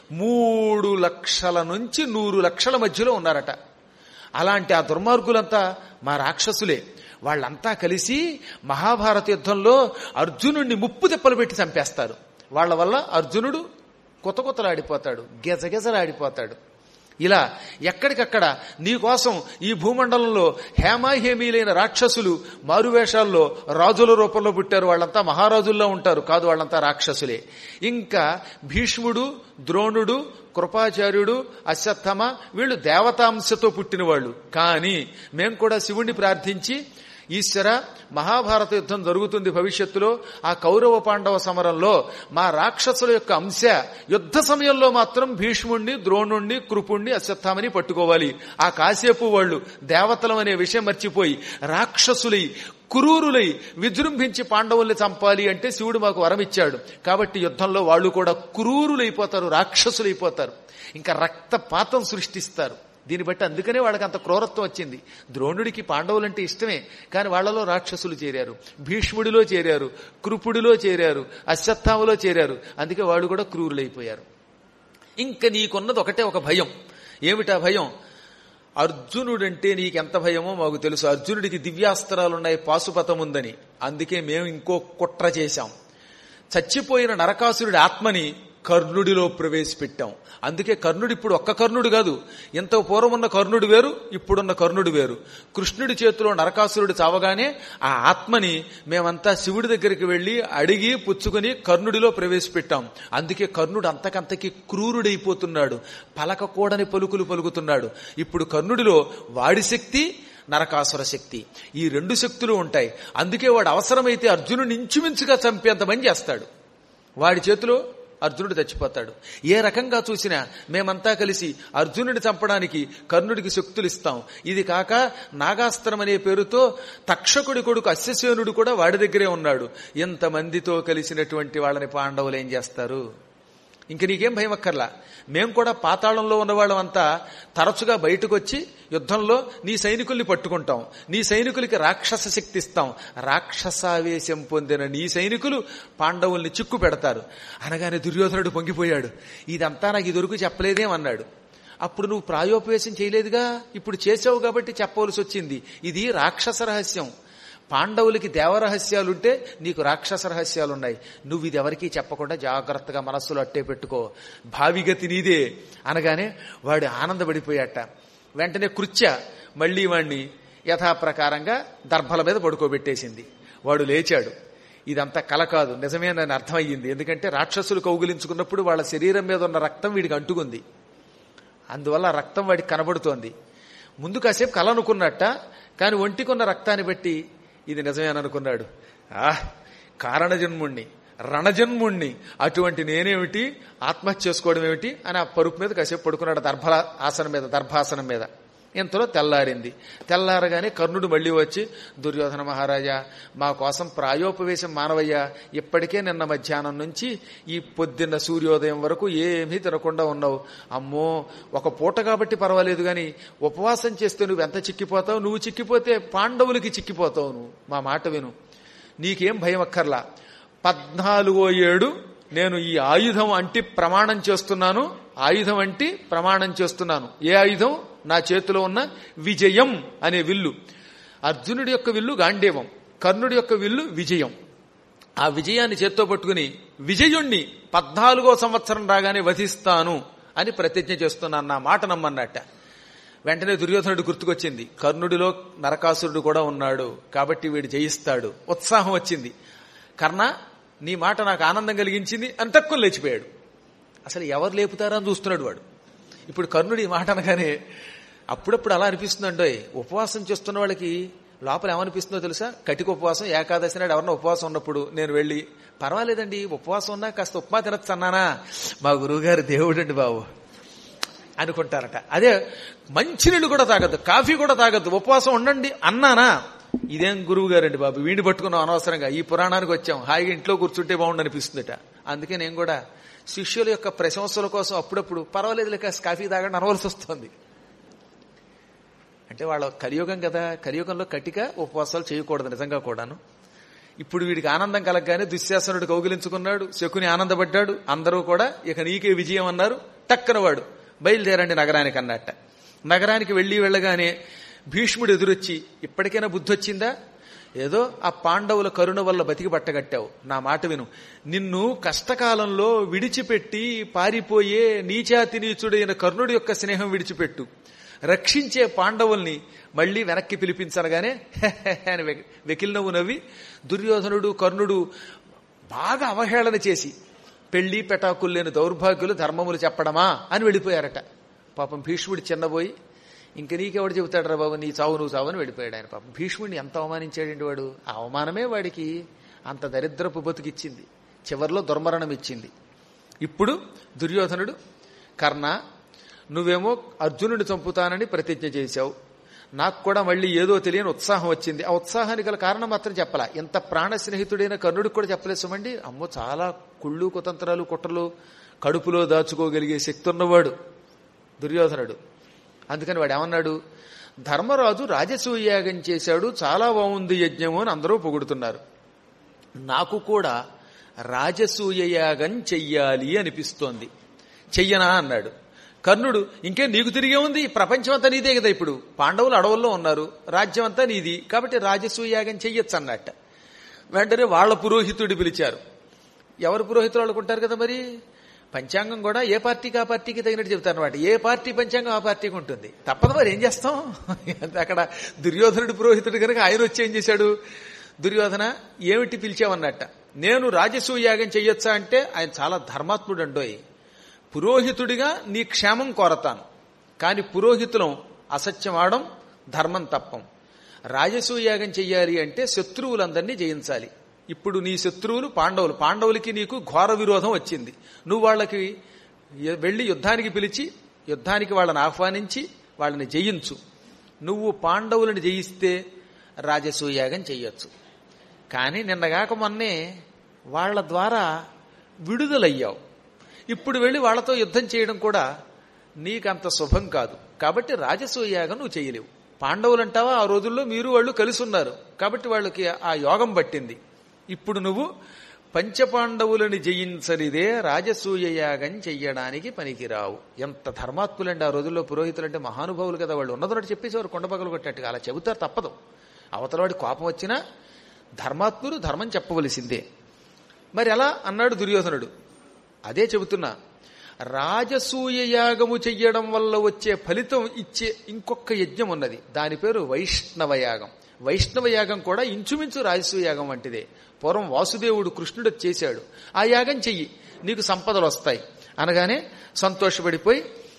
మూడు లక్షల నుంచి నూరు లక్షల మధ్యలో ఉన్నారట అలాంటి ఆ దుర్మార్గులంతా మా రాక్షసులే వాళ్ళంతా కలిసి మహాభారత యుద్ధంలో అర్జునుడిని ముప్పు తిప్పలు పెట్టి చంపేస్తారు వాళ్ళ వల్ల అర్జునుడు కొత్త కొత్తలాడిపోతాడు గెజగెజలాడిపోతాడు ఇలా ఎక్కడికక్కడ నీకోసం ఈ భూమండలంలో హేమాహేమీలైన రాక్షసులు మారువేషాల్లో రాజుల రూపంలో పుట్టారు వాళ్ళంతా మహారాజుల్లో ఉంటారు కాదు వాళ్ళంతా రాక్షసులే ఇంకా భీష్ముడు ద్రోణుడు కృపాచార్యుడు అశ్వత్థమ వీళ్ళు దేవతాంశతో పుట్టిన వాళ్ళు కానీ మేము కూడా శివుణ్ణి ప్రార్థించి ఈశ్వర మహాభారత యుద్ధం జరుగుతుంది భవిష్యత్తులో ఆ కౌరవ పాండవ సమరంలో మా రాక్షసుల యొక్క అంశ యుద్ధ సమయంలో మాత్రం భీష్ముణ్ణి ద్రోణుణ్ణి కృపుణ్ణి అశ్వత్థామని పట్టుకోవాలి ఆ కాసేపు వాళ్ళు దేవతలం అనే విషయం మర్చిపోయి రాక్షసులై కురూరులై విజృంభించి పాండవుల్ని చంపాలి అంటే శివుడు మాకు వరం ఇచ్చాడు కాబట్టి యుద్ధంలో వాళ్ళు కూడా కురూరులైపోతారు రాక్షసులైపోతారు ఇంకా రక్తపాతం సృష్టిస్తారు దీన్ని బట్టి అందుకనే వాళ్ళకి అంత క్రూరత్వం వచ్చింది ద్రోణుడికి పాండవులంటే ఇష్టమే కానీ వాళ్ళలో రాక్షసులు చేరారు భీష్ముడిలో చేరారు కృపుడిలో చేరారు అశ్వత్థామలో చేరారు అందుకే వాళ్ళు కూడా క్రూరులైపోయారు ఇంకా నీకున్నది ఒకటే ఒక భయం ఏమిటా భయం అర్జునుడంటే నీకెంత భయమో మాకు తెలుసు అర్జునుడికి దివ్యాస్త్రాలున్నాయి పాశుపతం ఉందని అందుకే మేము ఇంకో కుట్ర చేశాం చచ్చిపోయిన నరకాసురుడి ఆత్మని కర్ణుడిలో ప్రవేశపెట్టాం అందుకే కర్ణుడు ఇప్పుడు ఒక్క కర్ణుడు కాదు ఎంతో పూర్వం ఉన్న కర్ణుడు వేరు ఇప్పుడున్న కర్ణుడు వేరు కృష్ణుడి చేతిలో నరకాసురుడు చావగానే ఆ ఆత్మని మేమంతా శివుడి దగ్గరికి వెళ్లి అడిగి పుచ్చుకుని కర్ణుడిలో ప్రవేశపెట్టాం అందుకే కర్ణుడు అంతకంతకి క్రూరుడైపోతున్నాడు పలకకూడని పలుకులు పలుకుతున్నాడు ఇప్పుడు కర్ణుడిలో వాడి శక్తి నరకాసుర శక్తి ఈ రెండు శక్తులు ఉంటాయి అందుకే వాడు అవసరమైతే అర్జునుడిని ఇంచుమించుగా చంపేంత పని చేస్తాడు వాడి చేతిలో అర్జునుడు చచ్చిపోతాడు ఏ రకంగా చూసినా మేమంతా కలిసి అర్జునుడిని చంపడానికి కర్ణుడికి శక్తులు ఇస్తాం ఇది కాక నాగాస్త్రం అనే పేరుతో తక్షకుడి కొడుకు అశ్వసేనుడు కూడా వాడి దగ్గరే ఉన్నాడు ఎంతమందితో కలిసినటువంటి వాళ్ళని పాండవులు ఏం చేస్తారు ఇంక నీకేం భయం అక్కర్లా మేం కూడా పాతాళంలో ఉన్నవాళ్ళం అంతా తరచుగా బయటకు వచ్చి యుద్ధంలో నీ సైనికుల్ని పట్టుకుంటాం నీ సైనికులకి రాక్షస శక్తి ఇస్తాం రాక్షసావేశం పొందిన నీ సైనికులు పాండవుల్ని చిక్కు పెడతారు అనగానే దుర్యోధనుడు పొంగిపోయాడు ఇదంతా నాకు ఇదివరకు చెప్పలేదేమన్నాడు అప్పుడు నువ్వు ప్రాయోపవేశం చేయలేదుగా ఇప్పుడు చేసావు కాబట్టి చెప్పవలసి వచ్చింది ఇది రాక్షస రహస్యం పాండవులకి దేవరహస్యాలుంటే నీకు రాక్షస రహస్యాలున్నాయి నువ్వు ఇది ఎవరికీ చెప్పకుండా జాగ్రత్తగా మనస్సులో అట్టే పెట్టుకో భావిగతి నీదే అనగానే వాడు ఆనందపడిపోయాట వెంటనే కృత్య మళ్లీ వాణ్ణి యథాప్రకారంగా దర్భల మీద పడుకోబెట్టేసింది వాడు లేచాడు ఇదంతా కల కాదు నిజమేనని అర్థమయ్యింది ఎందుకంటే రాక్షసులు కౌగిలించుకున్నప్పుడు వాళ్ళ శరీరం మీద ఉన్న రక్తం వీడికి అంటుకుంది అందువల్ల రక్తం వాడికి కనబడుతోంది ముందు కాసేపు కల అనుకున్నట్ట కానీ ఒంటికున్న రక్తాన్ని బట్టి ఇది నిజమేననుకున్నాడు ఆ కారణజన్ముణ్ణి రణజన్ముణ్ణి అటువంటి నేనేమిటి ఆత్మహత్య చేసుకోవడం ఏమిటి అని ఆ పరుపు మీద కాసేపు పడుకున్నాడు దర్భ ఆసనం మీద దర్భాసనం మీద ఇంతలో తెల్లారింది తెల్లారగానే కర్ణుడు మళ్ళీ వచ్చి దుర్యోధన మహారాజా మా కోసం ప్రాయోపవేశం మానవయ్య ఇప్పటికే నిన్న మధ్యాహ్నం నుంచి ఈ పొద్దున్న సూర్యోదయం వరకు ఏమీ తినకుండా ఉన్నావు అమ్మో ఒక పూట కాబట్టి పర్వాలేదు కానీ ఉపవాసం చేస్తే నువ్వు ఎంత చిక్కిపోతావు నువ్వు చిక్కిపోతే పాండవులకి చిక్కిపోతావు నువ్వు మా మాట విను నీకేం భయం అక్కర్లా పద్నాలుగో ఏడు నేను ఈ ఆయుధం అంటి ప్రమాణం చేస్తున్నాను ఆయుధం అంటి ప్రమాణం చేస్తున్నాను ఏ ఆయుధం నా చేతిలో ఉన్న విజయం అనే విల్లు అర్జునుడి యొక్క విల్లు గాంధీవం కర్ణుడి యొక్క విల్లు విజయం ఆ విజయాన్ని చేత్తో పట్టుకుని విజయుణ్ణి పద్నాలుగో సంవత్సరం రాగానే వధిస్తాను అని ప్రతిజ్ఞ చేస్తున్నాను నా మాట నమ్మన్నట్ట వెంటనే దుర్యోధనుడు గుర్తుకొచ్చింది కర్ణుడిలో నరకాసురుడు కూడా ఉన్నాడు కాబట్టి వీడు జయిస్తాడు ఉత్సాహం వచ్చింది కర్ణ నీ మాట నాకు ఆనందం కలిగించింది అని తక్కువ లేచిపోయాడు అసలు ఎవరు లేపుతారా అని చూస్తున్నాడు వాడు ఇప్పుడు కర్ణుడు ఈ మాట అనగానే అప్పుడప్పుడు అలా అనిపిస్తుందండో ఉపవాసం చేస్తున్న వాళ్ళకి లోపల ఏమనిపిస్తుందో తెలుసా కటిక ఉపవాసం ఏకాదశి నాడు ఎవరన్నా ఉపవాసం ఉన్నప్పుడు నేను వెళ్ళి పర్వాలేదండి ఉపవాసం ఉన్నా కాస్త ఉప్మా తినచ్చు అన్నానా మా గురువుగారు దేవుడండి బాబు అనుకుంటారట అదే మంచినీళ్ళు కూడా తాగద్దు కాఫీ కూడా తాగద్దు ఉపవాసం ఉండండి అన్నానా ఇదేం గురువు గారండి బాబు వీడిని పట్టుకున్నాం అనవసరంగా ఈ పురాణానికి వచ్చాం హాయిగా ఇంట్లో కూర్చుంటే బాగుండు అనిపిస్తుందట అందుకే నేను కూడా శిష్యుల యొక్క ప్రశంసల కోసం అప్పుడప్పుడు పర్వాలేదు లేక కాఫీ తాగండి అనవలసి వస్తుంది అంటే వాళ్ళ కలియుగం కదా కలియుగంలో కటిక ఉపవాసాలు చేయకూడదు నిజంగా కూడాను ఇప్పుడు వీడికి ఆనందం కలగగానే దుశ్శాసనుడు కౌగిలించుకున్నాడు శకుని ఆనందపడ్డాడు అందరూ కూడా ఇక నీకే విజయం అన్నారు టక్కన వాడు బయలుదేరండి నగరానికి అన్నట్ట నగరానికి వెళ్ళి వెళ్ళగానే భీష్ముడు ఎదురొచ్చి ఇప్పటికైనా బుద్ధి వచ్చిందా ఏదో ఆ పాండవుల కరుణ వల్ల బతికి పట్టగట్టావు నా మాట విను నిన్ను కష్టకాలంలో విడిచిపెట్టి పారిపోయే నీచాతి నీచుడైన కర్ణుడి యొక్క స్నేహం విడిచిపెట్టు రక్షించే పాండవుల్ని మళ్లీ వెనక్కి పిలిపించనగానే అని వెకిల్ నవ్వు నవ్వి దుర్యోధనుడు కర్ణుడు బాగా అవహేళన చేసి పెళ్లి పెటాకులు లేని దౌర్భాగ్యులు ధర్మములు చెప్పడమా అని వెళ్ళిపోయారట పాపం భీష్ముడు చిన్నబోయి ఇంక నీకెవడు చెబుతాడు రా బాబు నీ చావు నువ్వు చావు అని వెళ్ళిపోయాడు ఆయన పాపం భీష్ముడిని ఎంత అవమానించాడండి వాడు ఆ అవమానమే వాడికి అంత దరిద్రపు బతుకిచ్చింది చివరిలో దుర్మరణం ఇచ్చింది ఇప్పుడు దుర్యోధనుడు కర్ణ నువ్వేమో అర్జునుడిని చంపుతానని ప్రతిజ్ఞ చేశావు నాకు కూడా మళ్ళీ ఏదో తెలియని ఉత్సాహం వచ్చింది ఆ ఉత్సాహానికి గల కారణం మాత్రం చెప్పలా ఇంత ప్రాణ స్నేహితుడైన కర్ణుడికి కూడా చెప్పలేసమండి అమ్మో చాలా కుళ్ళు కుతంత్రాలు కుట్రలు కడుపులో దాచుకోగలిగే శక్తి ఉన్నవాడు దుర్యోధనుడు అందుకని వాడు ఏమన్నాడు ధర్మరాజు రాజసూయాగం చేశాడు చాలా బాగుంది యజ్ఞము అని అందరూ పొగుడుతున్నారు నాకు కూడా రాజసూయ యాగం చెయ్యాలి అనిపిస్తోంది చెయ్యనా అన్నాడు కర్ణుడు ఇంకే నీకు తిరిగే ఉంది ఈ ప్రపంచం అంతా నీదే కదా ఇప్పుడు పాండవులు అడవుల్లో ఉన్నారు రాజ్యం అంతా నీది కాబట్టి రాజసూయ యాగం చెయ్యొచ్చు అన్నట్ట వెంటనే వాళ్ళ పురోహితుడు పిలిచారు ఎవరు పురోహితులు అనుకుంటారు కదా మరి పంచాంగం కూడా ఏ పార్టీకి ఆ పార్టీకి తగినట్టు చెబుతారు అనమాట ఏ పార్టీ పంచాంగం ఆ పార్టీకి ఉంటుంది తప్పదు మరి ఏం చేస్తాం అక్కడ దుర్యోధనుడు పురోహితుడు కనుక ఆయన వచ్చి ఏం చేశాడు దుర్యోధన ఏమిటి పిలిచావన్నట్ట నేను రాజసూయాగం చెయ్యొచ్చా అంటే ఆయన చాలా ధర్మాత్ముడు అండోయ్ పురోహితుడిగా నీ క్షేమం కోరతాను కాని పురోహితులం అసత్యం ఆడం ధర్మం తప్పం రాజసూయాగం చెయ్యాలి అంటే శత్రువులందరినీ జయించాలి ఇప్పుడు నీ శత్రువులు పాండవులు పాండవులకి నీకు ఘోర విరోధం వచ్చింది నువ్వు వాళ్ళకి వెళ్లి యుద్ధానికి పిలిచి యుద్ధానికి వాళ్ళని ఆహ్వానించి వాళ్ళని జయించు నువ్వు పాండవులను జయిస్తే రాజసూయాగం చెయ్యొచ్చు కానీ నిన్నగాక మొన్నే వాళ్ళ ద్వారా విడుదలయ్యావు ఇప్పుడు వెళ్ళి వాళ్ళతో యుద్ధం చేయడం కూడా నీకంత శుభం కాదు కాబట్టి రాజసూయాగం నువ్వు చేయలేవు పాండవులంటావా ఆ రోజుల్లో మీరు వాళ్ళు కలిసి ఉన్నారు కాబట్టి వాళ్ళకి ఆ యోగం పట్టింది ఇప్పుడు నువ్వు పంచపాండవులని జయించనిదే రాజసూయ యాగం చెయ్యడానికి పనికిరావు ఎంత ధర్మాత్ములండి ఆ రోజుల్లో పురోహితులు అంటే మహానుభావులు కదా వాళ్ళు ఉన్నదన్నట్టు చెప్పేసేవారు కొండపగలు కొట్టినట్టుగా అలా చెబుతారు తప్పదు అవతలవాడి కోపం వచ్చినా ధర్మాత్ములు ధర్మం చెప్పవలసిందే మరి ఎలా అన్నాడు దుర్యోధనుడు అదే చెబుతున్నా రాజసూయ యాగము చెయ్యడం వల్ల వచ్చే ఫలితం ఇచ్చే ఇంకొక యజ్ఞం ఉన్నది దాని పేరు వైష్ణవ యాగం వైష్ణవ యాగం కూడా ఇంచుమించు రాజసూయ యాగం వంటిదే పూర్వం వాసుదేవుడు కృష్ణుడు చేశాడు ఆ యాగం చెయ్యి నీకు సంపదలు వస్తాయి అనగానే సంతోషపడిపోయి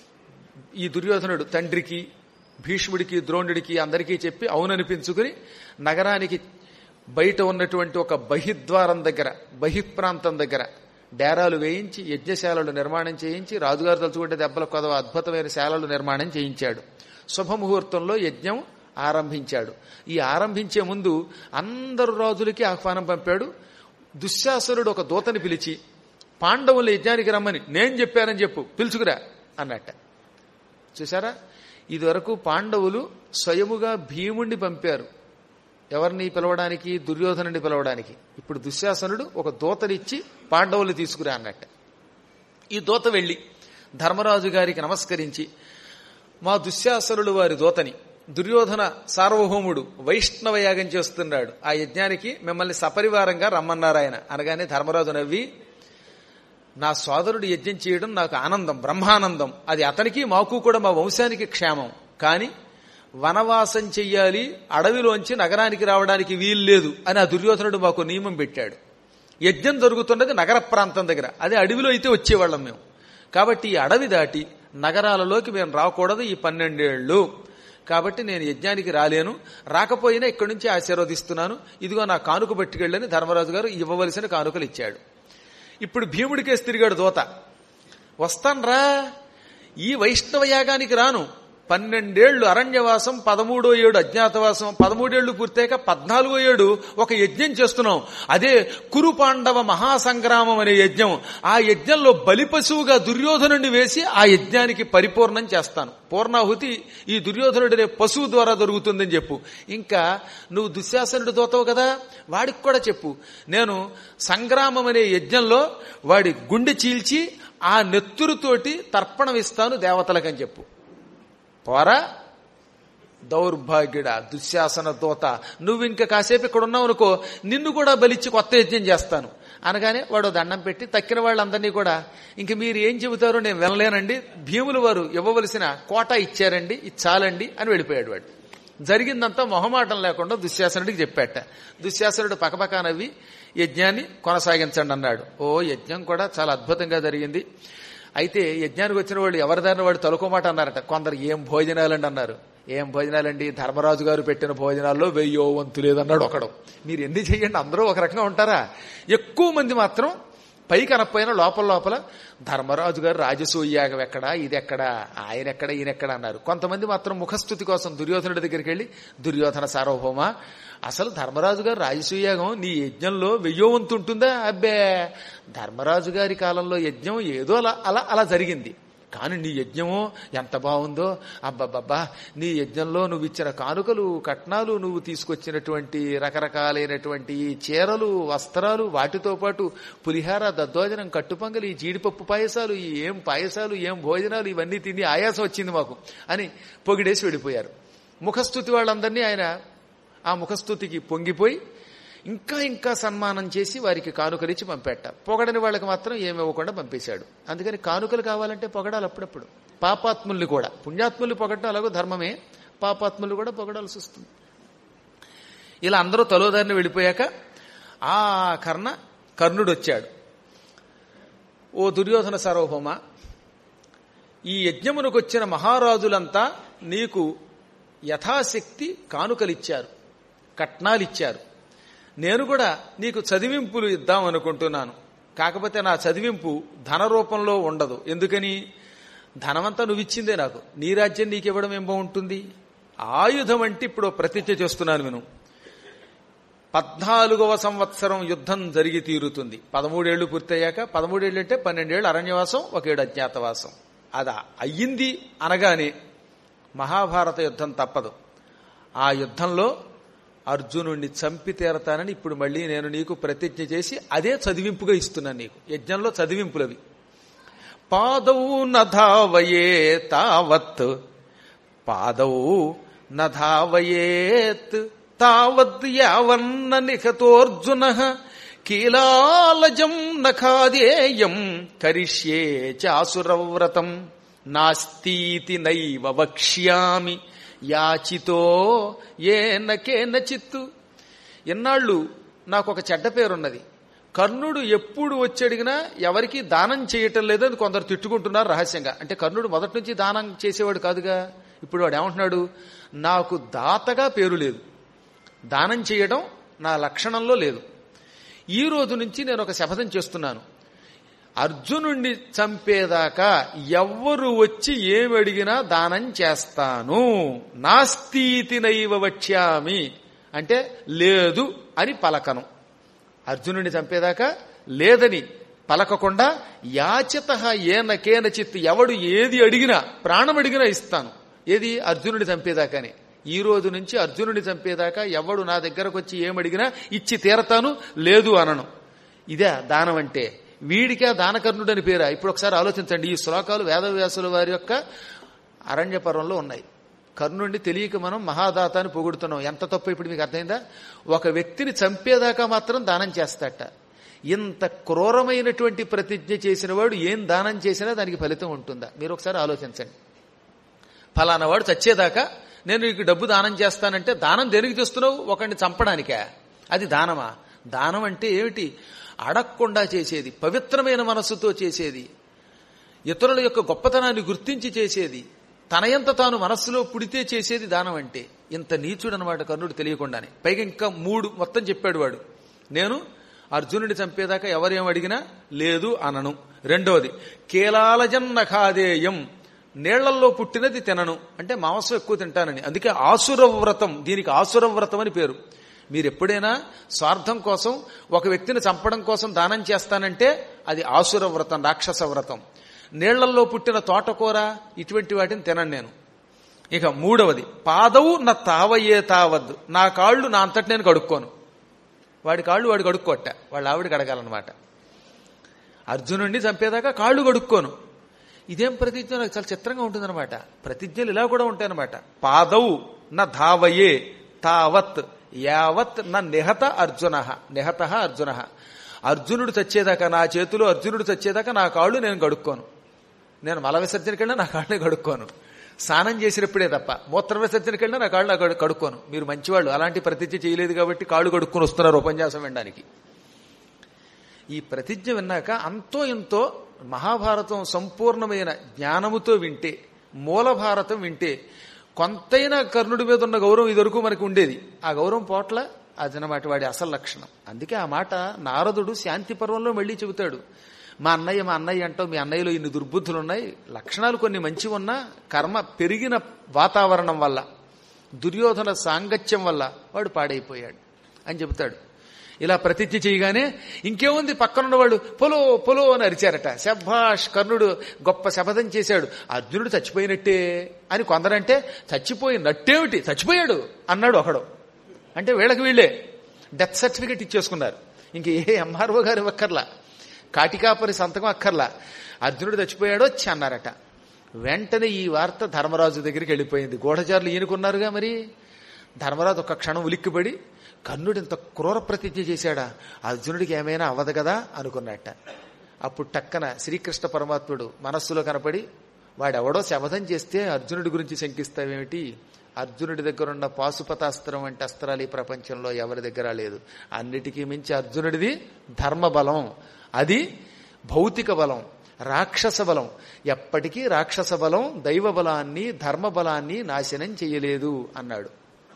ఈ దుర్యోధనుడు తండ్రికి భీష్ముడికి ద్రోణుడికి అందరికీ చెప్పి అవుననిపించుకుని నగరానికి బయట ఉన్నటువంటి ఒక బహిద్వారం దగ్గర బహిప్రాంతం దగ్గర డేరాలు వేయించి యజ్ఞశాలలు నిర్మాణం చేయించి రాజుగారు తలుచుకుంటే దెబ్బల కొదవ అద్భుతమైన శాలలు నిర్మాణం చేయించాడు శుభముహూర్తంలో యజ్ఞం ఆరంభించాడు ఈ ఆరంభించే ముందు అందరు రాజులకి ఆహ్వానం పంపాడు దుశ్శాసనుడు ఒక దూతని పిలిచి పాండవుల యజ్ఞానికి రమ్మని నేను చెప్పానని చెప్పు పిలుచుకురా అన్నట్ట చూసారా ఇదివరకు పాండవులు స్వయముగా భీముణ్ణి పంపారు ఎవరిని పిలవడానికి దుర్యోధనుని పిలవడానికి ఇప్పుడు దుశ్శాసనుడు ఒక దూతనిచ్చి పాండవులు తీసుకురా అన్నట్ట ఈ దూత వెళ్లి ధర్మరాజు గారికి నమస్కరించి మా దుశ్శాసనుడు వారి దూతని దుర్యోధన సార్వభౌముడు వైష్ణవ యాగం చేస్తున్నాడు ఆ యజ్ఞానికి మిమ్మల్ని సపరివారంగా రమ్మన్నారు ఆయన అనగానే ధర్మరాజు నవ్వి నా సోదరుడు యజ్ఞం చేయడం నాకు ఆనందం బ్రహ్మానందం అది అతనికి మాకు కూడా మా వంశానికి క్షేమం కానీ వనవాసం చెయ్యాలి అడవిలోంచి నగరానికి రావడానికి వీల్లేదు అని ఆ దుర్యోధనుడు మాకు నియమం పెట్టాడు యజ్ఞం జరుగుతున్నది నగర ప్రాంతం దగ్గర అదే అడవిలో అయితే వచ్చేవాళ్ళం మేము కాబట్టి ఈ అడవి దాటి నగరాలలోకి మేము రాకూడదు ఈ పన్నెండేళ్లు కాబట్టి నేను యజ్ఞానికి రాలేను రాకపోయినా ఇక్కడి నుంచి ఆశీర్వదిస్తున్నాను ఇదిగో నా కానుక పట్టుకెళ్ళని ధర్మరాజు గారు ఇవ్వవలసిన కానుకలు ఇచ్చాడు ఇప్పుడు భీముడికేసి తిరిగాడు దోత వస్తాన్రా ఈ వైష్ణవ యాగానికి రాను పన్నెండేళ్లు అరణ్యవాసం పదమూడో ఏడు అజ్ఞాతవాసం పదమూడేళ్లు పూర్తయ్యాక పద్నాలుగో ఏడు ఒక యజ్ఞం చేస్తున్నాం అదే కురు పాండవ మహాసంగ్రామం అనే యజ్ఞం ఆ యజ్ఞంలో బలిపశువుగా దుర్యోధనుడిని వేసి ఆ యజ్ఞానికి పరిపూర్ణం చేస్తాను పూర్ణాహుతి ఈ దుర్యోధనుడినే పశువు ద్వారా దొరుకుతుందని చెప్పు ఇంకా నువ్వు దుశ్శాసనుడు దోతవు కదా వాడికి కూడా చెప్పు నేను సంగ్రామం అనే యజ్ఞంలో వాడి గుండె చీల్చి ఆ నెత్తురుతోటి తర్పణం ఇస్తాను దేవతలకని చెప్పు పోరా దౌర్భాగ్యుడా దుశ్శాసన దోత నువ్వు ఇంకా కాసేపు ఇక్కడ ఉన్నావు అనుకో నిన్ను కూడా బలిచ్చి కొత్త యజ్ఞం చేస్తాను అనగానే వాడు దండం పెట్టి తక్కిన వాళ్ళందరినీ కూడా ఇంక మీరు ఏం చెబుతారో నేను వినలేనండి భీములు వారు ఇవ్వవలసిన కోట ఇచ్చారండి ఇది చాలండి అని వెళ్ళిపోయాడు వాడు జరిగిందంతా మొహమాటం లేకుండా దుశ్శాసనుడికి చెప్పాట దుశ్శాసనుడు పకపకా నవ్వి యజ్ఞాన్ని కొనసాగించండి అన్నాడు ఓ యజ్ఞం కూడా చాలా అద్భుతంగా జరిగింది అయితే యజ్ఞానికి వచ్చిన వాళ్ళు ఎవరిదారిన వాడు తలుకోమాట అన్నారట కొందరు ఏం భోజనాలండి అన్నారు ఏం భోజనాలండి ధర్మరాజు గారు పెట్టిన భోజనాల్లో వెయ్యో వంతు లేదన్నాడు ఒకడు మీరు ఎన్ని చెయ్యండి అందరూ ఒక రకంగా ఉంటారా ఎక్కువ మంది మాత్రం పైకి అనకపోయినా లోపల లోపల ధర్మరాజు గారు రాజసూయాగం ఎక్కడా ఇది ఎక్కడా ఆయన ఎక్కడ ఈయన ఎక్కడ అన్నారు కొంతమంది మాత్రం ముఖస్థుతి కోసం దుర్యోధనుడి దగ్గరికి వెళ్ళి దుర్యోధన సార్వభౌమ అసలు ధర్మరాజు గారు రాజసూయాగం నీ యజ్ఞంలో వెయ్యో వంతు ఉంటుందా అబ్బే ధర్మరాజు గారి కాలంలో యజ్ఞం ఏదో అలా అలా అలా జరిగింది కానీ నీ యజ్ఞమో ఎంత బాగుందో అబ్బబ్బబ్బా నీ యజ్ఞంలో నువ్వు ఇచ్చిన కానుకలు కట్నాలు నువ్వు తీసుకొచ్చినటువంటి రకరకాలైనటువంటి ఈ చీరలు వస్త్రాలు వాటితో పాటు పులిహార దద్దోజనం కట్టుపొంగలి ఈ జీడిపప్పు పాయసాలు ఈ ఏం పాయసాలు ఏం భోజనాలు ఇవన్నీ తిని ఆయాసం వచ్చింది మాకు అని పొగిడేసి వెళ్ళిపోయారు ముఖస్థుతి వాళ్ళందరినీ ఆయన ఆ ముఖస్థుతికి పొంగిపోయి ఇంకా ఇంకా సన్మానం చేసి వారికి కానుకలిచ్చి పంపేట పొగడని వాళ్ళకి మాత్రం ఏమి ఇవ్వకుండా పంపేశాడు అందుకని కానుకలు కావాలంటే పొగడాలి అప్పుడప్పుడు పాపాత్ముల్ని కూడా పుణ్యాత్ముల్ని పొగడటం అలాగో ధర్మమే పాపాత్ములు కూడా పొగడాల్సి వస్తుంది ఇలా అందరూ తలోదారిని వెళ్ళిపోయాక ఆ కర్ణ కర్ణుడు వచ్చాడు ఓ దుర్యోధన సార్వభౌమ ఈ యజ్ఞమునకు వచ్చిన మహారాజులంతా నీకు యథాశక్తి కానుకలిచ్చారు కట్నాలిచ్చారు నేను కూడా నీకు చదివింపులు ఇద్దాం అనుకుంటున్నాను కాకపోతే నా చదివింపు ధన రూపంలో ఉండదు ఎందుకని ధనమంతా నువ్వు ఇచ్చిందే నాకు నీ రాజ్యం నీకు ఇవ్వడం ఏం బాగుంటుంది ఆయుధం అంటే ఇప్పుడు ప్రతిజ్ఞ చేస్తున్నాను నేను పద్నాలుగవ సంవత్సరం యుద్ధం జరిగి తీరుతుంది పదమూడేళ్లు పూర్తయ్యాక పదమూడేళ్ళు అంటే పన్నెండేళ్ళు అరణ్యవాసం ఒకేడు అజ్ఞాతవాసం అది అయ్యింది అనగానే మహాభారత యుద్ధం తప్పదు ఆ యుద్ధంలో అర్జునుణ్ణి చంపి తీరతానని ఇప్పుడు మళ్ళీ నేను నీకు ప్రతిజ్ఞ చేసి అదే చదివింపుగా ఇస్తున్నాను నీకు యజ్ఞంలో చదివింపులవి పాదవు నధావయే తావత్ పాదవు నధావయేత్ తావద్ యావన్న నిఖతోర్జున కీలాలజం నఖాదేయం కరిష్యే చాసురవ్రతం నాస్తీతి నైవ వక్ష్యామి యాచితో ఏన కేన చిత్తు ఎన్నాళ్ళు నాకు ఒక చెడ్డ పేరున్నది కర్ణుడు ఎప్పుడు వచ్చి అడిగినా ఎవరికి దానం చేయటం లేదని కొందరు తిట్టుకుంటున్నారు రహస్యంగా అంటే కర్ణుడు మొదటి నుంచి దానం చేసేవాడు కాదుగా ఇప్పుడు వాడు ఏమంటున్నాడు నాకు దాతగా పేరు లేదు దానం చేయడం నా లక్షణంలో లేదు ఈ రోజు నుంచి నేను ఒక శపథం చేస్తున్నాను అర్జునుణ్ణి చంపేదాకా ఎవ్వరు వచ్చి ఏమి అడిగినా దానం చేస్తాను నాస్తీతి నైవ వక్ష్యామి అంటే లేదు అని పలకను అర్జునుడిని చంపేదాకా లేదని పలకకుండా యాచిత ఏనకేన చిత్తు ఎవడు ఏది అడిగినా ప్రాణం అడిగినా ఇస్తాను ఏది అర్జునుడి చంపేదాకానే ఈ రోజు నుంచి అర్జునుడిని చంపేదాకా ఎవడు నా దగ్గరకు వచ్చి ఏమడిగినా ఇచ్చి తీరతాను లేదు అనను ఇదే దానం అంటే వీడికే దానకర్ణుడు అని పేరా ఇప్పుడు ఒకసారి ఆలోచించండి ఈ శ్లోకాలు వేదవ్యాసుల వారి యొక్క అరణ్య పర్వంలో ఉన్నాయి కర్ణుడిని తెలియక మనం మహాదాత అని పొగుడుతున్నాం ఎంత తప్పు ఇప్పుడు మీకు అర్థమైందా ఒక వ్యక్తిని చంపేదాకా మాత్రం దానం చేస్తాట ఇంత క్రూరమైనటువంటి ప్రతిజ్ఞ చేసిన వాడు ఏం దానం చేసినా దానికి ఫలితం ఉంటుందా మీరు ఒకసారి ఆలోచించండి ఫలానా వాడు చచ్చేదాకా నేను నీకు డబ్బు దానం చేస్తానంటే దానం దేనికి చేస్తున్నావు ఒకడిని చంపడానికా అది దానమా దానం అంటే ఏమిటి అడగకుండా చేసేది పవిత్రమైన మనస్సుతో చేసేది ఇతరుల యొక్క గొప్పతనాన్ని గుర్తించి చేసేది తనయంత తాను మనస్సులో పుడితే చేసేది దానం అంటే ఇంత నీచుడు అనమాట కర్ణుడు తెలియకుండానే పైగా ఇంకా మూడు మొత్తం చెప్పాడు వాడు నేను అర్జునుడి చంపేదాకా ఎవరేం అడిగినా లేదు అనను రెండోది కేలాలజన్న ఖాదేయం నీళ్లల్లో పుట్టినది తినను అంటే మాంసం ఎక్కువ తింటానని అందుకే ఆసురవ్రతం దీనికి ఆసురవ్రతం అని పేరు మీరు ఎప్పుడైనా స్వార్థం కోసం ఒక వ్యక్తిని చంపడం కోసం దానం చేస్తానంటే అది ఆసుర వ్రతం రాక్షస వ్రతం నీళ్లల్లో పుట్టిన తోటకూర ఇటువంటి వాటిని తినను నేను ఇక మూడవది పాదవు నా తావయ్యే తావద్దు నా కాళ్ళు నా అంతటి నేను కడుక్కోను వాడి కాళ్ళు వాడు కడుక్కోట వాళ్ళ ఆవిడ కడగాలన్నమాట అర్జునుడిని చంపేదాకా కాళ్ళు కడుక్కోను ఇదేం ప్రతిజ్ఞ నాకు చాలా చిత్రంగా ఉంటుందన్నమాట ప్రతిజ్ఞలు ఇలా కూడా ఉంటాయన్నమాట పాదవు నా ధావయే తావత్ యావత్ నా నిహత అర్జున నిహత అర్జున అర్జునుడు చచ్చేదాకా నా చేతిలో అర్జునుడు చచ్చేదాకా నా కాళ్ళు నేను కడుక్కోను నేను మల విసర్జనకెళ్ళినా నా కాళ్ళని కడుక్కోను స్నానం చేసినప్పుడే తప్ప మూత్ర విసర్జనకెళ్ళినా నా కాళ్ళు నాకు కడుక్కోను మీరు మంచివాళ్ళు అలాంటి ప్రతిజ్ఞ చేయలేదు కాబట్టి కాళ్ళు కడుక్కొని వస్తున్నారు ఉపన్యాసం వినడానికి ఈ ప్రతిజ్ఞ విన్నాక అంతో ఇంతో మహాభారతం సంపూర్ణమైన జ్ఞానముతో వింటే మూల భారతం వింటే కొంతైనా కర్ణుడి మీద ఉన్న గౌరవం ఇదివరకు మనకు ఉండేది ఆ గౌరవం పోట్ల అదనమాట వాడి అసలు లక్షణం అందుకే ఆ మాట నారదుడు శాంతి పర్వంలో మళ్ళీ చెబుతాడు మా అన్నయ్య మా అన్నయ్య అంటావు మీ అన్నయ్యలో ఇన్ని దుర్బుద్ధులు ఉన్నాయి లక్షణాలు కొన్ని మంచి ఉన్నా కర్మ పెరిగిన వాతావరణం వల్ల దుర్యోధన సాంగత్యం వల్ల వాడు పాడైపోయాడు అని చెబుతాడు ఇలా ప్రతిజ్ఞ చేయగానే ఇంకేముంది పక్కనున్న వాళ్ళు పొలో పొలో అని అరిచారట శభాష్ కర్ణుడు గొప్ప శపథం చేశాడు అర్జునుడు చచ్చిపోయినట్టే అని కొందరంటే చచ్చిపోయినట్టేమిటి చచ్చిపోయాడు అన్నాడు ఒకడు అంటే వీళ్ళకి వీళ్ళే డెత్ సర్టిఫికెట్ ఇచ్చేసుకున్నారు ఇంక ఏ ఎంఆర్ఓ గారు ఇవ్వక్కర్లా కాటికాపరి సంతకం అక్కర్లా అర్జునుడు చచ్చిపోయాడో వచ్చి అన్నారట వెంటనే ఈ వార్త ధర్మరాజు దగ్గరికి వెళ్ళిపోయింది గూఢచారులు ఈయనకున్నారుగా మరి ధర్మరాజు ఒక క్షణం ఉలిక్కిపడి కర్ణుడు ఇంత క్రూర ప్రతిజ్ఞ చేశాడా అర్జునుడికి ఏమైనా అవ్వదు కదా అనుకున్నట్ట అప్పుడు టక్కన శ్రీకృష్ణ పరమాత్ముడు మనస్సులో కనపడి వాడెవడో శపథం చేస్తే అర్జునుడి గురించి శంకిస్తావేమిటి అర్జునుడి దగ్గర ఉన్న పాశుపతాస్త్రం వంటి అస్త్రాలు ఈ ప్రపంచంలో ఎవరి దగ్గర లేదు అన్నిటికీ మించి అర్జునుడిది ధర్మబలం అది భౌతిక బలం రాక్షస బలం ఎప్పటికీ రాక్షస బలం దైవ బలాన్ని ధర్మ బలాన్ని నాశనం చేయలేదు అన్నాడు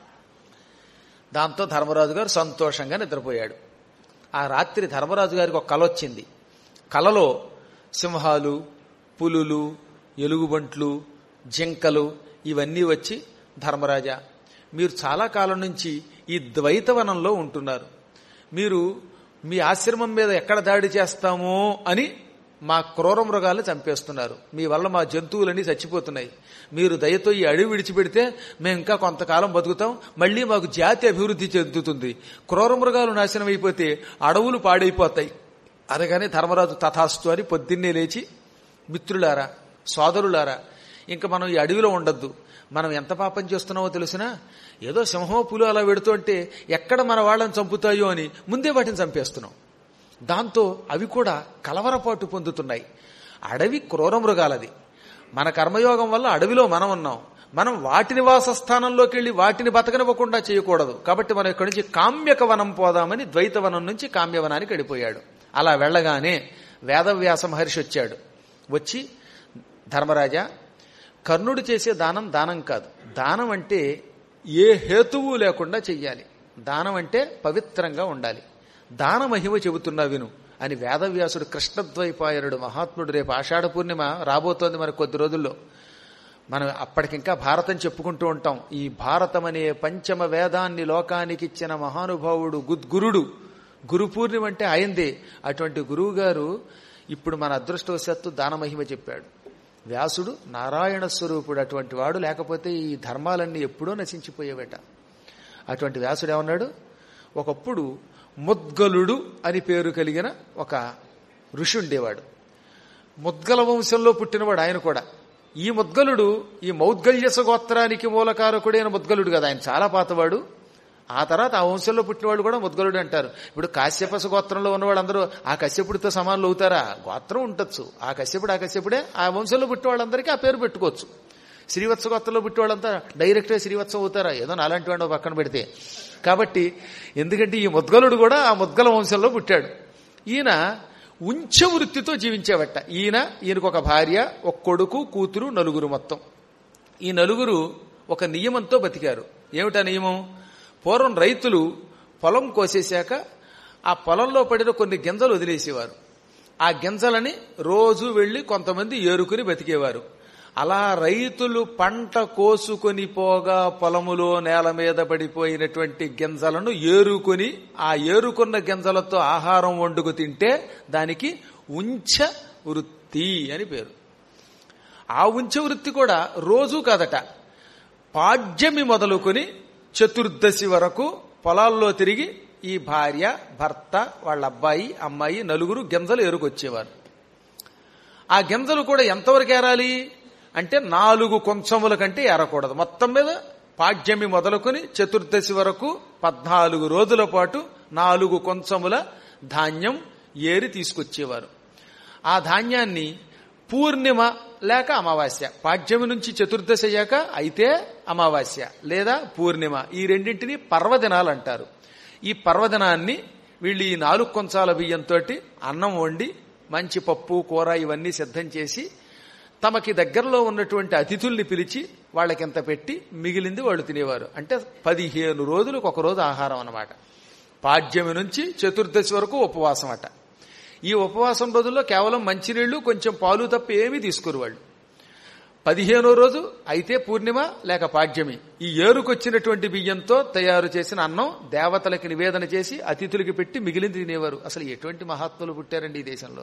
దాంతో ధర్మరాజు గారు సంతోషంగా నిద్రపోయాడు ఆ రాత్రి ధర్మరాజు గారికి ఒక కల వచ్చింది కలలో సింహాలు పులులు ఎలుగుబంట్లు జింకలు ఇవన్నీ వచ్చి ధర్మరాజా మీరు చాలా కాలం నుంచి ఈ ద్వైతవనంలో ఉంటున్నారు మీరు మీ ఆశ్రమం మీద ఎక్కడ దాడి చేస్తామో అని మా క్రూర మృగాలను చంపేస్తున్నారు మీ వల్ల మా జంతువులన్నీ చచ్చిపోతున్నాయి మీరు దయతో ఈ అడవి విడిచిపెడితే మేము ఇంకా కొంతకాలం బతుకుతాం మళ్ళీ మాకు జాతి అభివృద్ధి చెందుతుంది క్రూర మృగాలు నాశనం అయిపోతే అడవులు పాడైపోతాయి అనగానే ధర్మరాజు తథాస్తు అని పొద్దున్నే లేచి మిత్రులారా సోదరులారా ఇంకా మనం ఈ అడవిలో ఉండొద్దు మనం ఎంత పాపం చేస్తున్నామో తెలిసినా ఏదో సింహమో పులు అలా పెడుతుంటే ఎక్కడ మన వాళ్ళని చంపుతాయో అని ముందే వాటిని చంపేస్తున్నాం దాంతో అవి కూడా కలవరపాటు పొందుతున్నాయి అడవి క్రూర మృగాలది మన కర్మయోగం వల్ల అడవిలో మనం ఉన్నాం మనం వాటి నివాస స్థానంలోకి వెళ్ళి వాటిని బతకనివ్వకుండా చేయకూడదు కాబట్టి మనం ఇక్కడి నుంచి కామ్యక వనం పోదామని ద్వైతవనం నుంచి కామ్యవనానికి వెళ్ళిపోయాడు అలా వెళ్ళగానే వేదవ్యాస మహర్షి వచ్చాడు వచ్చి ధర్మరాజా కర్ణుడు చేసే దానం దానం కాదు దానం అంటే ఏ హేతువు లేకుండా చెయ్యాలి దానం అంటే పవిత్రంగా ఉండాలి దాన మహిమ చెబుతున్నా విను అని వేదవ్యాసుడు కృష్ణద్వైపాయనుడు మహాత్ముడు రేపు ఆషాఢ పూర్ణిమ రాబోతోంది మరి కొద్ది రోజుల్లో మనం అప్పటికింకా భారతం చెప్పుకుంటూ ఉంటాం ఈ భారతం అనే పంచమ వేదాన్ని లోకానికి ఇచ్చిన మహానుభావుడు గుద్గురుడు గురు పూర్ణిమ అంటే అయిందే అటువంటి గురువు గారు ఇప్పుడు మన అదృష్టవశాత్తు దానమహిమ చెప్పాడు వ్యాసుడు నారాయణ స్వరూపుడు అటువంటి వాడు లేకపోతే ఈ ధర్మాలన్నీ ఎప్పుడో నశించిపోయేవట అటువంటి వ్యాసుడు ఏమన్నాడు ఒకప్పుడు ముద్గలుడు అని పేరు కలిగిన ఒక ఋషి ఉండేవాడు ముద్గల వంశంలో పుట్టినవాడు ఆయన కూడా ఈ ముద్గలుడు ఈ మౌద్గల్యస గోత్రానికి మూలకారకుడైన ముద్గలుడు కదా ఆయన చాలా పాతవాడు ఆ తర్వాత ఆ వంశంలో పుట్టినవాడు కూడా ముద్గలుడు అంటారు ఇప్పుడు కాశ్యపస గోత్రంలో ఉన్నవాడు అందరూ ఆ కశ్యపుడితో సమానులు అవుతారా గోత్రం ఉండొచ్చు ఆ కశ్యపుడు ఆ కశ్యపుడే ఆ వంశంలో పుట్టిన వాళ్ళందరికీ ఆ పేరు పెట్టుకోవచ్చు శ్రీవత్స గోత్రంలో పుట్టి వాళ్ళంతా డైరెక్ట్గా శ్రీవత్సం అవుతారా ఏదో నాలాంటి వాడు పక్కన పెడితే కాబట్టి ఎందుకంటే ఈ ముద్గలుడు కూడా ఆ ముద్గల వంశంలో పుట్టాడు ఈయన ఉంచ వృత్తితో జీవించేవట ఈయన ఈయనకు ఒక భార్య ఒక కొడుకు కూతురు నలుగురు మొత్తం ఈ నలుగురు ఒక నియమంతో బతికారు ఏమిటా నియమం పూర్వం రైతులు పొలం కోసేశాక ఆ పొలంలో పడిన కొన్ని గింజలు వదిలేసేవారు ఆ గింజలని రోజు వెళ్లి కొంతమంది ఏరుకుని బతికేవారు అలా రైతులు పంట కోసుకొని పోగా పొలములో నేల మీద పడిపోయినటువంటి గింజలను ఏరుకొని ఆ ఏరుకున్న గింజలతో ఆహారం వండుకు తింటే దానికి ఉంచ వృత్తి అని పేరు ఆ ఉంచ వృత్తి కూడా రోజూ కాదట పాడ్యమి మొదలుకొని చతుర్దశి వరకు పొలాల్లో తిరిగి ఈ భార్య భర్త వాళ్ళ అబ్బాయి అమ్మాయి నలుగురు గింజలు ఏరుకొచ్చేవారు ఆ గింజలు కూడా ఎంతవరకు ఏరాలి అంటే నాలుగు కొంచముల కంటే ఏరకూడదు మొత్తం మీద పాడ్యమి మొదలుకొని చతుర్దశి వరకు పద్నాలుగు రోజుల పాటు నాలుగు కొంచముల ధాన్యం ఏరి తీసుకొచ్చేవారు ఆ ధాన్యాన్ని పూర్ణిమ లేక అమావాస్య పాడ్యమి నుంచి చతుర్దశి అయ్యాక అయితే అమావాస్య లేదా పూర్ణిమ ఈ రెండింటిని పర్వదినాలు అంటారు ఈ పర్వదినాన్ని వీళ్ళు ఈ నాలుగు కొంచాల బియ్యంతో అన్నం వండి మంచి పప్పు కూర ఇవన్నీ సిద్ధం చేసి తమకి దగ్గరలో ఉన్నటువంటి అతిథుల్ని పిలిచి వాళ్ళకింత పెట్టి మిగిలింది వాళ్ళు తినేవారు అంటే పదిహేను రోజులకు ఒక రోజు ఆహారం అన్నమాట పాడ్యమి నుంచి చతుర్దశి వరకు ఉపవాసం అట ఈ ఉపవాసం రోజుల్లో కేవలం మంచినీళ్లు కొంచెం పాలు తప్ప ఏమీ తీసుకురు వాళ్ళు పదిహేనో రోజు అయితే పూర్ణిమ లేక పాడ్యమి ఈ ఏరుకొచ్చినటువంటి బియ్యంతో తయారు చేసిన అన్నం దేవతలకి నివేదన చేసి అతిథులకి పెట్టి మిగిలింది తినేవారు అసలు ఎటువంటి మహాత్ములు పుట్టారండి ఈ దేశంలో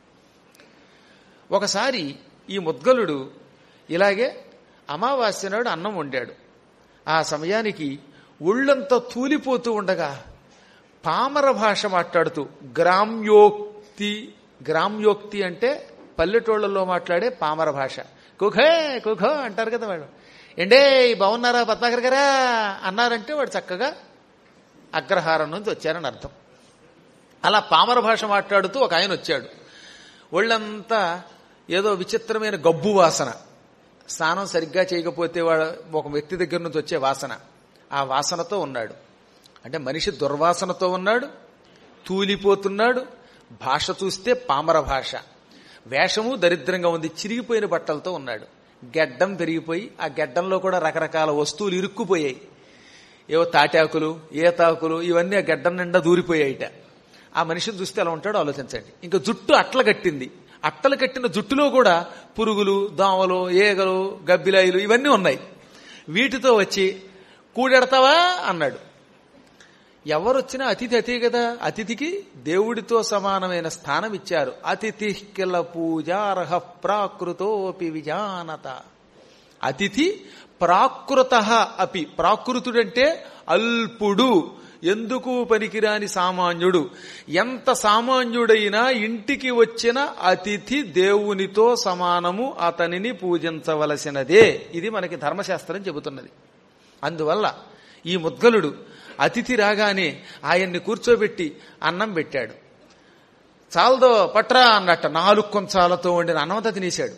ఒకసారి ఈ ముద్గలుడు ఇలాగే అమావాస్య నాడు అన్నం వండాడు ఆ సమయానికి ఒళ్ళంతా తూలిపోతూ ఉండగా పామర భాష మాట్లాడుతూ గ్రామ్యోక్తి గ్రామ్యోక్తి అంటే పల్లెటూళ్ళలో మాట్లాడే పామర భాష కుఖే కుఖో అంటారు కదా వాడు ఎండే బాగున్నారా పద్మాకర్ గారా అన్నారంటే వాడు చక్కగా అగ్రహారం నుంచి వచ్చారని అర్థం అలా పామర భాష మాట్లాడుతూ ఒక ఆయన వచ్చాడు ఒళ్ళంతా ఏదో విచిత్రమైన గబ్బు వాసన స్నానం సరిగ్గా చేయకపోతే వాడు ఒక వ్యక్తి దగ్గర నుంచి వచ్చే వాసన ఆ వాసనతో ఉన్నాడు అంటే మనిషి దుర్వాసనతో ఉన్నాడు తూలిపోతున్నాడు భాష చూస్తే పామర భాష వేషము దరిద్రంగా ఉంది చిరిగిపోయిన బట్టలతో ఉన్నాడు గెడ్డం పెరిగిపోయి ఆ గెడ్డంలో కూడా రకరకాల వస్తువులు ఇరుక్కుపోయాయి ఏవో తాటాకులు ఏతాకులు ఇవన్నీ ఆ గెడ్డం నిండా దూరిపోయాయిట ఆ మనిషిని చూస్తే ఎలా ఉంటాడో ఆలోచించండి ఇంకా జుట్టు అట్ల కట్టింది అట్టలు కట్టిన జుట్టులో కూడా పురుగులు దోమలు ఏగలు గబ్బిలాయిలు ఇవన్నీ ఉన్నాయి వీటితో వచ్చి కూడెడతావా అన్నాడు ఎవరొచ్చినా అతిథి అతే కదా అతిథికి దేవుడితో సమానమైన స్థానం ఇచ్చారు అతిథి కిల పూజార్హ ప్రాకృతోపి విజానత అతిథి ప్రాకృత అపి ప్రాకృతుడంటే అల్పుడు ఎందుకు పనికిరాని సామాన్యుడు ఎంత సామాన్యుడైనా ఇంటికి వచ్చిన అతిథి దేవునితో సమానము అతనిని పూజించవలసినదే ఇది మనకి ధర్మశాస్త్రం చెబుతున్నది అందువల్ల ఈ ముద్గలుడు అతిథి రాగానే ఆయన్ని కూర్చోబెట్టి అన్నం పెట్టాడు చాలదో పట్రా అన్నట్ట నాలుగు కొంచాలతో వండిన అన్నంతా తినేశాడు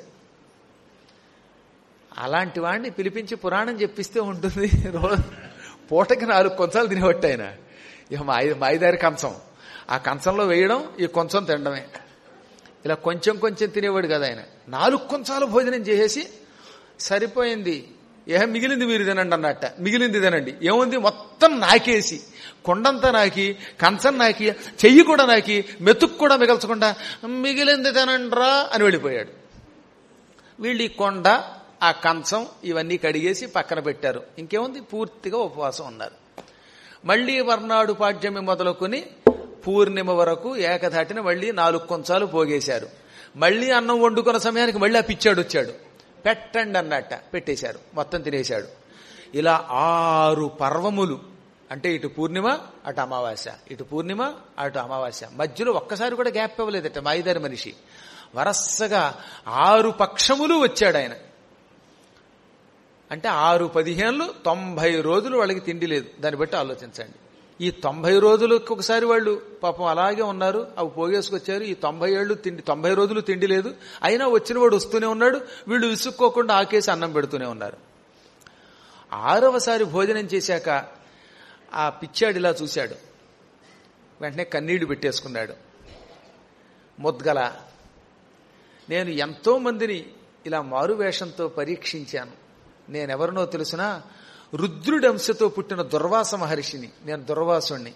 అలాంటి వాడిని పిలిపించి పురాణం చెప్పిస్తే ఉంటుంది రోజు పూటకి నాలుగు కొంచాలు తినేవట్టు ఆయన ఇక మాయి మాయిదారి కంచం ఆ కంచంలో వేయడం ఈ కొంచెం తినడమే ఇలా కొంచెం కొంచెం తినేవాడు కదా ఆయన నాలుగు కొంచాలు భోజనం చేసేసి సరిపోయింది ఏ మిగిలింది మీరు తినండి అన్నట్ట మిగిలింది తినండి ఏముంది మొత్తం నాకేసి కొండంతా నాకి కంచం నాకి చెయ్యి కూడా నాకి మెతుకు కూడా మిగల్చకుండా మిగిలింది తినండ్రా అని వెళ్ళిపోయాడు వీళ్ళు ఈ కొండ ఆ కంచం ఇవన్నీ కడిగేసి పక్కన పెట్టారు ఇంకేముంది పూర్తిగా ఉపవాసం ఉన్నారు మళ్లీ వర్ణాడు పాడ్యమి మొదలుకొని పూర్ణిమ వరకు ఏకధాటిన మళ్లీ నాలుగు కొంచాలు పోగేశారు మళ్లీ అన్నం వండుకున్న సమయానికి మళ్ళీ ఆ పిచ్చాడు వచ్చాడు పెట్టండి అన్నట్ట పెట్టేశారు మొత్తం తినేశాడు ఇలా ఆరు పర్వములు అంటే ఇటు పూర్ణిమ అటు అమావాస్య ఇటు పూర్ణిమ అటు అమావాస్య మధ్యలో ఒక్కసారి కూడా గ్యాప్ ఇవ్వలేదట మాయిదారి మనిషి వరసగా ఆరు పక్షములు వచ్చాడు ఆయన అంటే ఆరు పదిహేనులు తొంభై రోజులు వాళ్ళకి తిండి లేదు దాన్ని బట్టి ఆలోచించండి ఈ తొంభై రోజులకు ఒకసారి వాళ్ళు పాపం అలాగే ఉన్నారు అవి పోగేసుకొచ్చారు ఈ తొంభై ఏళ్ళు తిండి తొంభై రోజులు తిండి లేదు అయినా వచ్చిన వాడు వస్తూనే ఉన్నాడు వీళ్ళు విసుక్కోకుండా ఆకేసి అన్నం పెడుతూనే ఉన్నారు ఆరవసారి భోజనం చేశాక ఆ పిచ్చాడు ఇలా చూశాడు వెంటనే కన్నీళ్లు పెట్టేసుకున్నాడు ముద్గల నేను ఎంతో మందిని ఇలా మారువేషంతో పరీక్షించాను నేనెవరినో తెలుసునా రుద్రుడంశతో పుట్టిన దుర్వాస మహర్షిని నేను దుర్వాసుణ్ణి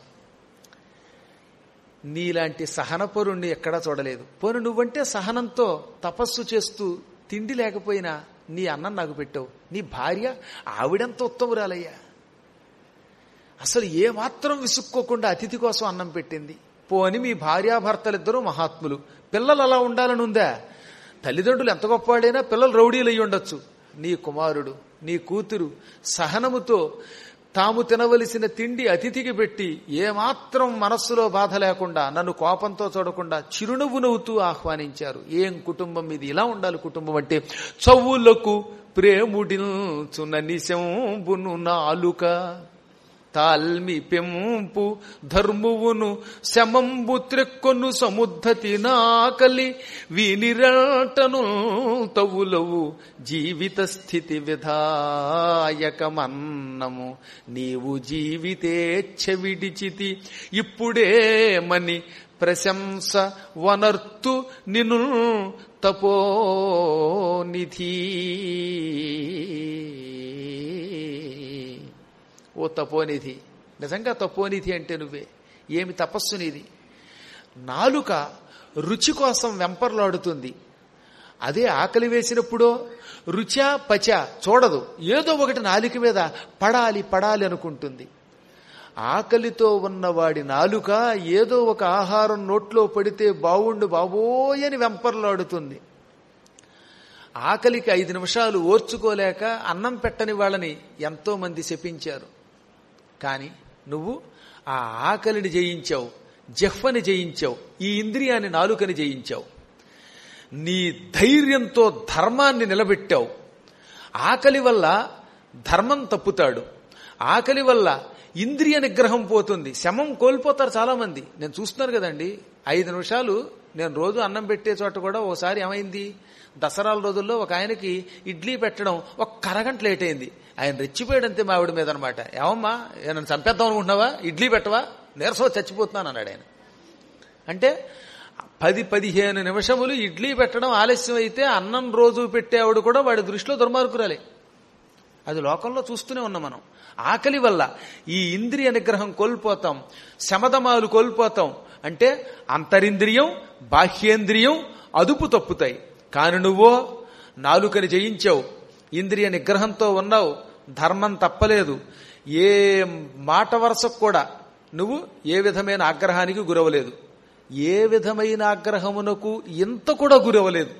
నీలాంటి సహనపరుణ్ణి ఎక్కడా చూడలేదు పోను నువ్వంటే సహనంతో తపస్సు చేస్తూ తిండి లేకపోయినా నీ అన్నం నాకు పెట్టావు నీ భార్య ఆవిడంత ఉత్తమురాలయ్యా అసలు ఏమాత్రం విసుక్కోకుండా అతిథి కోసం అన్నం పెట్టింది పోని మీ భార్యాభర్తలిద్దరూ మహాత్ములు పిల్లలు అలా ఉండాలని ఉందా తల్లిదండ్రులు ఎంత గొప్పవాడైనా పిల్లలు రౌడీలు అయి ఉండొచ్చు నీ కుమారుడు నీ కూతురు సహనముతో తాము తినవలసిన తిండి అతిథికి పెట్టి ఏమాత్రం మనస్సులో బాధ లేకుండా నన్ను కోపంతో చూడకుండా చిరునవ్వు నవ్వుతూ ఆహ్వానించారు ఏం కుటుంబం ఇది ఇలా ఉండాలి కుటుంబం అంటే చవ్వులకు ప్రేముడిల్చున నిశంబును నాలుక తాల్మి పెంపు ధర్మువును శమంబు త్రెక్కొను సముద్ధతి నాకలి వీనిరటను తవులవు జీవిత స్థితి విధాయకమన్నము నీవు జీవితేచ్ఛ విడిచితి ఇప్పుడే మని ప్రశంస వనర్తు నిను తపోనిధి ఓ తపోనిధి నిజంగా తపోనిధి అంటే నువ్వే ఏమి తపస్సు నీది నాలుక రుచి కోసం వెంపర్లాడుతుంది అదే ఆకలి వేసినప్పుడో రుచా పచ చూడదు ఏదో ఒకటి నాలుక మీద పడాలి పడాలి అనుకుంటుంది ఆకలితో ఉన్నవాడి నాలుక ఏదో ఒక ఆహారం నోట్లో పడితే బావుండు బాబోయ్ అని వెంపర్లాడుతుంది ఆకలికి ఐదు నిమిషాలు ఓర్చుకోలేక అన్నం పెట్టని వాళ్ళని ఎంతో మంది శపించారు కానీ నువ్వు ఆ ఆకలిని జయించావు జహ్వని జయించావు ఈ ఇంద్రియాన్ని నాలుకని జయించావు నీ ధైర్యంతో ధర్మాన్ని నిలబెట్టావు ఆకలి వల్ల ధర్మం తప్పుతాడు ఆకలి వల్ల ఇంద్రియ నిగ్రహం పోతుంది శమం కోల్పోతారు చాలా మంది నేను చూస్తున్నాను కదండి ఐదు నిమిషాలు నేను రోజు అన్నం పెట్టే చోట కూడా ఓసారి ఏమైంది దసరాల రోజుల్లో ఒక ఆయనకి ఇడ్లీ పెట్టడం ఒక అరగంట లేట్ అయింది ఆయన రెచ్చిపోయాడంతే మా ఆవిడ మీద అనమాట ఏమమ్మా నన్ను చంపేద్దాం అనుకుంటున్నావా ఇడ్లీ పెట్టవా నీరసం చచ్చిపోతున్నాను అన్నాడు ఆయన అంటే పది పదిహేను నిమిషములు ఇడ్లీ పెట్టడం ఆలస్యం అయితే అన్నం రోజు పెట్టేవాడు కూడా వాడి దృష్టిలో దుర్మార్గురాలే అది లోకంలో చూస్తూనే ఉన్నాం మనం ఆకలి వల్ల ఈ ఇంద్రియ నిగ్రహం కోల్పోతాం శమదమాలు కోల్పోతాం అంటే అంతరింద్రియం బాహ్యేంద్రియం అదుపు తప్పుతాయి కాని నువ్వో నాలుకని జయించావు ఇంద్రియ నిగ్రహంతో ఉన్నావు ధర్మం తప్పలేదు ఏ మాట వరుసకు కూడా నువ్వు ఏ విధమైన ఆగ్రహానికి గురవలేదు ఏ విధమైన ఆగ్రహమునకు ఇంత కూడా గురవలేదు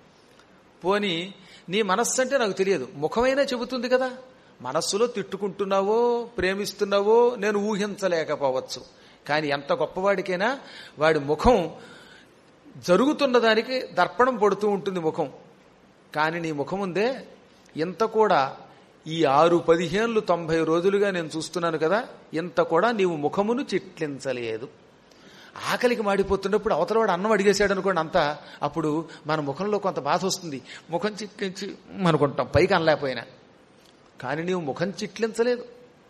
పోని నీ మనస్సు అంటే నాకు తెలియదు ముఖమైనా చెబుతుంది కదా మనస్సులో తిట్టుకుంటున్నావో ప్రేమిస్తున్నావో నేను ఊహించలేకపోవచ్చు కానీ ఎంత గొప్పవాడికైనా వాడి ముఖం జరుగుతున్న దానికి దర్పణం పడుతూ ఉంటుంది ముఖం కానీ నీ ముఖం ఉందే ఇంత కూడా ఈ ఆరు పదిహేనులు తొంభై రోజులుగా నేను చూస్తున్నాను కదా ఇంత కూడా నీవు ముఖమును చిట్లించలేదు ఆకలికి మాడిపోతున్నప్పుడు అవతలవాడు అన్నం అడిగేశాడు అనుకోండి అంతా అప్పుడు మన ముఖంలో కొంత బాధ వస్తుంది ముఖం చిట్లించి అనుకుంటాం పైకి అనలేకపోయినా కానీ నీవు ముఖం చిట్లించలేదు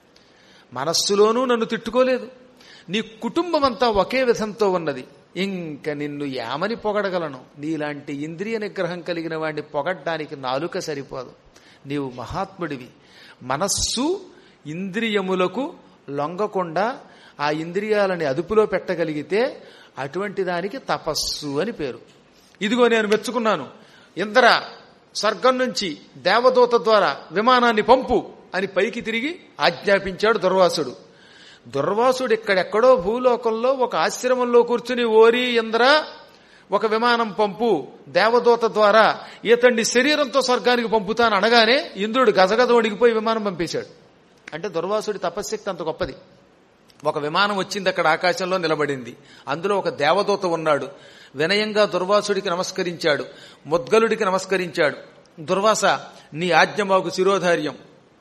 మనస్సులోనూ నన్ను తిట్టుకోలేదు నీ కుటుంబం అంతా ఒకే విధంతో ఉన్నది ఇంక నిన్ను యామని పొగడగలను నీలాంటి ఇంద్రియ నిగ్రహం కలిగిన వాడిని పొగడ్డానికి నాలుక సరిపోదు నీవు మహాత్ముడివి మనస్సు ఇంద్రియములకు లొంగకుండా ఆ ఇంద్రియాలని అదుపులో పెట్టగలిగితే అటువంటి దానికి తపస్సు అని పేరు ఇదిగో నేను మెచ్చుకున్నాను ఇంద్ర స్వర్గం నుంచి దేవదూత ద్వారా విమానాన్ని పంపు అని పైకి తిరిగి ఆజ్ఞాపించాడు దుర్వాసుడు దుర్వాసుడు ఇక్కడెక్కడో భూలోకంలో ఒక ఆశ్రమంలో కూర్చుని ఓరి ఇంద్ర ఒక విమానం పంపు దేవదూత ద్వారా ఇతన్ని శరీరంతో స్వర్గానికి పంపుతాను అనగానే ఇంద్రుడు గజగజ వణిగిపోయి విమానం పంపేశాడు అంటే దుర్వాసుడి తపశ్శక్తి అంత గొప్పది ఒక విమానం వచ్చింది అక్కడ ఆకాశంలో నిలబడింది అందులో ఒక దేవదూత ఉన్నాడు వినయంగా దుర్వాసుడికి నమస్కరించాడు ముద్గలుడికి నమస్కరించాడు దుర్వాస నీ ఆజ్ఞ మాకు శిరోధార్యం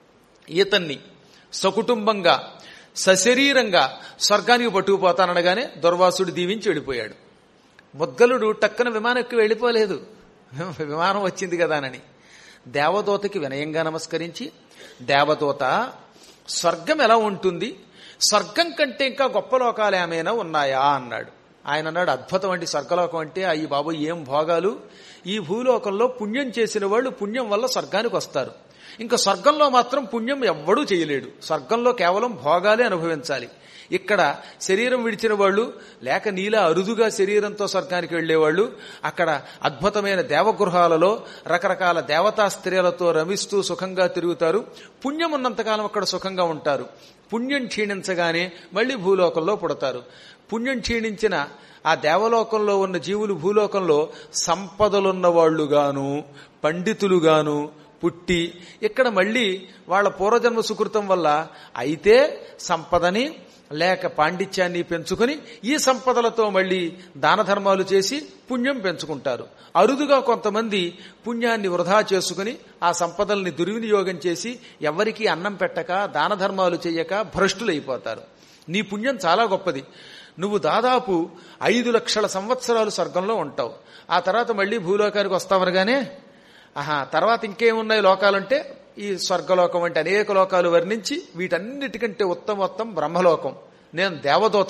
ఈతన్ని సకుటుంబంగా సశరీరంగా స్వర్గానికి పట్టుకుపోతాననగానే దుర్వాసుడు దీవించి వెళ్ళిపోయాడు ముద్గలుడు టక్కన విమానం ఎక్కి వెళ్ళిపోలేదు విమానం వచ్చింది కదానని దేవదూతకి వినయంగా నమస్కరించి దేవదూత స్వర్గం ఎలా ఉంటుంది స్వర్గం కంటే ఇంకా గొప్ప లోకాలు ఏమైనా ఉన్నాయా అన్నాడు ఆయన అన్నాడు అద్భుతం అంటే స్వర్గలోకం అంటే అయ్యి బాబు ఏం భోగాలు ఈ భూలోకంలో పుణ్యం చేసిన వాళ్ళు పుణ్యం వల్ల స్వర్గానికి వస్తారు ఇంకా స్వర్గంలో మాత్రం పుణ్యం ఎవ్వడూ చేయలేడు స్వర్గంలో కేవలం భోగాలే అనుభవించాలి ఇక్కడ శరీరం విడిచిన వాళ్ళు లేక నీలా అరుదుగా శరీరంతో స్వర్గానికి వెళ్లేవాళ్ళు అక్కడ అద్భుతమైన దేవగృహాలలో రకరకాల దేవతా స్త్రీలతో రమిస్తూ సుఖంగా తిరుగుతారు పుణ్యం ఉన్నంతకాలం అక్కడ సుఖంగా ఉంటారు పుణ్యం క్షీణించగానే మళ్లీ భూలోకంలో పుడతారు పుణ్యం క్షీణించిన ఆ దేవలోకంలో ఉన్న జీవులు భూలోకంలో సంపదలున్న వాళ్ళుగాను పండితులుగాను పుట్టి ఇక్కడ మళ్ళీ వాళ్ళ పూర్వజన్మ సుకృతం వల్ల అయితే సంపదని లేక పాండిత్యాన్ని పెంచుకుని ఈ సంపదలతో మళ్ళీ దాన ధర్మాలు చేసి పుణ్యం పెంచుకుంటారు అరుదుగా కొంతమంది పుణ్యాన్ని వృధా చేసుకుని ఆ సంపదల్ని దుర్వినియోగం చేసి ఎవరికీ అన్నం పెట్టక దాన ధర్మాలు చేయక భ్రష్టులైపోతారు నీ పుణ్యం చాలా గొప్పది నువ్వు దాదాపు ఐదు లక్షల సంవత్సరాలు స్వర్గంలో ఉంటావు ఆ తర్వాత మళ్ళీ భూలోకానికి వస్తావనగానే ఆహా తర్వాత ఇంకేమున్నాయి లోకాలంటే ఈ స్వర్గలోకం వంటి అనేక లోకాలు వర్ణించి వీటన్నిటికంటే ఉత్తమోత్తం బ్రహ్మలోకం నేను దేవదూతని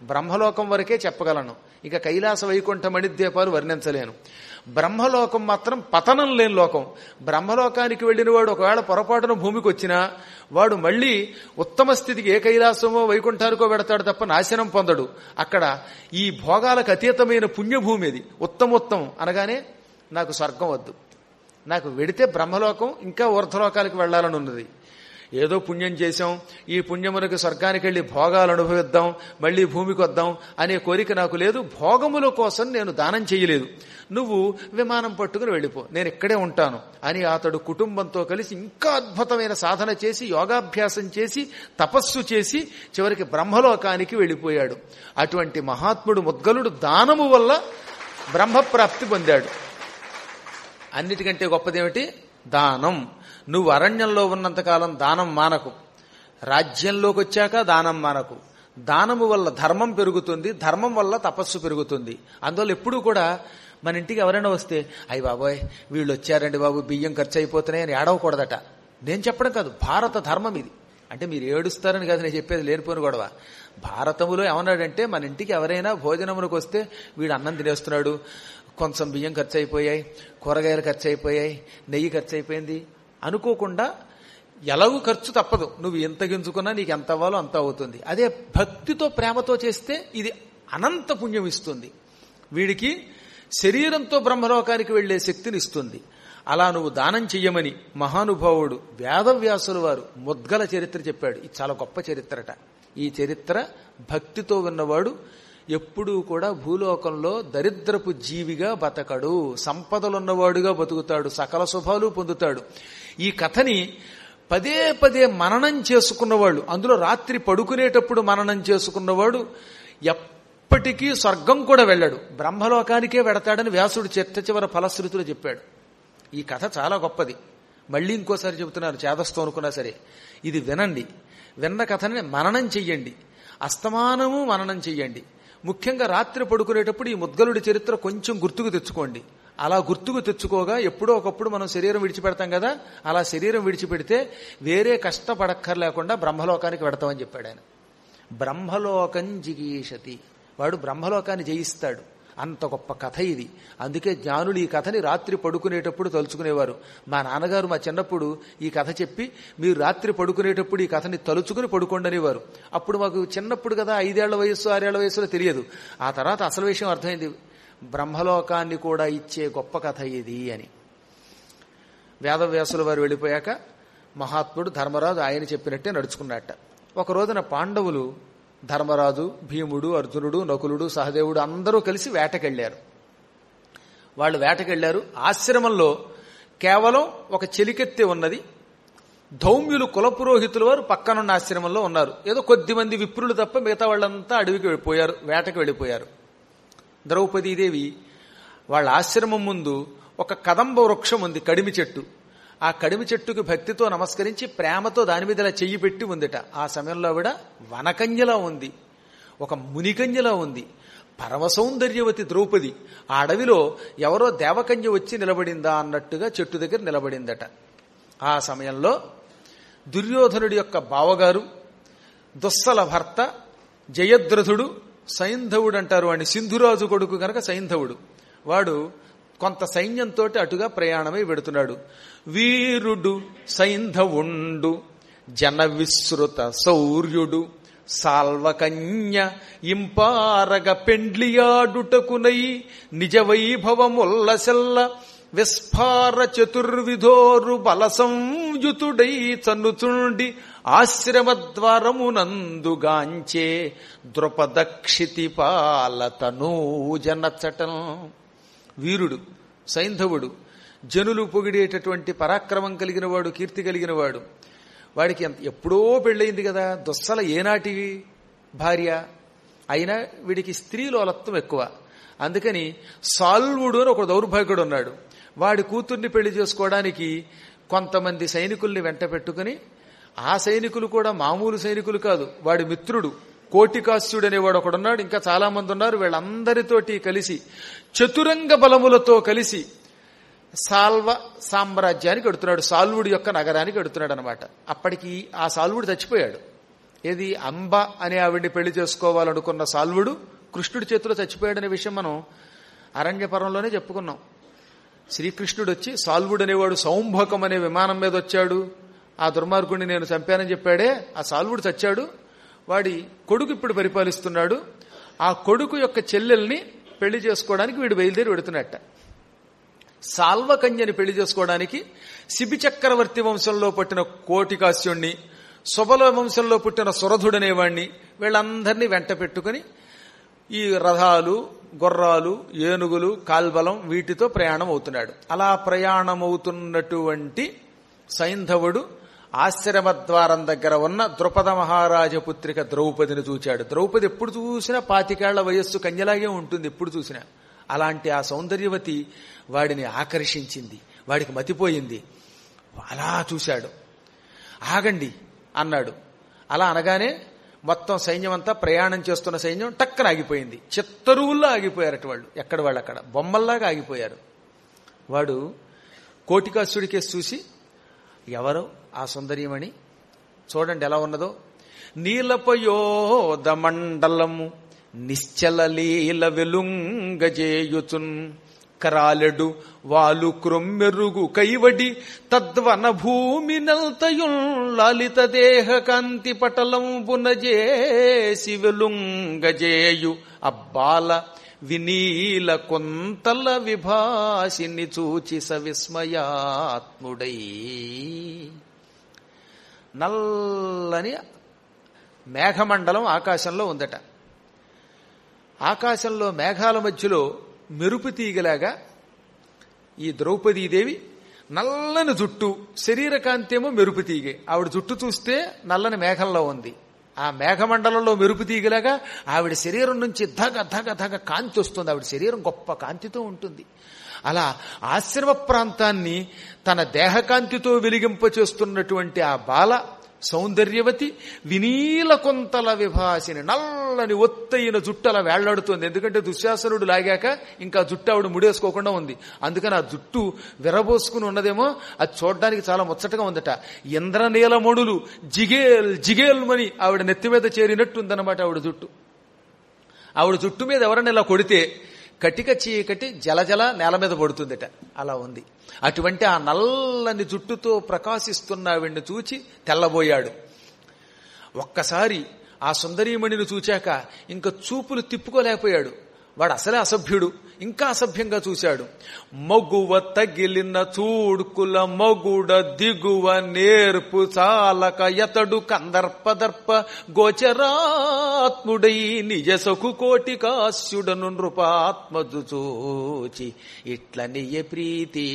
బ్రహ్మలోకం వరకే చెప్పగలను ఇక కైలాస వైకుంఠ మణిద్వీపాలు వర్ణించలేను బ్రహ్మలోకం మాత్రం పతనం లేని లోకం బ్రహ్మలోకానికి వెళ్ళిన వాడు ఒకవేళ పొరపాటున భూమికి వచ్చినా వాడు మళ్ళీ ఉత్తమ స్థితికి ఏ కైలాసమో వైకుంఠానికో పెడతాడు తప్ప నాశనం పొందడు అక్కడ ఈ భోగాలకు అతీతమైన పుణ్యభూమి అది ఉత్తమోత్తం అనగానే నాకు స్వర్గం వద్దు నాకు వెడితే బ్రహ్మలోకం ఇంకా ఊర్ధలోకాలకు వెళ్లాలని ఉన్నది ఏదో పుణ్యం చేశాం ఈ పుణ్యమునకు స్వర్గానికి వెళ్లి భోగాలు అనుభవిద్దాం మళ్ళీ భూమికి వద్దాం అనే కోరిక నాకు లేదు భోగముల కోసం నేను దానం చేయలేదు నువ్వు విమానం పట్టుకుని వెళ్ళిపో నేను ఇక్కడే ఉంటాను అని అతడు కుటుంబంతో కలిసి ఇంకా అద్భుతమైన సాధన చేసి యోగాభ్యాసం చేసి తపస్సు చేసి చివరికి బ్రహ్మలోకానికి వెళ్ళిపోయాడు అటువంటి మహాత్ముడు ముద్గలుడు దానము వల్ల బ్రహ్మప్రాప్తి పొందాడు అన్నిటికంటే గొప్పదేమిటి దానం నువ్వు అరణ్యంలో ఉన్నంతకాలం దానం మానకు రాజ్యంలోకి వచ్చాక దానం మానకు దానము వల్ల ధర్మం పెరుగుతుంది ధర్మం వల్ల తపస్సు పెరుగుతుంది అందువల్ల ఎప్పుడూ కూడా మన ఇంటికి ఎవరైనా వస్తే అయ్యి బాబోయ్ వీళ్ళు వచ్చారండి బాబు బియ్యం ఖర్చు అయిపోతున్నాయని ఏడవకూడదట నేను చెప్పడం కాదు భారత ధర్మం ఇది అంటే మీరు ఏడుస్తారని కాదు నేను చెప్పేది లేనిపోయిన గొడవ భారతములో ఏమన్నాడంటే మన ఇంటికి ఎవరైనా భోజనమునకు వస్తే వీడు అన్నం తినేస్తున్నాడు కొంచెం బియ్యం ఖర్చు అయిపోయాయి కూరగాయలు ఖర్చు అయిపోయాయి నెయ్యి ఖర్చు అయిపోయింది అనుకోకుండా ఎలాగూ ఖర్చు తప్పదు నువ్వు ఎంత గింజుకున్నా నీకు ఎంత అవ్వాలో అంత అవుతుంది అదే భక్తితో ప్రేమతో చేస్తే ఇది అనంత పుణ్యం ఇస్తుంది వీడికి శరీరంతో బ్రహ్మలోకానికి వెళ్లే శక్తిని ఇస్తుంది అలా నువ్వు దానం చెయ్యమని మహానుభావుడు వేదవ్యాసుల వారు ముద్గల చరిత్ర చెప్పాడు ఇది చాలా గొప్ప చరిత్రట ఈ చరిత్ర భక్తితో ఉన్నవాడు ఎప్పుడూ కూడా భూలోకంలో దరిద్రపు జీవిగా బతకడు సంపదలున్నవాడుగా బతుకుతాడు సకల శుభాలు పొందుతాడు ఈ కథని పదే పదే మననం చేసుకున్నవాళ్ళు అందులో రాత్రి పడుకునేటప్పుడు మననం చేసుకున్నవాడు ఎప్పటికీ స్వర్గం కూడా వెళ్ళాడు బ్రహ్మలోకానికే వెడతాడని వ్యాసుడు చిట్ట చివర ఫలశ్రుతులు చెప్పాడు ఈ కథ చాలా గొప్పది మళ్ళీ ఇంకోసారి చెబుతున్నారు చేదస్తో అనుకున్నా సరే ఇది వినండి విన్న కథని మననం చెయ్యండి అస్తమానము మననం చెయ్యండి ముఖ్యంగా రాత్రి పడుకునేటప్పుడు ఈ ముద్గలుడి చరిత్ర కొంచెం గుర్తుకు తెచ్చుకోండి అలా గుర్తుకు తెచ్చుకోగా ఎప్పుడో ఒకప్పుడు మనం శరీరం విడిచిపెడతాం కదా అలా శరీరం విడిచిపెడితే వేరే కష్టపడక్కర్లేకుండా బ్రహ్మలోకానికి పెడతామని చెప్పాడు ఆయన బ్రహ్మలోకం జిగీషతి వాడు బ్రహ్మలోకాన్ని జయిస్తాడు అంత గొప్ప కథ ఇది అందుకే జ్ఞానులు ఈ కథని రాత్రి పడుకునేటప్పుడు తలుచుకునేవారు మా నాన్నగారు మా చిన్నప్పుడు ఈ కథ చెప్పి మీరు రాత్రి పడుకునేటప్పుడు ఈ కథని తలుచుకుని పడుకోండి అనేవారు అప్పుడు మాకు చిన్నప్పుడు కదా ఐదేళ్ల వయస్సు ఆరేళ్ల వయసులో తెలియదు ఆ తర్వాత అసలు విషయం అర్థమైంది బ్రహ్మలోకాన్ని కూడా ఇచ్చే గొప్ప కథ ఇది అని వేదవ్యాసుల వారు వెళ్ళిపోయాక మహాత్ముడు ధర్మరాజు ఆయన చెప్పినట్టే నడుచుకున్నట్ట ఒక రోజున పాండవులు ధర్మరాజు భీముడు అర్జునుడు నకులుడు సహదేవుడు అందరూ కలిసి వేటకెళ్లారు వాళ్ళు వేటకెళ్లారు ఆశ్రమంలో కేవలం ఒక చెలికెత్తి ఉన్నది ధౌమ్యులు కులపురోహితుల వారు పక్కనున్న ఆశ్రమంలో ఉన్నారు ఏదో కొద్ది మంది విప్రులు తప్ప మిగతా వాళ్ళంతా అడవికి వెళ్ళిపోయారు వేటకు వెళ్ళిపోయారు ద్రౌపదీదేవి వాళ్ళ ఆశ్రమం ముందు ఒక కదంబ వృక్షం ఉంది కడిమి చెట్టు ఆ కడిమి చెట్టుకి భక్తితో నమస్కరించి ప్రేమతో దాని మీద ఇలా చెయ్యి పెట్టి ఉందిట ఆ సమయంలో ఆవిడ వనకన్యలా ఉంది ఒక మునికన్యలా ఉంది పరమ సౌందర్యవతి ద్రౌపది ఆ అడవిలో ఎవరో దేవకన్య వచ్చి నిలబడిందా అన్నట్టుగా చెట్టు దగ్గర నిలబడిందట ఆ సమయంలో దుర్యోధనుడి యొక్క బావగారు దుస్సల భర్త జయద్రథుడు సైంధవుడు అంటారు వాడిని సింధురాజు కొడుకు కనుక సైంధవుడు వాడు కొంత సైన్యంతో అటుగా ప్రయాణమై వెడుతున్నాడు వీరుడు సైంధవుండు జన విశ్రుత శౌర్యుడు సాల్వకన్య ఇంపారగ పెండ్లియాడుటకునై నిజ వైభవముల్లసెల్ల విస్ఫార చతుర్విధోరు బల సంయుతుడై చన్నుచుండి ఆశ్రమద్వారమునందుగాంచే ద్రుపదక్షితి పాలతనూజనచటం వీరుడు సైంధవుడు జనులు పొగిడేటటువంటి పరాక్రమం కలిగిన వాడు కీర్తి కలిగిన వాడు వాడికి ఎంత ఎప్పుడో పెళ్ళయింది కదా దుస్సల ఏనాటి భార్య అయినా వీడికి స్త్రీలోలత్వం ఎక్కువ అందుకని సాల్వుడు అని ఒక దౌర్భాగ్యుడు ఉన్నాడు వాడి కూతుర్ని పెళ్లి చేసుకోవడానికి కొంతమంది సైనికుల్ని వెంట పెట్టుకుని ఆ సైనికులు కూడా మామూలు సైనికులు కాదు వాడి మిత్రుడు కోటికాస్యుడు అనేవాడు ఒకడున్నాడు ఇంకా చాలా మంది ఉన్నారు వీళ్ళందరితోటి కలిసి చతురంగ బలములతో కలిసి సాల్వ సామ్రాజ్యానికి ఎడుతున్నాడు సాల్వుడి యొక్క నగరానికి ఎడుతున్నాడు అనమాట అప్పటికి ఆ సాల్వుడు చచ్చిపోయాడు ఏది అంబ అనే ఆవిడ్ని పెళ్లి చేసుకోవాలనుకున్న సాల్వుడు కృష్ణుడి చేతిలో చచ్చిపోయాడనే విషయం మనం అరణ్యపరంలోనే చెప్పుకున్నాం శ్రీకృష్ణుడు వచ్చి సాల్వుడు అనేవాడు సౌంభకం అనే విమానం మీద వచ్చాడు ఆ దుర్మార్గుడిని నేను చంపానని చెప్పాడే ఆ సాల్వుడు చచ్చాడు వాడి కొడుకు ఇప్పుడు పరిపాలిస్తున్నాడు ఆ కొడుకు యొక్క చెల్లెల్ని పెళ్లి చేసుకోవడానికి వీడు బయలుదేరి వెడుతున్నట్ట సాల్వకన్యని పెళ్లి చేసుకోవడానికి శిబి చక్రవర్తి వంశంలో పుట్టిన కోటికాస్యుణ్ణి సుబల వంశంలో పుట్టిన సురధుడనేవాణ్ణి వీళ్ళందరినీ వెంట పెట్టుకుని ఈ రథాలు గుర్రాలు ఏనుగులు కాల్బలం వీటితో ప్రయాణం అవుతున్నాడు అలా ప్రయాణం అవుతున్నటువంటి సైంధవుడు ఆశ్రమద్వారం దగ్గర ఉన్న ద్రుపద మహారాజ పుత్రిక ద్రౌపదిని చూచాడు ద్రౌపది ఎప్పుడు చూసినా పాతికేళ్ల వయస్సు కన్యలాగే ఉంటుంది ఎప్పుడు చూసినా అలాంటి ఆ సౌందర్యవతి వాడిని ఆకర్షించింది వాడికి మతిపోయింది అలా చూశాడు ఆగండి అన్నాడు అలా అనగానే మొత్తం సైన్యం అంతా ప్రయాణం చేస్తున్న సైన్యం టక్కన ఆగిపోయింది చిత్తరువుల్లో ఆగిపోయారట వాళ్ళు ఎక్కడ వాళ్ళు అక్కడ బొమ్మల్లాగా ఆగిపోయారు వాడు కోటికాసుడికేసి చూసి ఎవరు ఆ సుందరీమణి చూడండి ఎలా ఉన్నదో నీలపయోద మండలము నిశ్చల లీల వెలుంగజేయుచున్ కరాలెడు వాలు క్రొమ్మెరుగు కైవడి తద్వన భూమి నల్తయుల్ లలిత దేహ కాంతి పటలంబునజేసి వెలుంగజేయు అబ్బాల వినీల కొంతల విభాసిని చూచి సవిస్మయాత్ముడై నల్లని మేఘమండలం ఆకాశంలో ఉందట ఆకాశంలో మేఘాల మధ్యలో మెరుపు తీగలాగా ఈ ద్రౌపదీదేవి నల్లని జుట్టు శరీర కాంతేమో మెరుపు తీగే ఆవిడ జుట్టు చూస్తే నల్లని మేఘంలో ఉంది ఆ మేఘమండలంలో మెరుపు తీగలాగా ఆవిడ శరీరం నుంచి ధగ ధగ ధగ కాంతి వస్తుంది ఆవిడ శరీరం గొప్ప కాంతితో ఉంటుంది అలా ఆశ్రమ ప్రాంతాన్ని తన దేహకాంతితో వెలిగింపచేస్తున్నటువంటి ఆ బాల సౌందర్యవతి వినీల కొంతల విభాసిని నల్లని ఒత్తైన జుట్టల వేళ్లాడుతోంది ఎందుకంటే దుశ్శాసనుడు లాగాక ఇంకా జుట్టు ఆవిడ ముడేసుకోకుండా ఉంది అందుకని ఆ జుట్టు విరబోసుకుని ఉన్నదేమో అది చూడడానికి చాలా ముచ్చటగా ఉందట ఇంద్రనీలమణులు జిగేల్ జిగేల్మని ఆవిడ నెత్తి మీద చేరినట్టు ఉందన్నమాట ఆవిడ జుట్టు ఆవిడ జుట్టు మీద ఎవరైనా ఇలా కొడితే కటిక చీకటి జలజల నేల మీద పడుతుందట అలా ఉంది అటువంటి ఆ నల్లని జుట్టుతో ప్రకాశిస్తున్న ఆవిడ్ని చూచి తెల్లబోయాడు ఒక్కసారి ఆ సుందరీమణిని చూచాక ఇంకా చూపులు తిప్పుకోలేకపోయాడు వాడు అసలే అసభ్యుడు ఇంకా అసభ్యంగా చూశాడు మగువ తగిలిన చూడుకుల మగుడ దిగువ నేర్పు చాలక ఎతడు కందర్పదర్ప గోచరాత్ముడై నిజసకు కోటి కాశ్యుడను నృపాత్మజు చూచి ఇట్లనియ ప్రీతి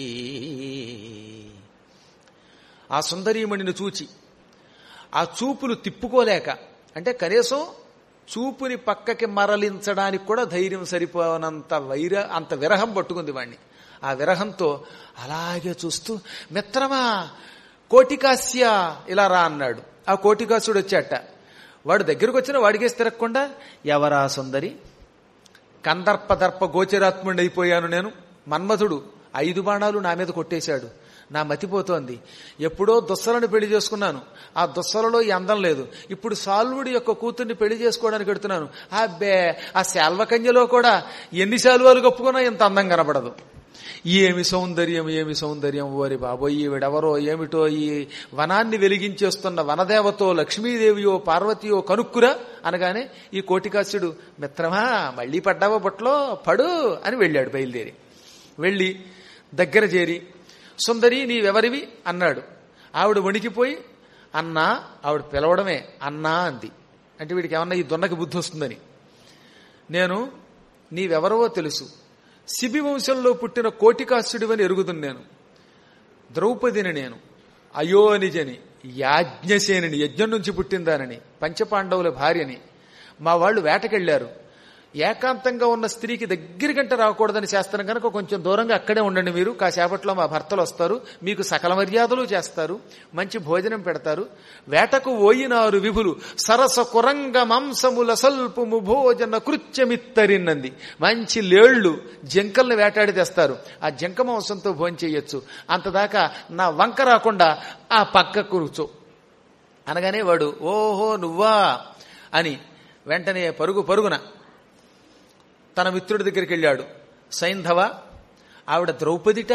ఆ సుందరీమణిని చూచి ఆ చూపులు తిప్పుకోలేక అంటే కనీసం చూపుని పక్కకి మరలించడానికి కూడా ధైర్యం సరిపోనంత వైర అంత విరహం పట్టుకుంది వాణ్ణి ఆ విరహంతో అలాగే చూస్తూ మిత్రమా కోటికాస్య ఇలా రా అన్నాడు ఆ కోటికాసుడు వచ్చాట వాడు దగ్గరకు వచ్చిన వాడికేసి తిరగకుండా ఎవరా సుందరి కందర్పదర్ప గోచరాత్ముడి అయిపోయాను నేను మన్మధుడు ఐదు బాణాలు నా మీద కొట్టేశాడు నా మతిపోతోంది ఎప్పుడో దుస్సలను పెళ్లి చేసుకున్నాను ఆ దుస్సలలో ఈ అందం లేదు ఇప్పుడు సాల్వుడి యొక్క కూతుర్ని పెళ్లి చేసుకోవడానికి పెడుతున్నాను అబ్బే ఆ శాల్వకన్యలో కూడా ఎన్ని శాలువాలు కప్పుకున్నా ఇంత అందం కనబడదు ఏమి సౌందర్యం ఏమి సౌందర్యం ఓరి బాబోయ్ ఈవిడెవరో ఏమిటో ఈ వనాన్ని వెలిగించేస్తున్న వనదేవతో లక్ష్మీదేవియో పార్వతియో కనుక్కురా అనగానే ఈ కోటికాస్యుడు మిత్రమా మళ్ళీ పడ్డావో బొట్లో పడు అని వెళ్ళాడు బయలుదేరి వెళ్ళి దగ్గర చేరి సుందరి నీవెవరివి అన్నాడు ఆవిడ వణికిపోయి అన్నా ఆవిడ పిలవడమే అన్నా అంది అంటే వీడికి ఏమన్నా ఈ దొన్నకి బుద్ధి వస్తుందని నేను నీవెవరవో తెలుసు శిబి వంశంలో పుట్టిన కోటికాసుడివని ఎరుగుదును నేను ద్రౌపదిని నేను అయోనిజని యాజ్ఞసేనిని యజ్ఞం నుంచి పుట్టిందానని పంచపాండవుల భార్యని మా వాళ్ళు వేటకెళ్లారు ఏకాంతంగా ఉన్న స్త్రీకి దగ్గరికంట రాకూడదని శాస్త్రం కనుక కొంచెం దూరంగా అక్కడే ఉండండి మీరు కాసేపట్లో మా భర్తలు వస్తారు మీకు సకల మర్యాదలు చేస్తారు మంచి భోజనం పెడతారు వేటకు ఓయినారు విభులు సరస కురంగ మాంసముల సల్పుము భోజన కృత్యమిత్తరిన్నది మంచి లేళ్లు జంకల్ని వేటాడి తెస్తారు ఆ జంక మాంసంతో భోజనం చేయొచ్చు అంతదాకా నా వంక రాకుండా ఆ పక్క కూర్చో అనగానే వాడు ఓహో నువ్వా అని వెంటనే పరుగు పరుగున తన మిత్రుడి దగ్గరికి వెళ్ళాడు సైంధవ ఆవిడ ద్రౌపదిట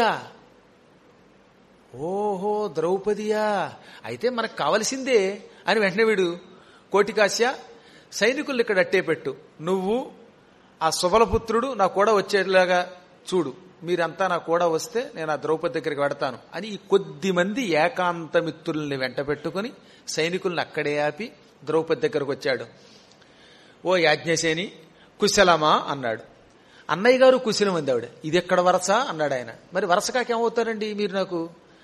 ఓహో ద్రౌపదియా అయితే మనకు కావలసిందే అని వెంటనే వీడు కోటికాస్య సైనికుల్ని ఇక్కడ అట్టే పెట్టు నువ్వు ఆ సుబలపుత్రుడు నా కూడా వచ్చేలాగా చూడు మీరంతా నా కూడా వస్తే నేను ఆ ద్రౌపది దగ్గరికి వెడతాను అని ఈ కొద్ది మంది ఏకాంత మిత్రుల్ని వెంట పెట్టుకుని సైనికుల్ని అక్కడే ఆపి ద్రౌపది దగ్గరకు వచ్చాడు ఓ యాజ్ఞసేని కుశలమా అన్నాడు అన్నయ్య గారు కుశలం అంది ఆవిడ ఇది ఎక్కడ వరస అన్నాడు ఆయన మరి వరస కాకేమవుతారండి మీరు నాకు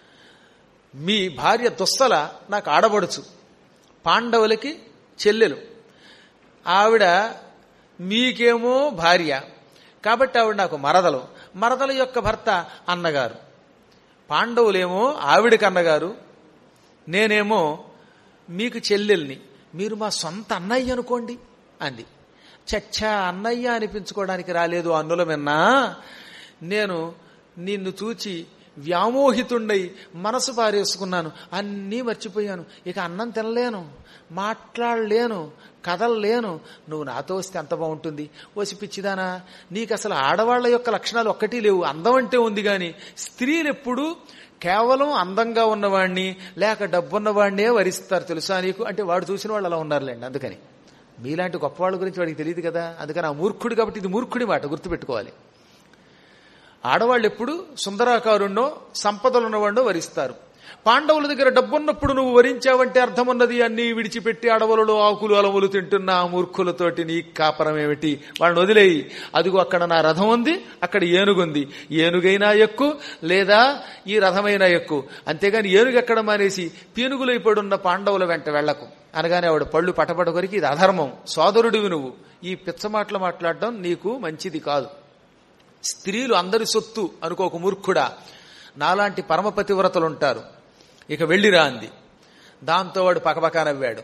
మీ భార్య దుస్తల నాకు ఆడబడుచు పాండవులకి చెల్లెలు ఆవిడ మీకేమో భార్య కాబట్టి ఆవిడ నాకు మరదలు మరదల యొక్క భర్త అన్నగారు పాండవులేమో ఆవిడకి అన్నగారు నేనేమో మీకు చెల్లెల్ని మీరు మా సొంత అన్నయ్య అనుకోండి అంది చచ్చా అన్నయ్య అనిపించుకోవడానికి రాలేదు అన్నుల మిన్నా నేను నిన్ను చూచి వ్యామోహితుండై మనసు పారేసుకున్నాను అన్నీ మర్చిపోయాను ఇక అన్నం తినలేను మాట్లాడలేను కదలలేను నువ్వు నాతో వస్తే ఎంత బాగుంటుంది ఓసి పిచ్చిదానా నీకు అసలు ఆడవాళ్ల యొక్క లక్షణాలు ఒక్కటి లేవు అందం అంటే ఉంది కానీ స్త్రీలు ఎప్పుడు కేవలం అందంగా ఉన్నవాణ్ణి లేక డబ్బున్నవాడినే వరిస్తారు తెలుసా నీకు అంటే వాడు చూసిన వాళ్ళు అలా ఉన్నారులేండి అందుకని మీలాంటి గొప్పవాళ్ళ గురించి వాడికి తెలియదు కదా అందుకని ఆ మూర్ఖుడు కాబట్టి ఇది మూర్ఖుడి మాట గుర్తుపెట్టుకోవాలి ఆడవాళ్ళు ఎప్పుడు సుందరాకారుణ్ణో సంపదలున్నవాడినో వరిస్తారు పాండవుల దగ్గర డబ్బున్నప్పుడు నువ్వు వరించావంటే అర్థమున్నది అన్ని విడిచిపెట్టి అడవులలో ఆకులు అలములు తింటున్న ఆ మూర్ఖులతోటి నీ కాపరం ఏమిటి వాళ్ళని వదిలేయి అదిగో అక్కడ నా రథం ఉంది అక్కడ ఏనుగుంది ఏనుగైనా ఎక్కు లేదా ఈ రథమైనా ఎక్కు అంతేగాని ఏనుగు ఎక్కడ మానేసి పీనుగులైపడున్న పాండవుల వెంట వెళ్లకు అనగానే ఆవిడ పళ్ళు పటపట కొరికి ఇది అధర్మం సోదరుడివి నువ్వు ఈ పిచ్చమాటలు మాట్లాడడం నీకు మంచిది కాదు స్త్రీలు అందరి సొత్తు అనుకోక మూర్ఖుడా నాలాంటి పరమపతివ్రతలుంటారు ఇక వెళ్ళిరా అంది దాంతో వాడు పకపక నవ్వాడు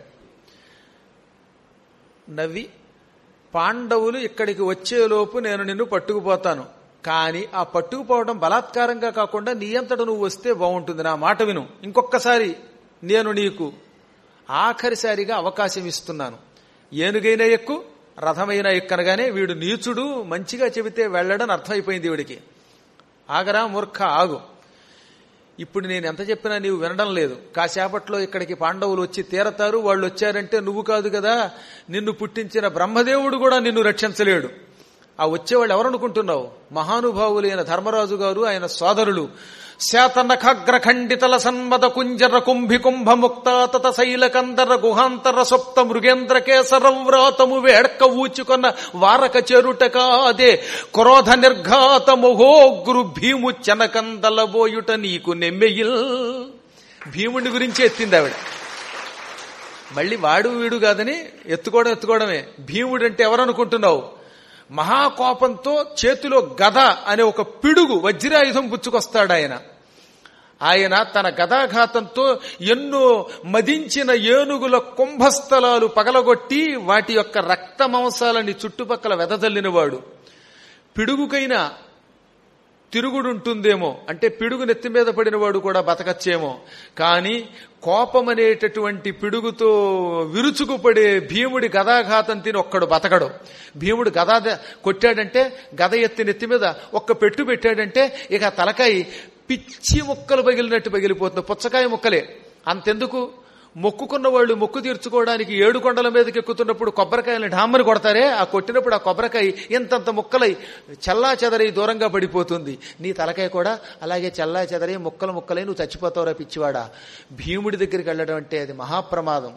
నవ్వి పాండవులు ఇక్కడికి వచ్చేలోపు నేను నిన్ను పట్టుకుపోతాను కానీ ఆ పట్టుకుపోవడం బలాత్కారంగా కాకుండా నీ అంతట నువ్వు వస్తే బాగుంటుంది నా మాట విను ఇంకొక్కసారి నేను నీకు ఆఖరిసారిగా అవకాశం ఇస్తున్నాను ఏనుగైనా ఎక్కు రథమైనా ఎక్కనగానే వీడు నీచుడు మంచిగా చెబితే వెళ్ళడని అర్థమైపోయింది వీడికి ఆగరా మూర్ఖ ఆగు ఇప్పుడు నేను ఎంత చెప్పినా నీవు వినడం లేదు కాసేపట్లో ఇక్కడికి పాండవులు వచ్చి తీరతారు వాళ్ళు వచ్చారంటే నువ్వు కాదు కదా నిన్ను పుట్టించిన బ్రహ్మదేవుడు కూడా నిన్ను రక్షించలేడు ఆ వచ్చేవాళ్ళు ఎవరనుకుంటున్నావు మహానుభావులైన ధర్మరాజు గారు ఆయన సోదరులు శాతనఖాగ్రఖండితల సన్మద కుంజర కుంభి కుంభ ముక్త తత శైలకందర గుహాంతర సొప్త మృగేంద్ర కేసరం వ్రాతము వేడక ఊచుకొన్న వారక చెరుట కాదే క్రోధ నిర్ఘాత మొహోగ్రు భీము చెనకందలబోయుట నీకు నెమ్మెయిల్ భీముడి గురించి ఎత్తింది ఆవిడ మళ్ళీ వాడు వీడు కాదని ఎత్తుకోవడం ఎత్తుకోవడమే భీముడు అంటే ఎవరనుకుంటున్నావు మహాకోపంతో చేతిలో గద అనే ఒక పిడుగు వజ్రాయుధం పుచ్చుకొస్తాడు ఆయన ఆయన తన గదాఘాతంతో ఎన్నో మదించిన ఏనుగుల కుంభస్థలాలు పగలగొట్టి వాటి యొక్క రక్త మాంసాలని చుట్టుపక్కల వెదజల్లినవాడు పిడుగుకైనా తిరుగుడుంటుందేమో అంటే పిడుగు నెత్తి మీద పడినవాడు కూడా బతకచ్చేమో కానీ కోపం అనేటటువంటి పిడుగుతో విరుచుకుపడే భీముడి గదాఘాతం తిని ఒక్కడు బతకడు భీముడు గదా కొట్టాడంటే గద ఎత్తి నెత్తి మీద ఒక్క పెట్టు పెట్టాడంటే ఇక తలకాయ పిచ్చి ముక్కలు పగిలినట్టు పగిలిపోతుంది పుచ్చకాయ ముక్కలే అంతెందుకు మొక్కుకున్న వాళ్ళు మొక్కు తీర్చుకోవడానికి ఏడు కొండల మీదకి ఎక్కుతున్నప్పుడు కొబ్బరికాయలను ఢామ్మని కొడతారే ఆ కొట్టినప్పుడు ఆ కొబ్బరికాయ ఇంతంత ముక్కలై చల్లా చెదరై దూరంగా పడిపోతుంది నీ తలకాయ కూడా అలాగే చల్లా చెదరై ముక్కలు ముక్కలై నువ్వు చచ్చిపోతావురా పిచ్చివాడా భీముడి దగ్గరికి వెళ్ళడం అంటే అది మహాప్రమాదం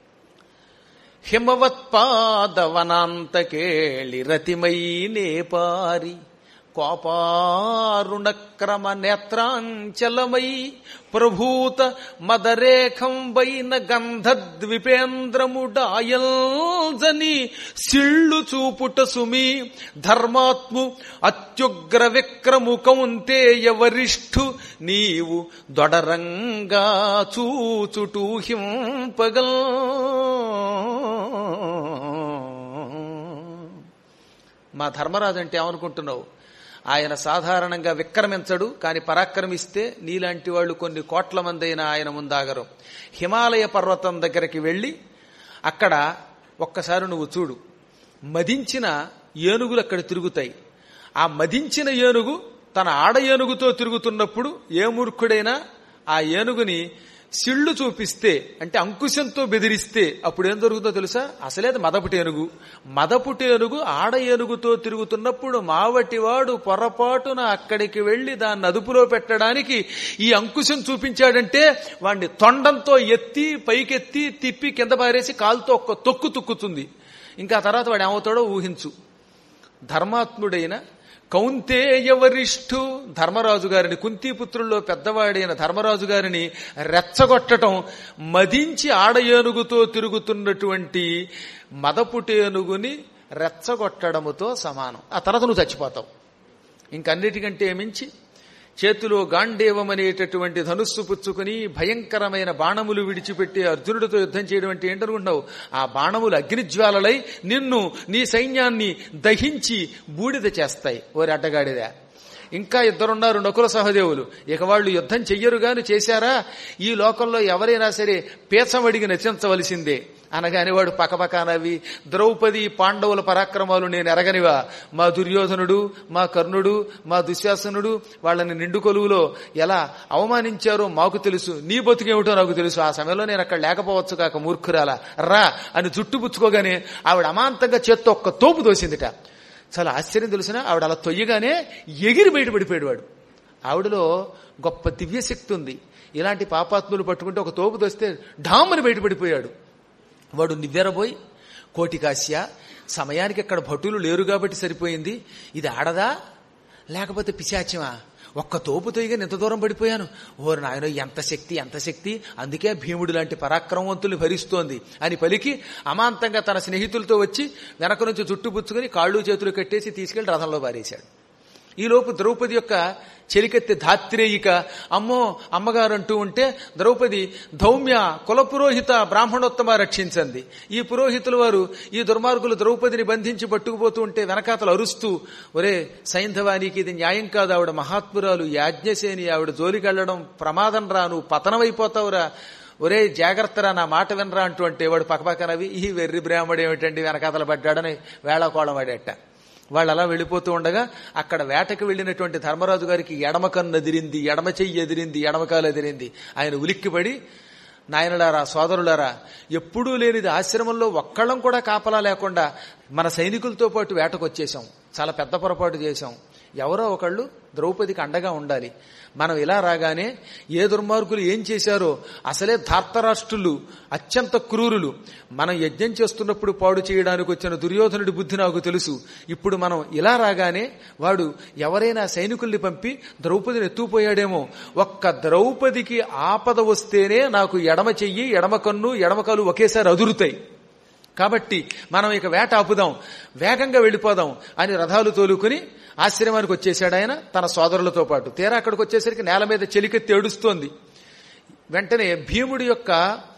హిమవత్పాదవనాంతకేళి రతిమై నేపారి కోపారుణక్రమ నేత్రాంచలమై ప్రభూత మదరేఖం వైన గంధద్విపేంద్రముడాయల్జని సిళ్ళు చూపుట సుమి ధర్మాత్ము అత్యుగ్ర విక్రము కౌంతేయ వరిష్ఠు నీవు దొడరంగా చూచుటూ హింపగల్ మా ధర్మరాజు అంటే ఏమనుకుంటున్నావు ఆయన సాధారణంగా విక్రమించడు కానీ పరాక్రమిస్తే నీలాంటి వాళ్ళు కొన్ని కోట్ల మంది అయినా ఆయన ముందాగరు హిమాలయ పర్వతం దగ్గరికి వెళ్ళి అక్కడ ఒక్కసారి నువ్వు చూడు మదించిన ఏనుగులు అక్కడ తిరుగుతాయి ఆ మదించిన ఏనుగు తన ఆడ ఏనుగుతో తిరుగుతున్నప్పుడు ఏ మూర్ఖుడైనా ఆ ఏనుగుని సిళ్ళు చూపిస్తే అంటే అంకుశంతో బెదిరిస్తే అప్పుడు ఏం జరుగుతుందో తెలుసా అసలే అది మదపుటి ఏనుగు మదపుటి ఏనుగు ఆడ ఏనుగుతో తిరుగుతున్నప్పుడు మావటివాడు పొరపాటున అక్కడికి వెళ్లి దాన్ని అదుపులో పెట్టడానికి ఈ అంకుశం చూపించాడంటే వాడిని తొండంతో ఎత్తి పైకెత్తి తిప్పి కింద పారేసి కాలుతో ఒక్క తొక్కు తొక్కుతుంది ఇంకా తర్వాత వాడు ఏమవుతాడో ఊహించు ధర్మాత్ముడైన కౌంతేయవరిష్ఠు ధర్మరాజు గారిని కుంతీపుత్రుల్లో పెద్దవాడైన ధర్మరాజు గారిని రెచ్చగొట్టడం మదించి ఆడ ఏనుగుతో తిరుగుతున్నటువంటి మదపుటేనుగుని రెచ్చగొట్టడముతో సమానం ఆ తర్వాత నువ్వు చచ్చిపోతావు ఇంకన్నిటికంటే మించి చేతిలో గాండేవం అనేటటువంటి ధనుస్సు పుచ్చుకుని భయంకరమైన బాణములు విడిచిపెట్టి అర్జునుడితో యుద్ధం చేయడం అంటే ఏంటనుకుంటున్నావు ఆ బాణములు అగ్నిజ్వాలలై నిన్ను నీ సైన్యాన్ని దహించి బూడిద చేస్తాయి ఓరి అడ్డగాడిదా ఇంకా ఇద్దరున్నారు నకుల సహదేవులు ఇక వాళ్ళు యుద్ధం చెయ్యరు గాని చేశారా ఈ లోకంలో ఎవరైనా సరే పేచమడిగి నచించవలసిందే అనగానే వాడు పకపకానవి ద్రౌపది పాండవుల పరాక్రమాలు నేను ఎరగనివా మా దుర్యోధనుడు మా కర్ణుడు మా దుశ్శాసనుడు వాళ్ళని నిండు కొలువులో ఎలా అవమానించారో మాకు తెలుసు నీ బతుకేమిటో నాకు తెలుసు ఆ సమయంలో నేను అక్కడ లేకపోవచ్చు కాక మూర్ఖురాల రా అని జుట్టుపుచ్చుకోగానే ఆవిడ అమాంతంగా చేత్తో ఒక్క తోపు దోసిందిట చాలా ఆశ్చర్యం తెలిసిన ఆవిడ అలా తొయ్యగానే ఎగిరి బయటపడిపోయాడు వాడు ఆవిడలో గొప్ప దివ్యశక్తి ఉంది ఇలాంటి పాపాత్ములు పట్టుకుంటే ఒక తోపు దోస్తే ఢామని బయటపడిపోయాడు వాడు నివ్వెరబోయి కోటికాశ్య సమయానికి అక్కడ భటులు లేరు కాబట్టి సరిపోయింది ఇది ఆడదా లేకపోతే పిశాచ్యమా ఒక్క తోపు తొయ్యగా ఎంత దూరం పడిపోయాను ఓరు నాయన ఎంత శక్తి ఎంత శక్తి అందుకే భీముడు లాంటి పరాక్రమవంతుల్ని భరిస్తోంది అని పలికి అమాంతంగా తన స్నేహితులతో వచ్చి వెనక నుంచి చుట్టుపుచ్చుకుని కాళ్ళు చేతులు కట్టేసి తీసుకెళ్లి రథంలో పారేశాడు ఈలోపు ద్రౌపది యొక్క చెలికెత్తి ధాత్రేయిక అమ్మో అమ్మగారు అంటూ ఉంటే ద్రౌపది ధౌమ్య కులపురోహిత బ్రాహ్మణోత్తమ రక్షించండి ఈ పురోహితుల వారు ఈ దుర్మార్గులు ద్రౌపదిని బంధించి పట్టుకుపోతూ ఉంటే వెనకాతలు అరుస్తూ ఒరే సైంధవానికి ఇది న్యాయం కాదు ఆవిడ మహాత్మురాలు యాజ్ఞసేని ఆవిడ జోలికెళ్లడం ప్రమాదం రా నువ్వు పతనమైపోతావురా ఒరే జాగ్రత్తరా నా మాట వినరా అంటూ అంటే వాడు పక్కపక్కనవి ఈ వెర్రి బ్రాహ్మడు ఏమిటండి వెనకాతల పడ్డాడని వేళకోళం వాడేట వాళ్ళు అలా వెళ్ళిపోతూ ఉండగా అక్కడ వేటకు వెళ్ళినటువంటి ధర్మరాజు గారికి ఎడమ కన్ను ఎదిరింది ఎడమ చెయ్యి ఎదిరింది ఎడమకాలు ఎదిరింది ఆయన ఉలిక్కిపడి నాయనలారా సోదరులారా ఎప్పుడూ లేనిది ఆశ్రమంలో ఒక్కళ్ళం కూడా కాపలా లేకుండా మన సైనికులతో పాటు వేటకు వచ్చేసాం చాలా పెద్ద పొరపాటు చేశాం ఎవరో ఒకళ్ళు ద్రౌపదికి అండగా ఉండాలి మనం ఇలా రాగానే ఏ దుర్మార్గులు ఏం చేశారో అసలే ధార్తరాష్ట్రులు అత్యంత క్రూరులు మనం యజ్ఞం చేస్తున్నప్పుడు పాడు చేయడానికి వచ్చిన దుర్యోధనుడి బుద్ధి నాకు తెలుసు ఇప్పుడు మనం ఇలా రాగానే వాడు ఎవరైనా సైనికుల్ని పంపి ద్రౌపదిని ఎత్తుపోయాడేమో ఒక్క ద్రౌపదికి ఆపద వస్తేనే నాకు ఎడమ చెయ్యి ఎడమ కన్ను ఎడమకాలు ఒకేసారి అదురుతాయి కాబట్టి మనం ఇక వేట ఆపుదాం వేగంగా వెళ్ళిపోదాం అని రథాలు తోలుకుని ఆశ్రమానికి వచ్చేసాడు ఆయన తన సోదరులతో పాటు తీరా అక్కడికి వచ్చేసరికి నేల మీద చెలికెత్తి ఏడుస్తోంది వెంటనే భీముడి యొక్క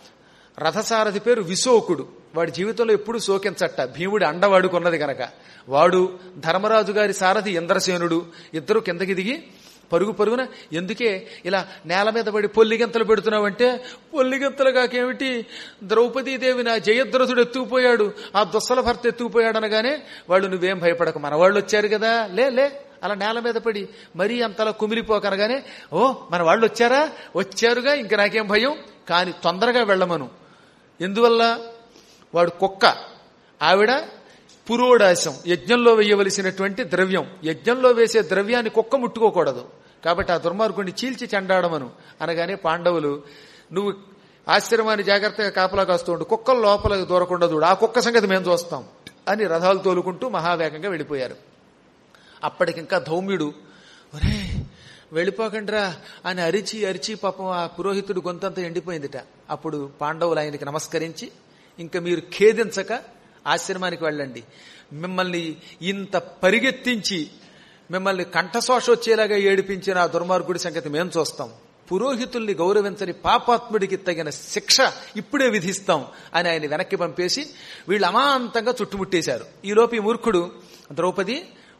రథసారథి పేరు విశోకుడు వాడి జీవితంలో ఎప్పుడు శోకించట భీముడి అండవాడుకున్నది గనక వాడు ధర్మరాజు గారి సారథి ఇంద్రసేనుడు ఇద్దరు కిందకి దిగి పరుగు పరుగున ఎందుకే ఇలా నేల మీద పడి పొల్లిగెంతలు పెడుతున్నావంటే పొల్లిగెంతలు కాకేమిటి ద్రౌపదీదేవి నా జయద్రథుడు ఎత్తుకుపోయాడు ఆ దుస్సల భర్త ఎత్తుకుపోయాడు అనగానే వాళ్ళు నువ్వేం భయపడక మన వాళ్ళు వచ్చారు కదా లే లే అలా నేల మీద పడి మరీ అంతలా కుమిలిపోకనగానే ఓ మన వాళ్ళు వచ్చారా వచ్చారుగా ఇంక నాకేం భయం కానీ తొందరగా వెళ్ళమను ఎందువల్ల వాడు కుక్క ఆవిడ పురోడాశం యజ్ఞంలో వేయవలసినటువంటి ద్రవ్యం యజ్ఞంలో వేసే ద్రవ్యాన్ని కుక్క ముట్టుకోకూడదు కాబట్టి ఆ దుర్మార్గుడిని చీల్చి చెండాడమను అనగానే పాండవులు నువ్వు ఆశ్రమాన్ని జాగ్రత్తగా కాపలా కాస్తూ ఉండు కుక్కల లోపల దూరకుండా చూడు ఆ కుక్క సంగతి మేము చూస్తాం అని రథాలు తోలుకుంటూ మహావేగంగా వెళ్ళిపోయారు అప్పటికింకా ధౌమ్యుడు ఒరే వెళ్ళిపోకండిరా అని అరిచి అరిచి పాపం ఆ పురోహితుడు గొంతంతా ఎండిపోయిందిట అప్పుడు పాండవులు ఆయనకి నమస్కరించి ఇంకా మీరు ఖేదించక ఆశ్రమానికి వెళ్ళండి మిమ్మల్ని ఇంత పరిగెత్తించి మిమ్మల్ని కంఠశోష వచ్చేలాగా ఏడిపించిన ఆ దుర్మార్గుడి సంగతి మేం చూస్తాం పురోహితుల్ని గౌరవించని పాపాత్ముడికి తగిన శిక్ష ఇప్పుడే విధిస్తాం అని ఆయన వెనక్కి పంపేసి వీళ్ళు అమాంతంగా చుట్టుముట్టేశారు ఈలోపు ఈ మూర్ఖుడు ద్రౌపది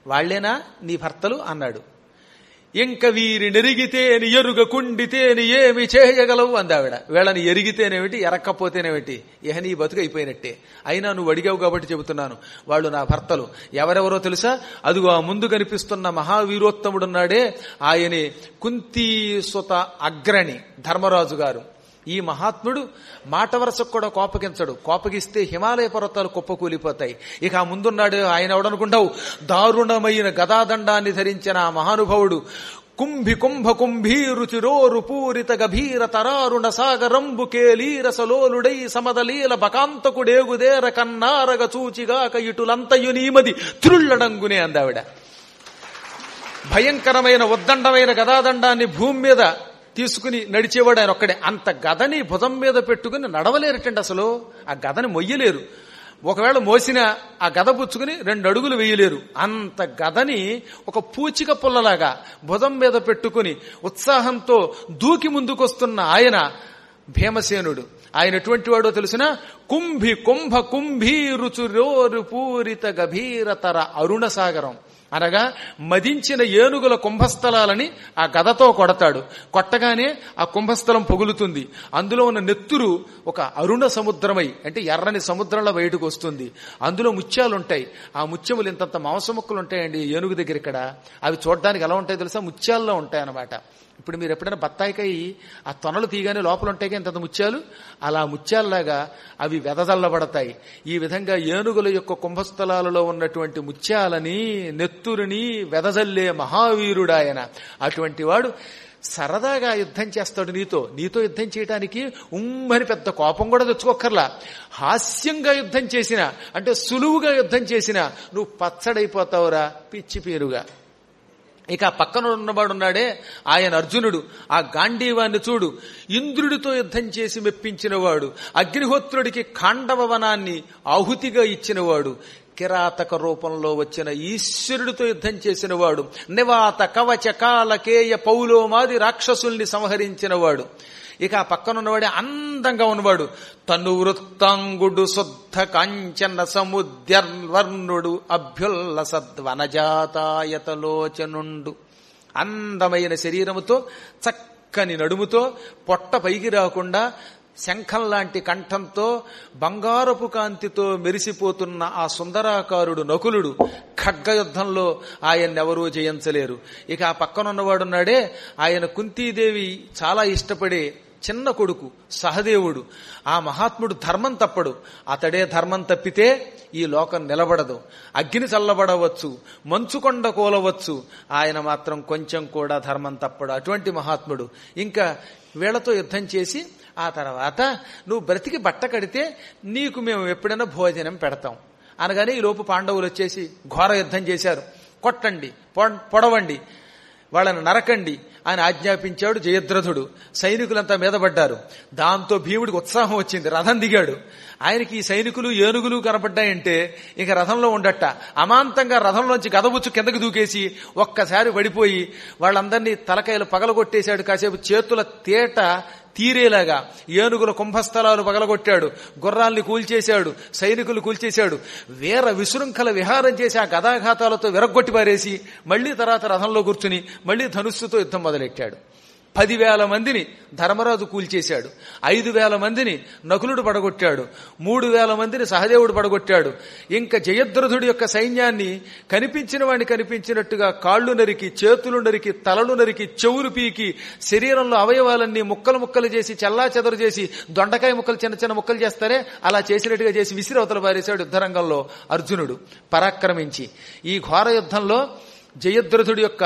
వాళ్లేనా నీ భర్తలు అన్నాడు ఇంక వీరి నెరిగితేని ఎరుగ కుండితేని ఏమి చేయగలవు అందావిడ వీళ్ళని ఎరిగితేనేమిటి ఎరక్కపోతేనేమిటి ఇహ నీ బతుకు అయిపోయినట్టే అయినా నువ్వు అడిగావు కాబట్టి చెబుతున్నాను వాళ్ళు నా భర్తలు ఎవరెవరో తెలుసా అదిగో ఆ ముందు కనిపిస్తున్న మహావీరోత్తముడున్నాడే ఆయనే కుంతీ సుత అగ్రణి ధర్మరాజు గారు ఈ మహాత్ముడు మాట వరసకు కూడా కోపగించడు కోపగిస్తే హిమాలయ పర్వతాలు కుప్పకూలిపోతాయి ఇక ఆ ముందున్నాడు ఆయన ఎవడనుకుంటావు దారుణమైన గదాదండాన్ని ధరించిన ఆ మహానుభావుడు కుంభి కుంభ కుంభీరుచిరోరు పూరిత గభీర తరారుణ సాగరంబు కేలీరసలోలుడై సమదలీల బకాంతకుడేగుదేర కన్నారగ చూచిగాక ఇటులంతయు నీమది త్రుళ్ళడంగునే అందావిడ భయంకరమైన ఉద్దండమైన గదాదండాన్ని భూమి మీద తీసుకుని నడిచేవాడు ఆయన ఒక్కడే అంత గదని భుజం మీద పెట్టుకుని నడవలేరటండి అసలు ఆ గదని మొయ్యలేరు ఒకవేళ మోసిన ఆ గద పుచ్చుకుని రెండు అడుగులు వేయలేరు అంత గదని ఒక పూచిక పుల్లలాగా భుజం మీద పెట్టుకుని ఉత్సాహంతో దూకి ముందుకొస్తున్న ఆయన భీమసేనుడు ఆయన ఎటువంటి వాడో తెలిసిన కుంభి కుంభ కుంభీరుచురోరు పూరిత గభీరతర అరుణ సాగరం అనగా మదించిన ఏనుగుల కుంభస్థలాలని ఆ గదతో కొడతాడు కొట్టగానే ఆ కుంభస్థలం పొగులుతుంది అందులో ఉన్న నెత్తురు ఒక అరుణ సముద్రమై అంటే ఎర్రని సముద్రంలో బయటకు వస్తుంది అందులో ముత్యాలు ఉంటాయి ఆ ముత్యములు ఇంతంత మాంస ముక్కలు ఉంటాయండి ఏనుగు దగ్గర ఇక్కడ అవి చూడడానికి ఎలా ఉంటాయో తెలుసా ముత్యాల్లో ఉంటాయి అన్నమాట ఇప్పుడు మీరు ఎప్పుడైనా బత్తాయికాయ ఆ తొనలు తీయగానే లోపల ఉంటాయి ఇంత ముత్యాలు అలా ముత్యాల్లాగా అవి వెదజల్లబడతాయి ఈ విధంగా ఏనుగుల యొక్క కుంభస్థలాలలో ఉన్నటువంటి ముత్యాలని నెత్తురుని వెదజల్లే మహావీరుడాయన అటువంటి వాడు సరదాగా యుద్ధం చేస్తాడు నీతో నీతో యుద్ధం చేయడానికి ఉమ్మని పెద్ద కోపం కూడా తెచ్చుకోకర్లా హాస్యంగా యుద్ధం చేసిన అంటే సులువుగా యుద్ధం చేసిన నువ్వు పచ్చడైపోతావురా పిచ్చి పేరుగా ఇక ఆ పక్కన ఉన్నవాడున్నాడే ఆయన అర్జునుడు ఆ గాంధీవాన్ని చూడు ఇంద్రుడితో యుద్ధం చేసి మెప్పించినవాడు అగ్నిహోత్రుడికి ఖాండవ వనాన్ని ఆహుతిగా ఇచ్చినవాడు కిరాతక రూపంలో వచ్చిన ఈశ్వరుడితో యుద్ధం చేసినవాడు నివాత కవచ కాలకేయ పౌలోమాది రాక్షసుల్ని సంహరించినవాడు ఇక ఆ పక్కన ఉన్నవాడే అందంగా ఉన్నవాడు తను వృత్తాంగుడు శుద్ధ కాంచన సముద్యర్వర్ణుడు అభ్యుల్ల సద్వనజాతాయతలోచనుండు అందమైన శరీరముతో చక్కని నడుముతో పొట్ట పైకి రాకుండా శంఖం లాంటి కంఠంతో బంగారపు కాంతితో మెరిసిపోతున్న ఆ సుందరాకారుడు నకులుడు ఖడ్గయుద్ధంలో ఆయన్నెవరూ జయించలేరు ఇక ఆ పక్కనున్నవాడున్నాడే ఆయన కుంతీదేవి చాలా ఇష్టపడే చిన్న కొడుకు సహదేవుడు ఆ మహాత్ముడు ధర్మం తప్పడు అతడే ధర్మం తప్పితే ఈ లోకం నిలబడదు అగ్ని చల్లబడవచ్చు మంచుకొండ కూలవచ్చు ఆయన మాత్రం కొంచెం కూడా ధర్మం తప్పడు అటువంటి మహాత్ముడు ఇంకా వీళ్లతో యుద్ధం చేసి ఆ తర్వాత నువ్వు బ్రతికి బట్ట కడితే నీకు మేము ఎప్పుడైనా భోజనం పెడతాం అనగానే ఈ లోపు పాండవులు వచ్చేసి ఘోర యుద్ధం చేశారు కొట్టండి పొడవండి వాళ్ళని నరకండి అని ఆజ్ఞాపించాడు జయద్రథుడు సైనికులంతా మీద పడ్డారు దాంతో భీముడికి ఉత్సాహం వచ్చింది రథం దిగాడు ఆయనకి ఈ సైనికులు ఏనుగులు కనపడ్డాయంటే ఇక రథంలో ఉండట అమాంతంగా రథంలోంచి గదబుచ్చు కిందకి దూకేసి ఒక్కసారి పడిపోయి వాళ్ళందరినీ తలకాయలు పగలగొట్టేశాడు కాసేపు చేతుల తేట తీరేలాగా ఏనుగుల కుంభస్థలాలు పగలగొట్టాడు గుర్రాల్ని కూల్చేశాడు సైనికులు కూల్చేశాడు వీర విశృంఖల విహారం చేసి ఆ గదాఘాతాలతో విరగ్గొట్టి పారేసి మళ్లీ తర్వాత రథంలో కూర్చుని మళ్లీ ధనుస్సుతో యుద్ధం మొదలెట్టాడు పదివేల మందిని ధర్మరాజు కూల్చేశాడు ఐదు వేల మందిని నకులుడు పడగొట్టాడు మూడు వేల మందిని సహదేవుడు పడగొట్టాడు ఇంకా జయద్రథుడి యొక్క సైన్యాన్ని కనిపించిన వాడిని కనిపించినట్టుగా కాళ్ళు నరికి చేతులు నరికి తలలు నరికి చెవులు పీకి శరీరంలో అవయవాలన్నీ ముక్కలు ముక్కలు చేసి చల్లా చెదరు చేసి దొండకాయ ముక్కలు చిన్న చిన్న ముక్కలు చేస్తారే అలా చేసినట్టుగా చేసి విసిరవతల పారేశాడు యుద్ధరంగంలో అర్జునుడు పరాక్రమించి ఈ ఘోర యుద్ధంలో జయద్రథుడి యొక్క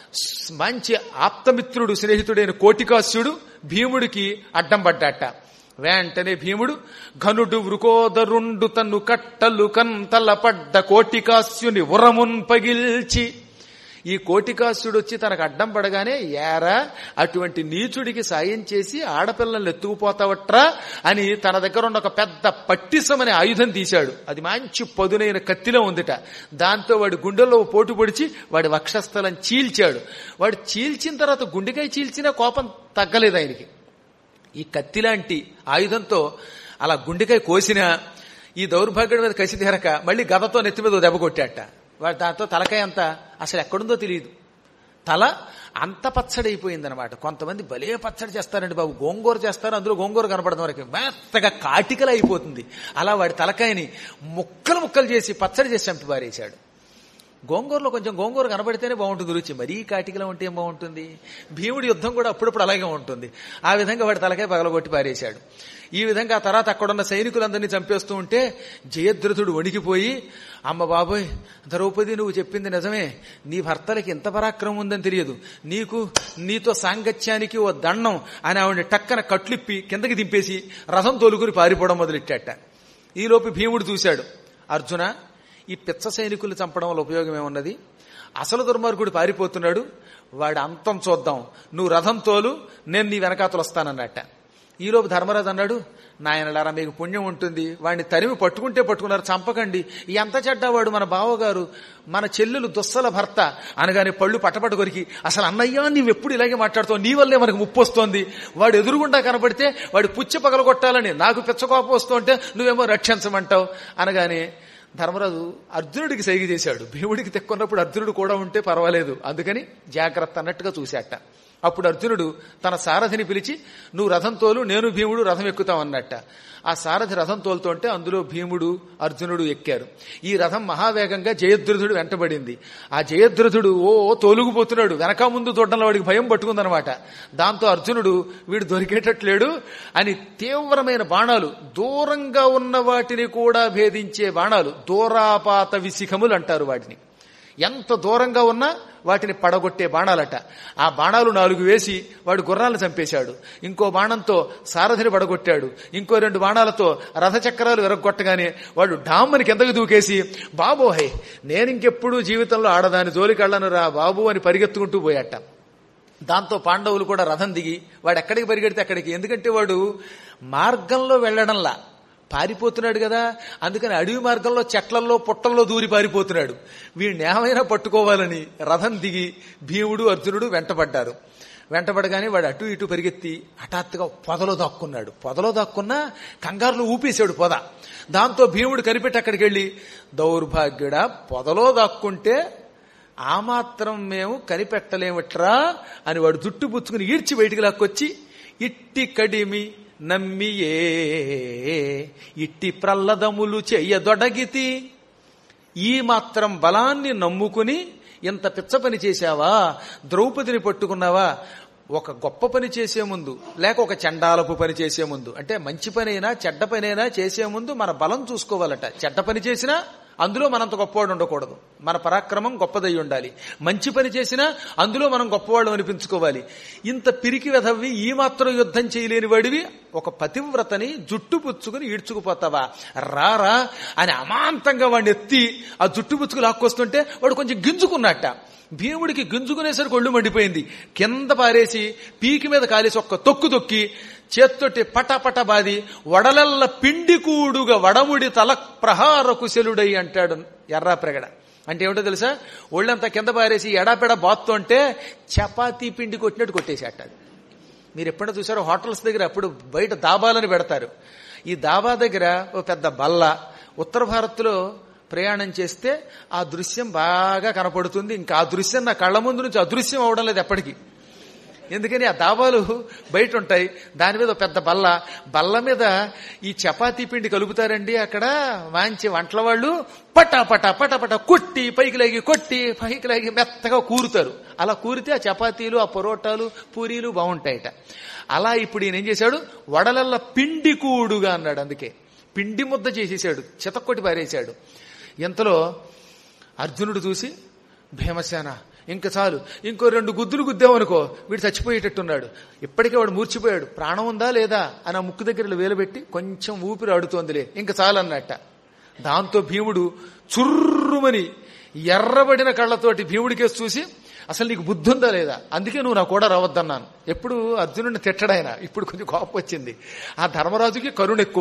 మంచి ఆప్తమిత్రుడు స్నేహితుడైన కోటికాస్యుడు భీముడికి అడ్డం పడ్డాట వెంటనే భీముడు ఘనుడు వృకోదరుండు తన్ను కట్టలు కంతల పడ్డ కోటికాస్యుని ఉరమున్ పగిల్చి ఈ కోటికాసుడు వచ్చి తనకు అడ్డం పడగానే ఏరా అటువంటి నీచుడికి సాయం చేసి ఆడపిల్లల్ని ఎత్తుకుపోతావట్రా అని తన దగ్గర ఉన్న ఒక పెద్ద పట్టిసమనే ఆయుధం తీశాడు అది మంచి పదునైన కత్తిలో ఉందిట దాంతో వాడి గుండెల్లో పోటు పొడిచి వాడి వక్షస్థలం చీల్చాడు వాడు చీల్చిన తర్వాత గుండెకాయ చీల్చినా కోపం తగ్గలేదు ఆయనకి ఈ కత్తిలాంటి ఆయుధంతో అలా గుండెకాయ కోసినా ఈ దౌర్భాగ్యుడి మీద కసి తీరక మళ్ళీ గదతో నెత్తి మీద దెబ్బ కొట్టాట వాడు దాంతో తలకాయ అంతా అసలు ఎక్కడుందో తెలియదు తల అంత పచ్చడి అయిపోయిందనమాట కొంతమంది భలే పచ్చడి చేస్తారండి బాబు గోంగూర చేస్తారు అందులో గోంగూర కనపడడం వరకు మెత్తగా కాటికలు అయిపోతుంది అలా వాడి తలకాయని ముక్కలు ముక్కలు చేసి పచ్చడి చేసి చంపి పారేశాడు గోంగూరలో కొంచెం గోంగూర కనబడితేనే బాగుంటుంది రుచి మరీ కాటికలో ఉంటే ఏం బాగుంటుంది భీముడి యుద్ధం కూడా అప్పుడప్పుడు అలాగే ఉంటుంది ఆ విధంగా వాడి తలకాయ పగలగొట్టి పారేశాడు ఈ విధంగా ఆ తర్వాత అక్కడున్న సైనికులందరినీ చంపేస్తూ ఉంటే జయద్రథుడు వణికిపోయి అమ్మ బాబోయ్ ద్రౌపది నువ్వు చెప్పింది నిజమే నీ భర్తలకి ఎంత పరాక్రమం ఉందని తెలియదు నీకు నీతో సాంగత్యానికి ఓ దండం అని ఆవిడ టక్కన కట్లిప్పి కిందకి దింపేసి రథం తోలుకుని పారిపోవడం మొదలెట్టాట ఈలోపు భీముడు చూశాడు అర్జున ఈ పిచ్చ సైనికులు చంపడం వల్ల ఉపయోగం ఏమున్నది అసలు దుర్మార్గుడు పారిపోతున్నాడు వాడి అంతం చూద్దాం నువ్వు రథం తోలు నేను నీ వెనకాతలు వస్తానన్నట్ట ఈలోపు ధర్మరాజు అన్నాడు నాయనలారా మీకు పుణ్యం ఉంటుంది వాడిని తరిమి పట్టుకుంటే పట్టుకున్నారు చంపకండి ఎంత చెడ్డవాడు మన బావగారు మన చెల్లెలు దుస్సల భర్త అనగానే పళ్ళు పట్టపట్టు కొరికి అసలు అన్నయ్య నీవెప్పుడు ఇలాగే మాట్లాడుతావు నీ వల్లే మనకు ముప్పు వస్తోంది వాడు ఎదురుగుండా కనపడితే వాడి పుచ్చి పగలగొట్టాలని నాకు పిచ్చకోపం వస్తుంటే నువ్వేమో రక్షించమంటావు అనగానే ధర్మరాజు అర్జునుడికి సైగ చేశాడు భీముడికి తెక్కున్నప్పుడు అర్జునుడు కూడా ఉంటే పర్వాలేదు అందుకని జాగ్రత్త అన్నట్టుగా చూశాట అప్పుడు అర్జునుడు తన సారథిని పిలిచి నువ్వు రథం తోలు నేను భీముడు రథం ఎక్కుతాం అన్నట్ట ఆ సారథి రథం తోలుతుంటే అందులో భీముడు అర్జునుడు ఎక్కారు ఈ రథం మహావేగంగా జయద్రథుడు వెంటబడింది ఆ జయద్రథుడు ఓ తోలుగుపోతున్నాడు వెనక ముందు చూడడంలో వాడికి భయం పట్టుకుందనమాట దాంతో అర్జునుడు వీడు దొరికేటట్లేడు అని తీవ్రమైన బాణాలు దూరంగా ఉన్న వాటిని కూడా భేదించే బాణాలు దూరాపాత విశిఖములు అంటారు వాటిని ఎంత దూరంగా ఉన్నా వాటిని పడగొట్టే బాణాలట ఆ బాణాలు నాలుగు వేసి వాడు గుర్రాలను చంపేశాడు ఇంకో బాణంతో సారథిని పడగొట్టాడు ఇంకో రెండు బాణాలతో రథచక్రాలు విరగొట్టగానే వాడు డామ్మని కిందకు దూకేసి బాబోహే నేను ఇంకెప్పుడు జీవితంలో ఆడదాని జోలికెళ్ళను రా బాబు అని పరిగెత్తుకుంటూ పోయాట దాంతో పాండవులు కూడా రథం దిగి వాడు ఎక్కడికి పరిగెడితే అక్కడికి ఎందుకంటే వాడు మార్గంలో వెళ్లడంలా పారిపోతున్నాడు కదా అందుకని అడవి మార్గంలో చెట్లల్లో పుట్టల్లో దూరి పారిపోతున్నాడు వీడిని ఏమైనా పట్టుకోవాలని రథం దిగి భీముడు అర్జునుడు వెంటబడ్డారు వెంటబడగానే వాడు అటు ఇటు పరిగెత్తి హఠాత్తుగా పొదలో దాక్కున్నాడు పొదలో దాక్కున్నా కంగారులో ఊపేశాడు పొద దాంతో భీముడు కనిపెట్టి అక్కడికి వెళ్ళి దౌర్భాగ్యుడా పొదలో దాక్కుంటే ఆ మాత్రం మేము కనిపెట్టలేమిట్రా అని వాడు జుట్టు పుచ్చుకుని ఈడ్చి బయటికి లాక్కొచ్చి ఇట్టి కడిమి నమ్మియే ఇట్టి ప్రల్లదములు చెయ్యదొడగితి ఈ మాత్రం బలాన్ని నమ్ముకుని ఇంత పిచ్చ పని చేశావా ద్రౌపదిని పట్టుకున్నావా ఒక గొప్ప పని చేసే ముందు లేక ఒక చండాలపు పని చేసే ముందు అంటే మంచి పనైనా చెడ్డ పనైనా చేసే ముందు మన బలం చూసుకోవాలట చెడ్డ పని చేసినా అందులో మనంత గొప్పవాడు ఉండకూడదు మన పరాక్రమం గొప్పదై ఉండాలి మంచి పని చేసినా అందులో మనం గొప్పవాడు అనిపించుకోవాలి ఇంత పిరికి వెధవి ఈ మాత్రం యుద్ధం చేయలేని వాడివి ఒక పతివ్రతని జుట్టు పుచ్చుకుని ఈడ్చుకుపోతావా రారా అని అమాంతంగా వాడిని ఎత్తి ఆ జుట్టు పుచ్చుకు లాక్కొస్తుంటే వాడు కొంచెం గింజుకున్నట్ట భీముడికి గింజుకునేసరికి ఒళ్ళు మండిపోయింది కింద పారేసి పీకి మీద కాలేసి ఒక్క తొక్కు తొక్కి చేత్తోటి పటపట బాది వడలల్ల పిండి కూడుగా వడముడి తల ప్రహార కుశలుడై అంటాడు ఎర్రా ప్రగడ అంటే ఏమిటో తెలుసా ఒళ్ళంతా కింద పారేసి ఎడాపెడ బాత్తుంటే చపాతీ పిండి కొట్టినట్టు కొట్టేసేట అది మీరు ఎప్పుడైనా చూసారో హోటల్స్ దగ్గర అప్పుడు బయట దాబాలని పెడతారు ఈ దాబా దగ్గర ఓ పెద్ద బల్ల ఉత్తర భారత్లో ప్రయాణం చేస్తే ఆ దృశ్యం బాగా కనపడుతుంది ఇంకా ఆ దృశ్యం నా కళ్ళ ముందు నుంచి అదృశ్యం అవడం లేదు ఎప్పటికీ ఎందుకని ఆ దాబాలు బయట ఉంటాయి దాని మీద ఒక పెద్ద బల్ల బల్ల మీద ఈ చపాతీ పిండి కలుపుతారండి అక్కడ మంచి వంటల వాళ్ళు పటా పటా పటా పటా కొట్టి పైకి లాగి కొట్టి పైకి లాగి మెత్తగా కూరుతారు అలా కూరితే ఆ చపాతీలు ఆ పొరోటాలు పూరీలు బాగుంటాయట అలా ఇప్పుడు ఈయన ఏం చేశాడు వడలల్ల పిండి కూడుగా అన్నాడు అందుకే పిండి ముద్ద చేసేసాడు చితక్కొట్టి పారేశాడు ఇంతలో అర్జునుడు చూసి భీమసేన ఇంక చాలు ఇంకో రెండు గుద్దులు గుద్దామనుకో వీడు చచ్చిపోయేటట్టున్నాడు ఇప్పటికే వాడు మూర్చిపోయాడు ప్రాణం ఉందా లేదా అని ఆ ముక్కు దగ్గర వేలుబెట్టి కొంచెం ఊపిరి ఆడుతోందిలే ఇంక చాలు అన్నట్ట దాంతో భీముడు చుర్రుమని ఎర్రబడిన కళ్ళతోటి భీముడికేసి చూసి అసలు నీకు బుద్ధి ఉందా లేదా అందుకే నువ్వు నా కూడా రావద్దన్నాను ఎప్పుడు అర్జునుడిని తిట్టడాయన ఇప్పుడు కొంచెం కోపం వచ్చింది ఆ ధర్మరాజుకి కరుణ ఎక్కువ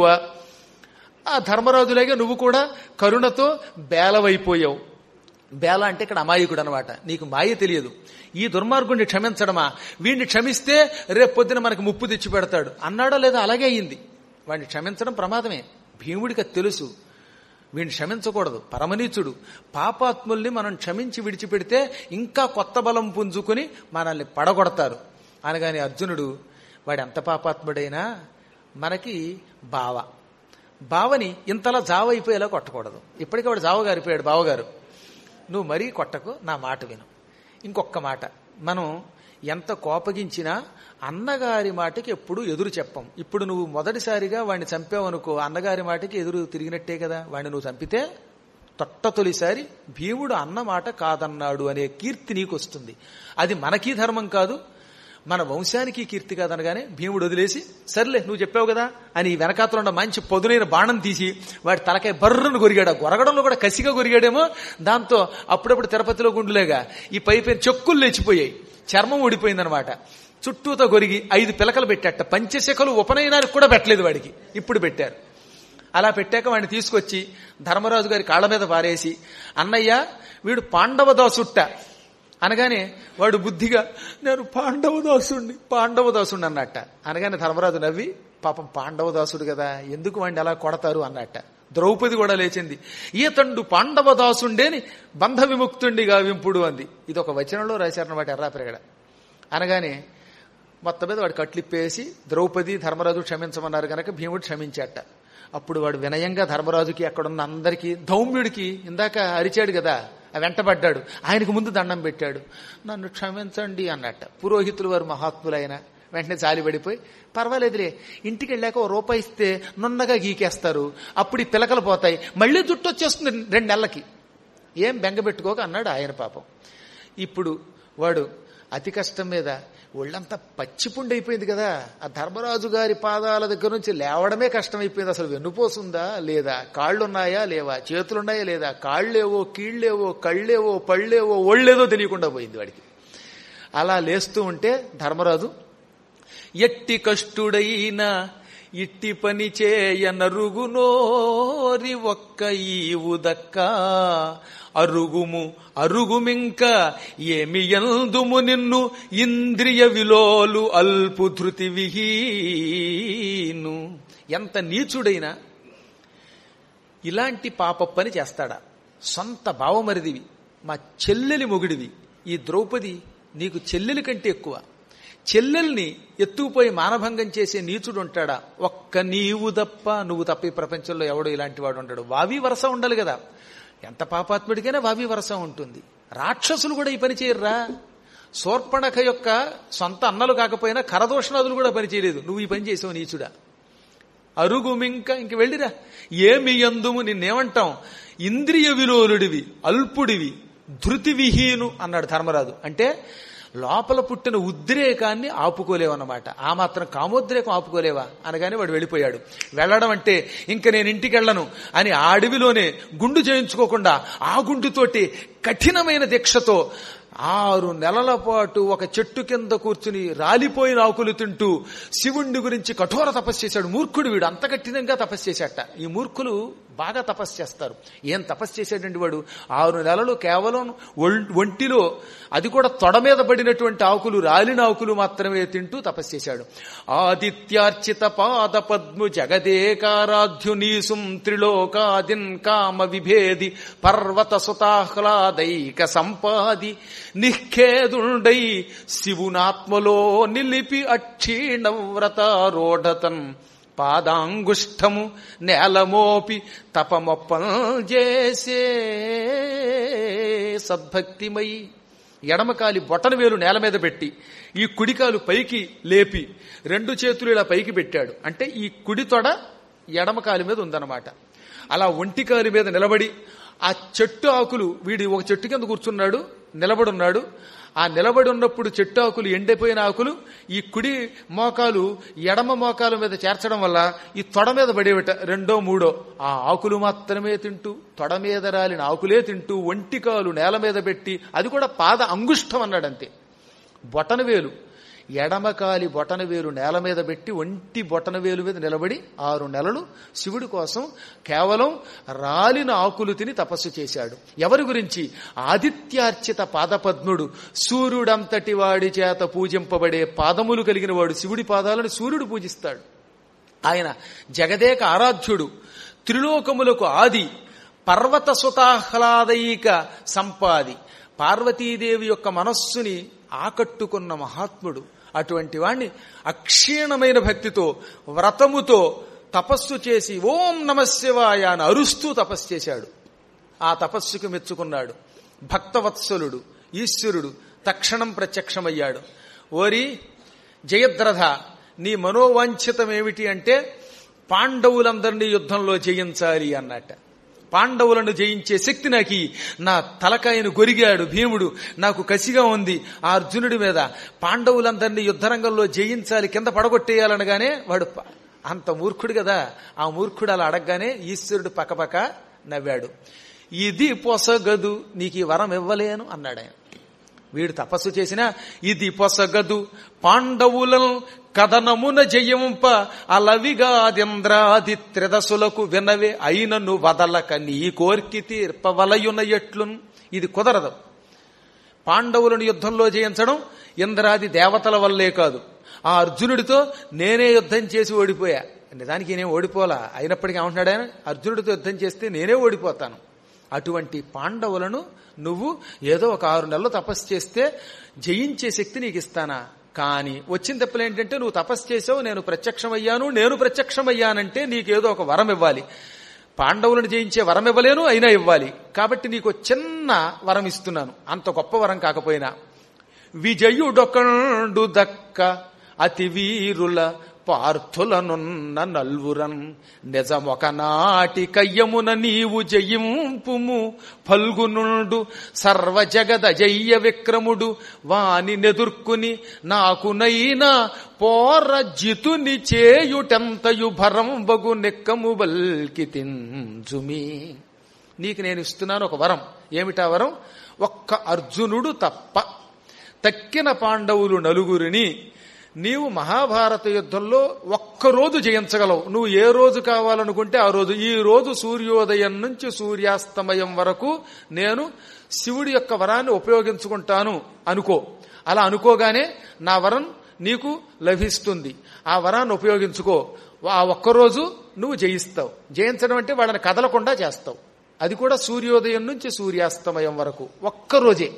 ఆ ధర్మరాజులాగే నువ్వు కూడా కరుణతో బేలవైపోయావు బేల అంటే ఇక్కడ అమాయకుడు అనమాట నీకు మాయ తెలియదు ఈ దుర్మార్గుడిని క్షమించడమా వీడిని క్షమిస్తే రేపు పొద్దున మనకు ముప్పు తెచ్చి పెడతాడు అన్నాడో లేదా అలాగే అయింది వాడిని క్షమించడం ప్రమాదమే భీముడికి అది తెలుసు వీడిని క్షమించకూడదు పరమనీచుడు పాపాత్ముల్ని మనం క్షమించి విడిచిపెడితే ఇంకా కొత్త బలం పుంజుకుని మనల్ని పడగొడతారు అనగాని అర్జునుడు వాడు ఎంత పాపాత్ముడైనా మనకి బావ బావని ఇంతలా జావ అయిపోయేలా కొట్టకూడదు ఇప్పటికే వాడు జావ గారిపోయాడు బావగారు నువ్వు మరీ కొట్టకు నా మాట విను ఇంకొక మాట మనం ఎంత కోపగించినా అన్నగారి మాటకి ఎప్పుడు ఎదురు చెప్పం ఇప్పుడు నువ్వు మొదటిసారిగా వాడిని చంపావనుకో అన్నగారి మాటకి ఎదురు తిరిగినట్టే కదా వాడిని నువ్వు చంపితే తొట్ట తొలిసారి భీముడు అన్న మాట కాదన్నాడు అనే కీర్తి నీకు వస్తుంది అది మనకీ ధర్మం కాదు మన వంశానికి కీర్తి కాదనగానే భీముడు వదిలేసి సర్లే నువ్వు చెప్పావు కదా అని వెనకాతలో ఉన్న మంచి పొదునైన బాణం తీసి వాడి తలకాయ బర్రను కొరిగాడు ఆ గొరగడంలో కూడా కసిగా కొరిగాడేమో దాంతో అప్పుడప్పుడు తిరుపతిలో గుండులేగా ఈ పై పైన చెక్కులు లేచిపోయాయి చర్మం ఊడిపోయిందనమాట చుట్టూతో కొరిగి ఐదు పిలకలు పెట్టాట పంచశకలు ఉపనయనానికి కూడా పెట్టలేదు వాడికి ఇప్పుడు పెట్టారు అలా పెట్టాక వాడిని తీసుకొచ్చి ధర్మరాజు గారి కాళ్ళ మీద పారేసి అన్నయ్య వీడు పాండవదాసుట్ట అనగానే వాడు బుద్ధిగా నేను పాండవదాసుడిని పాండవదాసుడిని అన్నట్ట అనగానే ధర్మరాజు నవ్వి పాపం పాండవదాసుడు కదా ఎందుకు వాడిని అలా కొడతారు అన్నట్ట ద్రౌపది కూడా లేచింది ఈతండు పాండవదాసుండేని బంధ విముక్తుండిగా వింపుడు అంది ఇది ఒక వచనంలో రాశారన్నమాట ఎర్రా పెరగడ అనగానే మొత్తం మీద వాడు కట్లిప్పేసి ద్రౌపది ధర్మరాజు క్షమించమన్నారు కనుక భీముడు క్షమించాట అప్పుడు వాడు వినయంగా ధర్మరాజుకి అక్కడున్న అందరికీ ధౌమ్యుడికి ఇందాక అరిచాడు కదా ఆ వెంటబడ్డాడు ఆయనకు ముందు దండం పెట్టాడు నన్ను క్షమించండి అన్నట్ట పురోహితులు వారు మహాత్ములైన వెంటనే జాలి పడిపోయి పర్వాలేదులే ఇంటికి వెళ్ళాక ఓ రూపాయి ఇస్తే నున్నగా గీకేస్తారు అప్పుడు ఈ పిలకలు పోతాయి మళ్ళీ జుట్టు వచ్చేస్తుంది రెండు నెలలకి ఏం బెంగ పెట్టుకోక అన్నాడు ఆయన పాపం ఇప్పుడు వాడు అతి కష్టం మీద ఒళ్ళంతా పచ్చిపుండి అయిపోయింది కదా ఆ ధర్మరాజు గారి పాదాల దగ్గర నుంచి లేవడమే కష్టమైపోయింది అసలు వెన్నుపోసుందా లేదా కాళ్ళున్నాయా లేవా చేతులున్నాయా లేదా కాళ్ళేవో కీళ్ళేవో కళ్ళేవో పళ్ళేవో ఒళ్ళేదో తెలియకుండా పోయింది వాడికి అలా లేస్తూ ఉంటే ధర్మరాజు ఎట్టి కష్టుడైన ఇట్టి పని చేయ నరుగునోరి ఒక్క ఈవు దక్క అరుగుము అరుగుమింక ఏమి ఎందుము నిన్ను ఇంద్రియ విలోలు అల్పు ధృతి విహీను ఎంత నీచుడైనా ఇలాంటి పాప పని చేస్తాడా సొంత బావమరిదివి మా చెల్లెలి మొగుడివి ఈ ద్రౌపది నీకు చెల్లెలి కంటే ఎక్కువ చెల్లెల్ని ఎత్తుకుపోయి మానభంగం చేసే నీచుడు ఉంటాడా ఒక్క నీవు తప్ప నువ్వు తప్ప ఈ ప్రపంచంలో ఎవడో ఇలాంటి వాడు ఉంటాడు వావి వరస ఉండాలి కదా ఎంత పాపాత్ముడికైనా వావి వరస ఉంటుంది రాక్షసులు కూడా ఈ పని చేయర్రా శోర్పణఖ యొక్క సొంత అన్నలు కాకపోయినా కరదోషణాదులు కూడా పని చేయలేదు నువ్వు ఈ పని చేసావు నీచుడా అరుగుమింక ఇంక వెళ్ళిరా ఏమి ఎందుము నిన్నేమంటాం ఇంద్రియ విలోలుడివి అల్పుడివి ధృతి విహీను అన్నాడు ధర్మరాజు అంటే లోపల పుట్టిన ఉద్రేకాన్ని ఆపుకోలేవన్నమాట ఆ మాత్రం కామోద్రేకం ఆపుకోలేవా అనగానే వాడు వెళ్ళిపోయాడు వెళ్ళడం అంటే ఇంక నేను ఇంటికి వెళ్ళను అని ఆ అడవిలోనే గుండు చేయించుకోకుండా ఆ గుండుతోటి కఠినమైన దీక్షతో ఆరు నెలల పాటు ఒక చెట్టు కింద కూర్చుని రాలిపోయిన ఆకులు తింటూ శివుణ్ణి గురించి కఠోర తపస్సు చేశాడు మూర్ఖుడు వీడు అంత కఠినంగా తపస్సు చేశాట ఈ మూర్ఖులు బాగా తపస్సు చేస్తారు ఏం తపస్సు చేశాడండి వాడు ఆరు నెలలు కేవలం ఒంటిలో అది కూడా తొడ మీద పడినటువంటి ఆకులు రాలిన ఆకులు మాత్రమే తింటూ తపస్సు చేశాడు ఆదిత్యార్చిత పాద పద్ము జగదేకారాధ్యునీసుం త్రిలోకాదిన్ కామ విభేది పర్వత సుతాహ్లాదైక సంపాది నిఖేదుండై శివునాత్మలో నిలిపి అక్షీణ వ్రతారోఢతన్ పాదాంగుష్టము నేలమోపి తపమొప్పం చేసే సద్భక్తిమయి ఎడమకాలి బొటన వేలు నేల మీద పెట్టి ఈ కుడికాలు పైకి లేపి రెండు చేతులు ఇలా పైకి పెట్టాడు అంటే ఈ కుడి తొడ ఎడమకాలి మీద ఉందన్నమాట అలా ఒంటికాలి మీద నిలబడి ఆ చెట్టు ఆకులు వీడి ఒక చెట్టు కింద కూర్చున్నాడు నిలబడున్నాడు ఆ నిలబడి ఉన్నప్పుడు చెట్టు ఆకులు ఎండిపోయిన ఆకులు ఈ కుడి మోకాలు ఎడమ మోకాల మీద చేర్చడం వల్ల ఈ తొడ మీద పడేవిట రెండో మూడో ఆ ఆకులు మాత్రమే తింటూ తొడ మీద రాలిన ఆకులే తింటూ ఒంటికాలు నేల మీద పెట్టి అది కూడా పాద అంగుష్టం అన్నాడంతే బొటనవేలు ఎడమకాలి బొటనవేలు నేల మీద పెట్టి ఒంటి బొటనవేలు మీద నిలబడి ఆరు నెలలు శివుడి కోసం కేవలం రాలిన ఆకులు తిని తపస్సు చేశాడు ఎవరి గురించి ఆదిత్యార్చిత పాదపద్ముడు సూర్యుడంతటి వాడి చేత పూజింపబడే పాదములు కలిగిన వాడు శివుడి పాదాలను సూర్యుడు పూజిస్తాడు ఆయన జగదేక ఆరాధ్యుడు త్రిలోకములకు ఆది పర్వత సుతాహ్లాదైక సంపాది పార్వతీదేవి యొక్క మనస్సుని ఆకట్టుకున్న మహాత్ముడు అటువంటి వాణ్ణి అక్షీణమైన భక్తితో వ్రతముతో తపస్సు చేసి ఓం నమశివాయ అని అరుస్తూ తపస్సు చేశాడు ఆ తపస్సుకు మెచ్చుకున్నాడు భక్తవత్సలుడు ఈశ్వరుడు తక్షణం ప్రత్యక్షమయ్యాడు ఓరి జయద్రథ నీ మనోవాంఛితం ఏమిటి అంటే పాండవులందరినీ యుద్ధంలో జయించాలి అన్నట్ట పాండవులను జయించే శక్తి నాకు నా తలకాయను గొరిగాడు భీముడు నాకు కసిగా ఉంది ఆ అర్జునుడి మీద పాండవులందరినీ యుద్ధరంగంలో జయించాలి కింద పడగొట్టేయాలనగానే వాడు ప- అంత మూర్ఖుడు కదా ఆ మూర్ఖుడు అలా అడగగానే ఈశ్వరుడు పక్కపక్క నవ్వాడు ఇది పొసగదు నీకు ఈ వరం ఇవ్వలేను అన్నాడు ఆయన వీడు తపస్సు చేసిన ఇది పొసగదు పాండవులను కథనమున జయింప అలవిగాదింద్రాది త్రిదశులకు వినవే అయినను వదలక నీ కోర్కి తీర్పవలయున ఎట్లున్ ఇది కుదరదు పాండవులను యుద్ధంలో జయించడం ఇంద్రాది దేవతల వల్లే కాదు ఆ అర్జునుడితో నేనే యుద్ధం చేసి ఓడిపోయా నిజానికి నేను ఓడిపోలా అయినప్పటికీ ఏమంటున్నాడు ఆయన అర్జునుడితో యుద్ధం చేస్తే నేనే ఓడిపోతాను అటువంటి పాండవులను నువ్వు ఏదో ఒక ఆరు నెలలు తపస్సు చేస్తే జయించే శక్తి నీకు ఇస్తానా కానీ వచ్చిన తప్పులు ఏంటంటే నువ్వు తపస్సు చేసావు నేను ప్రత్యక్షమయ్యాను నేను ప్రత్యక్షమయ్యానంటే నీకేదో ఒక వరం ఇవ్వాలి పాండవులను జయించే వరం ఇవ్వలేను అయినా ఇవ్వాలి కాబట్టి నీకు చిన్న వరం ఇస్తున్నాను అంత గొప్ప వరం కాకపోయినా విజయుడొకండు దక్క అతి వీరుల పార్థులనున్న నల్వురన్ నిజమొకనాటి కయ్యమున నీవు జయింపుము ఫల్గునుండు సర్వజగద జయ్య విక్రముడు వాని నెదుర్కుని నాకునైనా పోర జితుని చేయుటెంతయు భరం బగు నెక్కము బల్కి తింజుమి నీకు నేను ఇస్తున్నాను ఒక వరం ఏమిటా వరం ఒక్క అర్జునుడు తప్ప తక్కిన పాండవులు నలుగురిని నీవు మహాభారత యుద్ధంలో ఒక్కరోజు జయించగలవు నువ్వు ఏ రోజు కావాలనుకుంటే ఆ రోజు ఈ రోజు సూర్యోదయం నుంచి సూర్యాస్తమయం వరకు నేను శివుడి యొక్క వరాన్ని ఉపయోగించుకుంటాను అనుకో అలా అనుకోగానే నా వరం నీకు లభిస్తుంది ఆ వరాన్ని ఉపయోగించుకో ఆ ఒక్కరోజు నువ్వు జయిస్తావు జయించడం అంటే వాళ్ళని కదలకుండా చేస్తావు అది కూడా సూర్యోదయం నుంచి సూర్యాస్తమయం వరకు ఒక్కరోజే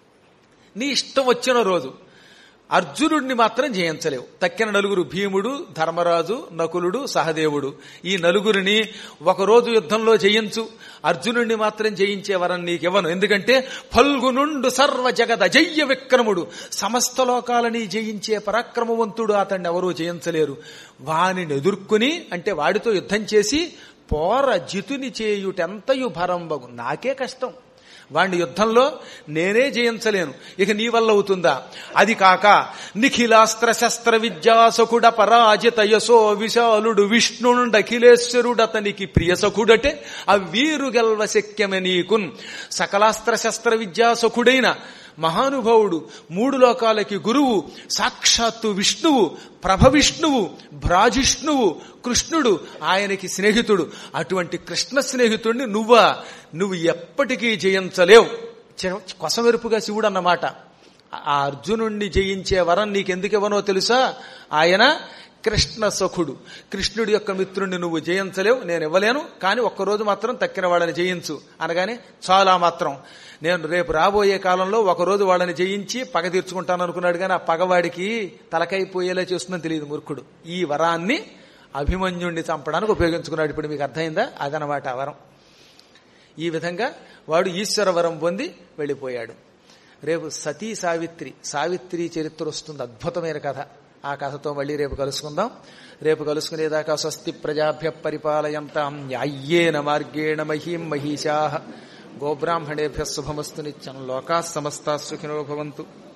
నీ ఇష్టం వచ్చిన రోజు అర్జునుడిని మాత్రం జయించలేవు తక్కిన నలుగురు భీముడు ధర్మరాజు నకులుడు సహదేవుడు ఈ నలుగురిని ఒకరోజు యుద్ధంలో జయించు అర్జునుడిని మాత్రం జయించే వరం నీకివ్వను ఎందుకంటే ఫల్గునుండు సర్వ జగద జయ్య విక్రముడు సమస్త లోకాలని జయించే పరాక్రమవంతుడు అతన్ని ఎవరూ జయించలేరు వానిని ఎదుర్కొని అంటే వాడితో యుద్ధం చేసి పోర జితుని చేయుటెంతయు భరంబగు నాకే కష్టం వాణ్ణి యుద్ధంలో నేనే జయించలేను ఇక నీ వల్ల అవుతుందా అది కాక నిఖిలాస్త్ర శస్త్ర విద్యాసకుడ పరాజిత యశో విశాలుడు విష్ణుండఖిలేశ్వరుడు అతనికి ప్రియసకుడటే ఆ వీరు గెల్వ శక్యమే నీకున్ సకలాస్త్ర శస్త్ర విద్యాసకుడైన మహానుభావుడు మూడు లోకాలకి గురువు సాక్షాత్తు విష్ణువు ప్రభ విష్ణువు భ్రాజిష్ణువు కృష్ణుడు ఆయనకి స్నేహితుడు అటువంటి కృష్ణ స్నేహితుడిని నువ్వా నువ్వు ఎప్పటికీ జయించలేవు చె- కొసమెరుపుగా శివుడు అన్నమాట ఆ అర్జునుణ్ణి జయించే వరం నీకెందుకు ఇవ్వనో తెలుసా ఆయన కృష్ణ సఖుడు కృష్ణుడి యొక్క మిత్రుణ్ణి నువ్వు జయించలేవు నేను ఇవ్వలేను కానీ ఒక్కరోజు మాత్రం తక్కిన వాళ్ళని జయించు అనగానే చాలా మాత్రం నేను రేపు రాబోయే కాలంలో ఒకరోజు వాళ్ళని జయించి పగ తీర్చుకుంటాను అనుకున్నాడు కానీ ఆ పగవాడికి తలకైపోయేలా చేస్తుందని తెలియదు మూర్ఖుడు ఈ వరాన్ని అభిమన్యుణ్ణి చంపడానికి ఉపయోగించుకున్నాడు ఇప్పుడు మీకు అర్థమైందా అదనమాట ఆ వరం ఈ విధంగా వాడు ఈశ్వర వరం పొంది వెళ్ళిపోయాడు రేపు సతీ సావిత్రి సావిత్రి చరిత్ర వస్తుంది అద్భుతమైన కథ ఆ కథతో మళ్ళీ రేపు కలుసుకుందాం రేపు కలుసుకునేదాకా స్వస్తి ప్రజాభ్య పరిపాలయంతాం న్యాయ్యేన మార్గేణ మహీం మహిషా గోబ్రాహ్మణేభ్య శుభమస్తు నిత్యం లోకా సమస్తా సుఖినో భవంతు